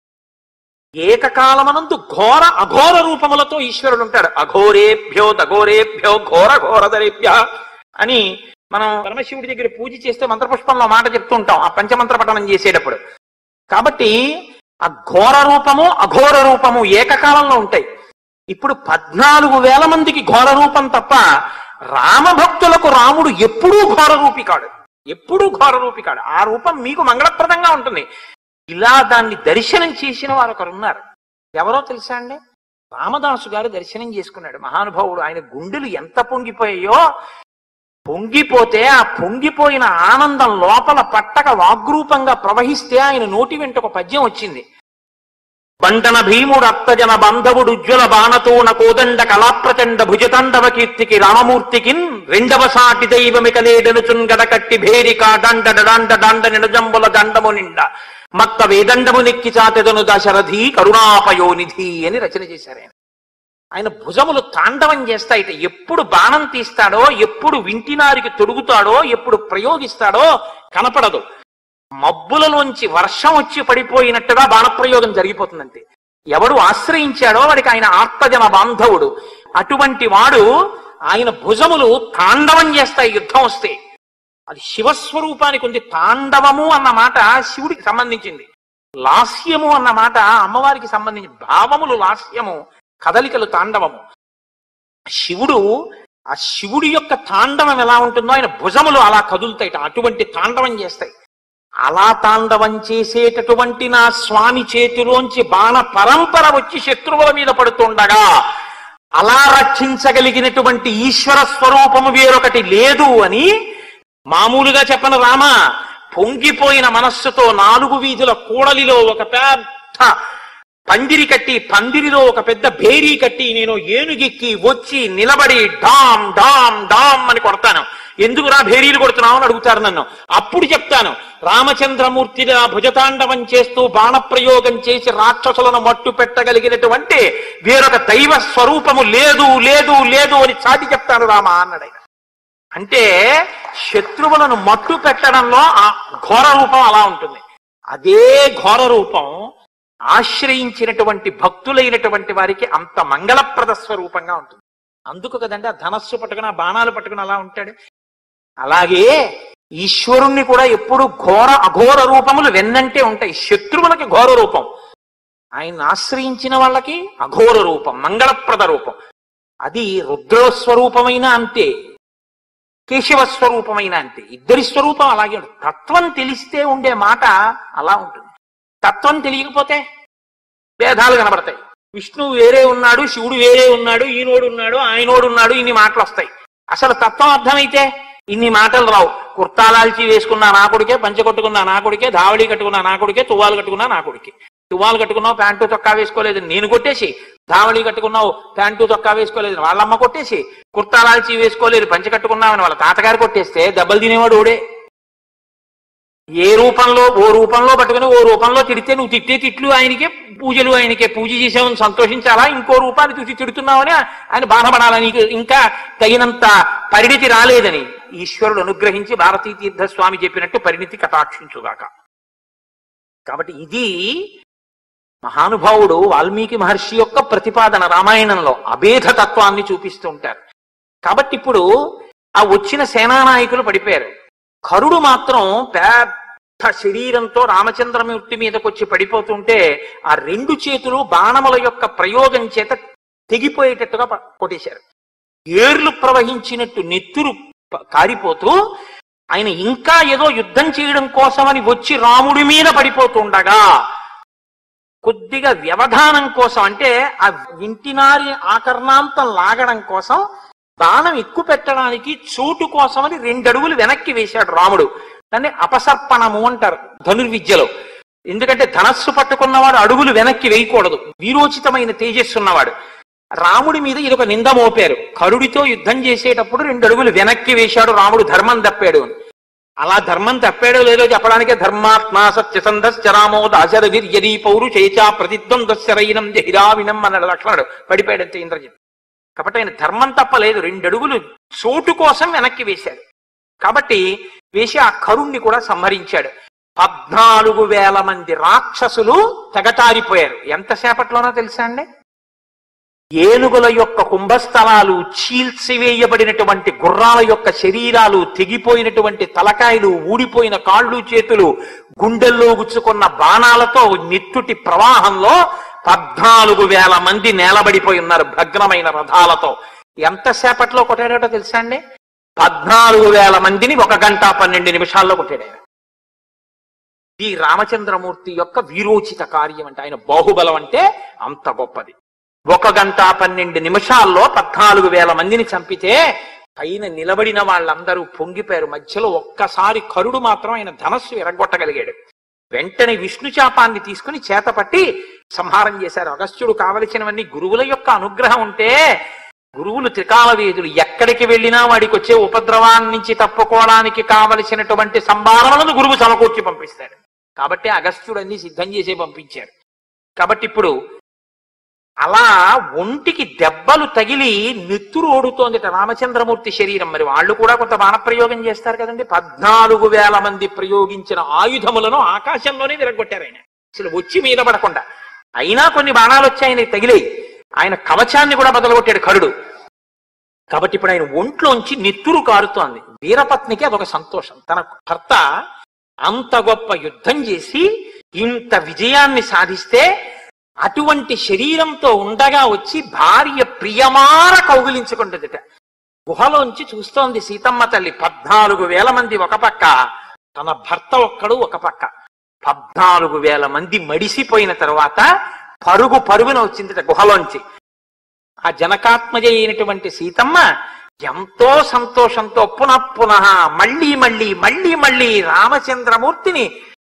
ఏకకాలమనందు ఘోర అఘోర రూపములతో ఈశ్వరుడు ఉంటాడు అఘోరేభ్యో దఘోరేభ్యో ఘోర ఘోరధరేభ్య అని మనం పరమశివుడి దగ్గర పూజ చేస్తే మంత్రపుష్పంలో మాట చెప్తూ ఉంటాం ఆ పంచమంత్ర పఠనం చేసేటప్పుడు కాబట్టి ఆ ఘోర రూపము అఘోర రూపము ఏకకాలంలో ఉంటాయి ఇప్పుడు పద్నాలుగు వేల మందికి ఘోర రూపం తప్ప రామభక్తులకు రాముడు ఎప్పుడూ ఘోర రూపి కాడు ఎప్పుడూ ఘోర రూపి కాడు ఆ రూపం మీకు మంగళప్రదంగా ఉంటుంది ఇలా దాన్ని దర్శనం చేసిన వారు ఒకరు ఉన్నారు ఎవరో తెలుసా అండి రామదాసు గారు దర్శనం చేసుకున్నాడు మహానుభావుడు ఆయన గుండెలు ఎంత పొంగిపోయాయో పొంగిపోతే ఆ పొంగిపోయిన ఆనందం లోపల పట్టక వాగ్రూపంగా ప్రవహిస్తే ఆయన నోటి వెంట ఒక పద్యం వచ్చింది బంటన భీముడు అత్తజన బాంధవుడు ఉజ్వల బాణతోన కోదండ కళాప్రచండ భుజతాండవ కీర్తికి రామమూర్తికిన్ రెండవ సాటి దైవమిక నేడనుచున్ గడకట్టి భేరిక దండ డండ దండ నిడజంబుల దండము నిండ మత్త వేదండము నెక్కి చాతెదను దశరథి కరుణాపయోనిధి అని రచన చేశారు ఆయన ఆయన భుజములు తాండవం చేస్తాయిట ఎప్పుడు బాణం తీస్తాడో ఎప్పుడు వింటినారికి తొడుగుతాడో ఎప్పుడు ప్రయోగిస్తాడో కనపడదు మబ్బులలోంచి వర్షం వచ్చి పడిపోయినట్టుగా బాణప్రయోగం జరిగిపోతుందంతే ఎవడు ఆశ్రయించాడో వాడికి ఆయన ఆర్తజన బాంధవుడు అటువంటి వాడు ఆయన భుజములు తాండవం చేస్తాయి యుద్ధం వస్తే అది శివస్వరూపానికి ఉంది తాండవము అన్న మాట శివుడికి సంబంధించింది లాస్యము అన్న మాట అమ్మవారికి సంబంధించి భావములు లాస్యము కదలికలు తాండవము శివుడు ఆ శివుడి యొక్క తాండవం ఎలా ఉంటుందో ఆయన భుజములు అలా కదులుతాయి అటువంటి తాండవం చేస్తాయి అలా తాండవం చేసేటటువంటి నా స్వామి చేతిలోంచి బాణ పరంపర వచ్చి శత్రువుల మీద పడుతుండగా అలా రక్షించగలిగినటువంటి ఈశ్వర స్వరూపము వేరొకటి లేదు అని మామూలుగా చెప్పను రామ పొంగిపోయిన మనస్సుతో నాలుగు వీధుల కూడలిలో ఒక పెద్ద పందిరి కట్టి పందిరిలో ఒక పెద్ద భేరీ కట్టి నేను ఏనుగెక్కి వచ్చి నిలబడి డామ్ డామ్ డామ్ అని కొడతాను ఎందుకురా భేరీలు కొడుతున్నావు అని అడుగుతారు నన్ను అప్పుడు చెప్తాను రామచంద్రమూర్తి భుజతాండవం చేస్తూ బాణప్రయోగం చేసి రాక్షసులను మట్టు పెట్టగలిగినటువంటి వేరొక దైవ స్వరూపము లేదు లేదు లేదు అని చాటి చెప్తాను రామ అన్నాడు ఆయన అంటే శత్రువులను మట్టు పెట్టడంలో ఆ ఘోర రూపం అలా ఉంటుంది అదే ఘోర రూపం ఆశ్రయించినటువంటి భక్తులైనటువంటి వారికి అంత మంగళప్రద స్వరూపంగా ఉంటుంది అందుకు కదండి ఆ ధనస్సు పట్టుకుని ఆ బాణాలు పట్టుకుని అలా ఉంటాడు అలాగే ఈశ్వరుణ్ణి కూడా ఎప్పుడు ఘోర అఘోర రూపములు వెన్నంటే ఉంటాయి శత్రువులకి ఘోర రూపం ఆయన్ని ఆశ్రయించిన వాళ్ళకి అఘోర రూపం మంగళప్రద రూపం అది రుద్రస్వరూపమైన అంతే కేశవ స్వరూపమైన అంతే ఇద్దరి స్వరూపం అలాగే ఉంటుంది తత్వం తెలిస్తే ఉండే మాట అలా ఉంటుంది తత్వం తెలియకపోతే భేదాలు కనబడతాయి విష్ణువు వేరే ఉన్నాడు శివుడు వేరే ఉన్నాడు ఈనోడు ఉన్నాడు ఆయనోడు ఉన్నాడు ఇన్ని మాటలు వస్తాయి అసలు తత్వం అర్థమైతే ఇన్ని మాటలు రావు కుర్తాలాల్చి వేసుకున్న నా కొడుకే పంచె కొట్టుకున్న నా కొడుకే ధావళి కట్టుకున్న నా కొడుకే తువ్వాలు కట్టుకున్నా నా కొడుకే తువ్వాలు కట్టుకున్నావు ప్యాంటు చొక్కా వేసుకోలేదు నేను కొట్టేసి ధావళి కట్టుకున్నావు ప్యాంటు చొక్కా వేసుకోలేదు వాళ్ళమ్మ కొట్టేసి కుర్తాలాల్చి వేసుకోలేదు పంచె కట్టుకున్నావని వాళ్ళ తాతగారు కొట్టేస్తే దెబ్బలు తినేవాడు ఓడే ఏ రూపంలో ఓ రూపంలో పట్టుకుని ఓ రూపంలో తిడితే నువ్వు తిట్టే తిట్లు ఆయనకే పూజలు ఆయనకే పూజ చేసావని సంతోషించాలా ఇంకో రూపాన్ని చూసి తిడుతున్నావని ఆయన బాధపడాలని నీకు ఇంకా తగినంత పరిణితి రాలేదని ఈశ్వరుడు అనుగ్రహించి భారతీ తీర్థ స్వామి చెప్పినట్టు పరిణితి కటాక్షించుగాక కాబట్టి ఇది మహానుభావుడు వాల్మీకి మహర్షి యొక్క ప్రతిపాదన రామాయణంలో అభేద తత్వాన్ని చూపిస్తూ ఉంటారు కాబట్టి ఇప్పుడు ఆ వచ్చిన సేనానాయకులు పడిపోయారు కరుడు మాత్రం పెద్ద శరీరంతో రామచంద్రమూర్తి మీదకి వచ్చి పడిపోతుంటే ఆ రెండు చేతులు బాణముల యొక్క ప్రయోగం చేత తెగిపోయేటట్టుగా ప- కొట్టేశారు ఏర్లు ప్రవహించినట్టు నెత్తురు ప- కారిపోతూ ఆయన ఇంకా ఏదో యుద్ధం చేయడం కోసమని వచ్చి రాముడి మీద పడిపోతుండగా కొద్దిగా వ్యవధానం కోసం అంటే ఆ ఇంటినారి ఆకర్ణాంతం లాగడం కోసం బాణం ఎక్కువ పెట్టడానికి చోటు కోసమని రెండు అడుగులు వెనక్కి వేశాడు రాముడు దాన్ని అపసర్పణము అంటారు ధనుర్విద్యలో ఎందుకంటే ధనస్సు పట్టుకున్నవాడు అడుగులు వెనక్కి వేయకూడదు వీరోచితమైన తేజస్సు ఉన్నవాడు రాముడి మీద ఇది ఒక నింద మోపారు కరుడితో యుద్ధం చేసేటప్పుడు రెండు అడుగులు వెనక్కి వేశాడు రాముడు ధర్మం తప్పాడు అని అలా ధర్మం తప్పాడో లేదో చెప్పడానికే ధర్మాత్మా సత్యసంధశ్చరామో దాశరథిర్యదీ పౌరు చేచా ప్రతిద్వంద్వశరైనం జహిరావినం అన్నాడు లక్ష్మణుడు పడిపోయాడంతే ఇంద్రజిత్ కాబట్టి ఆయన ధర్మం తప్పలేదు రెండు అడుగులు చోటు కోసం వెనక్కి వేశాడు కాబట్టి వేసి ఆ కరుణ్ణి కూడా సంహరించాడు పద్నాలుగు వేల మంది రాక్షసులు తెగటారిపోయారు ఎంతసేపట్లోనో తెలుసా అండి ఏనుగుల యొక్క కుంభస్థలాలు చీల్చివేయబడినటువంటి గుర్రాల యొక్క శరీరాలు తెగిపోయినటువంటి తలకాయలు ఊడిపోయిన కాళ్ళు చేతులు గుండెల్లో గుచ్చుకున్న బాణాలతో నెత్తుటి ప్రవాహంలో పద్నాలుగు వేల మంది నేలబడిపోయి ఉన్నారు భగ్నమైన రథాలతో ఎంతసేపట్లో కొట్టాడో తెలుసా అండి పద్నాలుగు వేల మందిని ఒక గంట పన్నెండు నిమిషాల్లో కొట్టాడు ఆయన ఈ రామచంద్రమూర్తి యొక్క వీరోచిత కార్యం అంటే ఆయన బాహుబలం అంటే అంత గొప్పది ఒక గంట పన్నెండు నిమిషాల్లో పద్నాలుగు వేల మందిని చంపితే పైన నిలబడిన వాళ్ళందరూ పొంగిపోయారు మధ్యలో ఒక్కసారి కరుడు మాత్రం ఆయన ధనస్సు ఎరగొట్టగలిగాడు వెంటనే విష్ణు చాపాన్ని తీసుకుని చేతపట్టి సంహారం చేశారు అగస్త్యుడు కావలసినవన్నీ గురువుల యొక్క అనుగ్రహం ఉంటే గురువులు త్రికాల వేదులు ఎక్కడికి వెళ్ళినా వాడికి వచ్చే ఉపద్రవాన్ని నుంచి తప్పుకోవడానికి కావలసినటువంటి సంభావనలను గురువు సమకూర్చి పంపిస్తాడు కాబట్టి అగస్త్యుడు అన్ని సిద్ధం చేసే పంపించారు కాబట్టి ఇప్పుడు అలా ఒంటికి దెబ్బలు తగిలి నెత్తురు ఓడుతోందిట రామచంద్రమూర్తి శరీరం మరి వాళ్ళు కూడా కొంత బాణప్రయోగం చేస్తారు కదండి పద్నాలుగు వేల మంది ప్రయోగించిన ఆయుధములను ఆకాశంలోనే విరగొట్టారు ఆయన అసలు వచ్చి మీద పడకుండా అయినా కొన్ని బాణాలు వచ్చి ఆయనకి తగిలాయి ఆయన కవచాన్ని కూడా బదలగొట్టాడు కరుడు కాబట్టి ఇప్పుడు ఆయన ఒంట్లోంచి నెత్తురు కారుతోంది వీరపత్నికి అదొక సంతోషం తన భర్త అంత గొప్ప యుద్ధం చేసి ఇంత విజయాన్ని సాధిస్తే అటువంటి శరీరంతో ఉండగా వచ్చి భార్య ప్రియమార కౌగిలించుకుంటుందిట గుహలోంచి చూస్తోంది సీతమ్మ తల్లి పద్నాలుగు వేల మంది ఒక పక్క తన భర్త ఒక్కడు ఒక పక్క పద్నాలుగు వేల మంది మడిసిపోయిన తర్వాత పరుగు పరుగున వచ్చిందిట గుహలోంచి ఆ జనకాత్మజ అయినటువంటి సీతమ్మ ఎంతో సంతోషంతో పునః పునః మళ్ళీ మళ్ళీ మళ్ళీ మళ్ళీ రామచంద్రమూర్తిని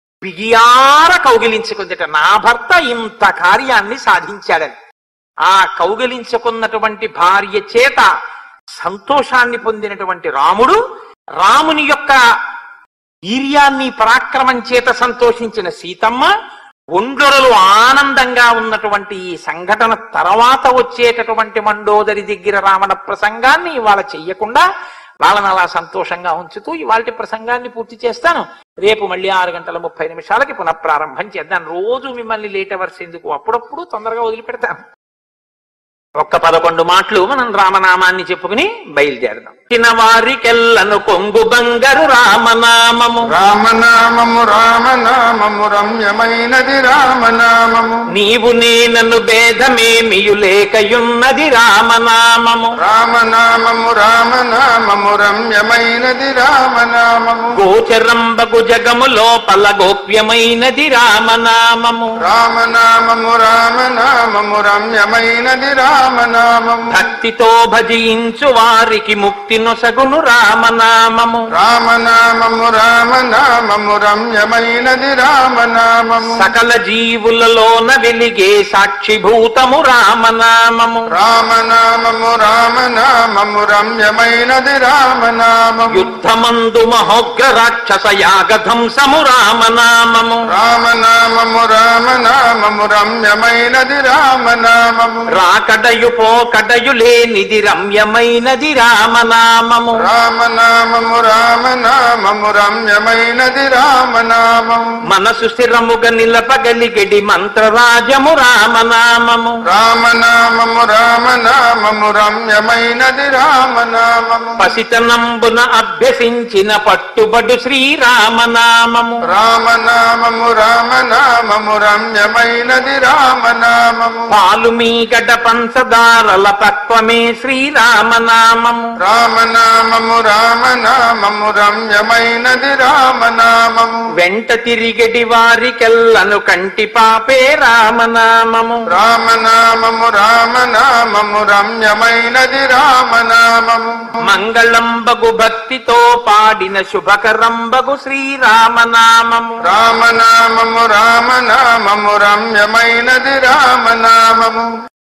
బిగియార కౌగిలించుకుందట నా భర్త ఇంత కార్యాన్ని సాధించాడని ఆ కౌగిలించుకున్నటువంటి భార్య చేత సంతోషాన్ని పొందినటువంటి రాముడు రాముని యొక్క వీర్యాన్ని పరాక్రమం చేత సంతోషించిన సీతమ్మ ఒండ్రలు ఆనందంగా ఉన్నటువంటి ఈ సంఘటన తర్వాత వచ్చేటటువంటి మండోదరి దగ్గర రావణ ప్రసంగాన్ని ఇవాళ చెయ్యకుండా వాళ్ళని అలా సంతోషంగా ఉంచుతూ ఇవాళ ప్రసంగాన్ని పూర్తి చేస్తాను రేపు మళ్ళీ ఆరు గంటల ముప్పై నిమిషాలకి పునఃప్రారంభం చేద్దాం రోజు మిమ్మల్ని లేట్ అవర్స్ ఎందుకు అప్పుడప్పుడు తొందరగా వదిలిపెడతాను ఒక్క పదకొండు మాటలు మనం రామనామాన్ని చెప్పుకుని బయలుదేరదాం వారికెల్లను కొంగు బంగారు రామనామము రామనామము రామనామము రమ్యమైనది రామనామము నీవు నేనను భేదమేమియు లేకయున్నది రామనామము రామనామము రామనామము రమ్యమైనది రామనామము గోచరంబగు జగము లోపల గోప్యమైనది రామనామము రామనామము రామనామము రమ్యమైనది రామనామము భక్తితో భజించు వారికి ముక్తి నొసగును రామనామము రామనామము రామనామము రమ్యమైనది రామనామము సకల జీవులలోన వెలిగే సాక్షిభూతము రామనామము రామనామము రామనామము రమ్యమైనది రామనామము యుద్ధమందు మహోగ్ర రాక్షస యాగధంసము రామనామము రామనామము రామనామము రమ్యమైనది రామనామము రాకడయు పోకడయు లేనిది రమ్యమైనది రామనామము రామనామము రామనామము రమ్యమైనది రామనామము మనసు స్థిరముగా నిలపగలిగడి మంత్రరాజము రామనామము రామనామము రామనామము రమ్యమైనది రామనామము పసితనంబున అభ్యసించిన పట్టుబడు శ్రీరామనామము రామనామము రామనామము రమ్యమైనది రామనామము పాలు మీగడ పంచదారల పక్వమే శ్రీరామనామము రామనామము రామనామము రమ్యమైనది రామనామము వెంట తిరిగడి వారికెల్లను కంటి పాపే రామనామము రామనామము రామనామము రమ్యమైనది రామనామము మంగళంబగు భక్తితో పాడిన శుభకరంబగు శ్రీరామనామము రామనామము రామనామము రమ్యమైనది రామనామము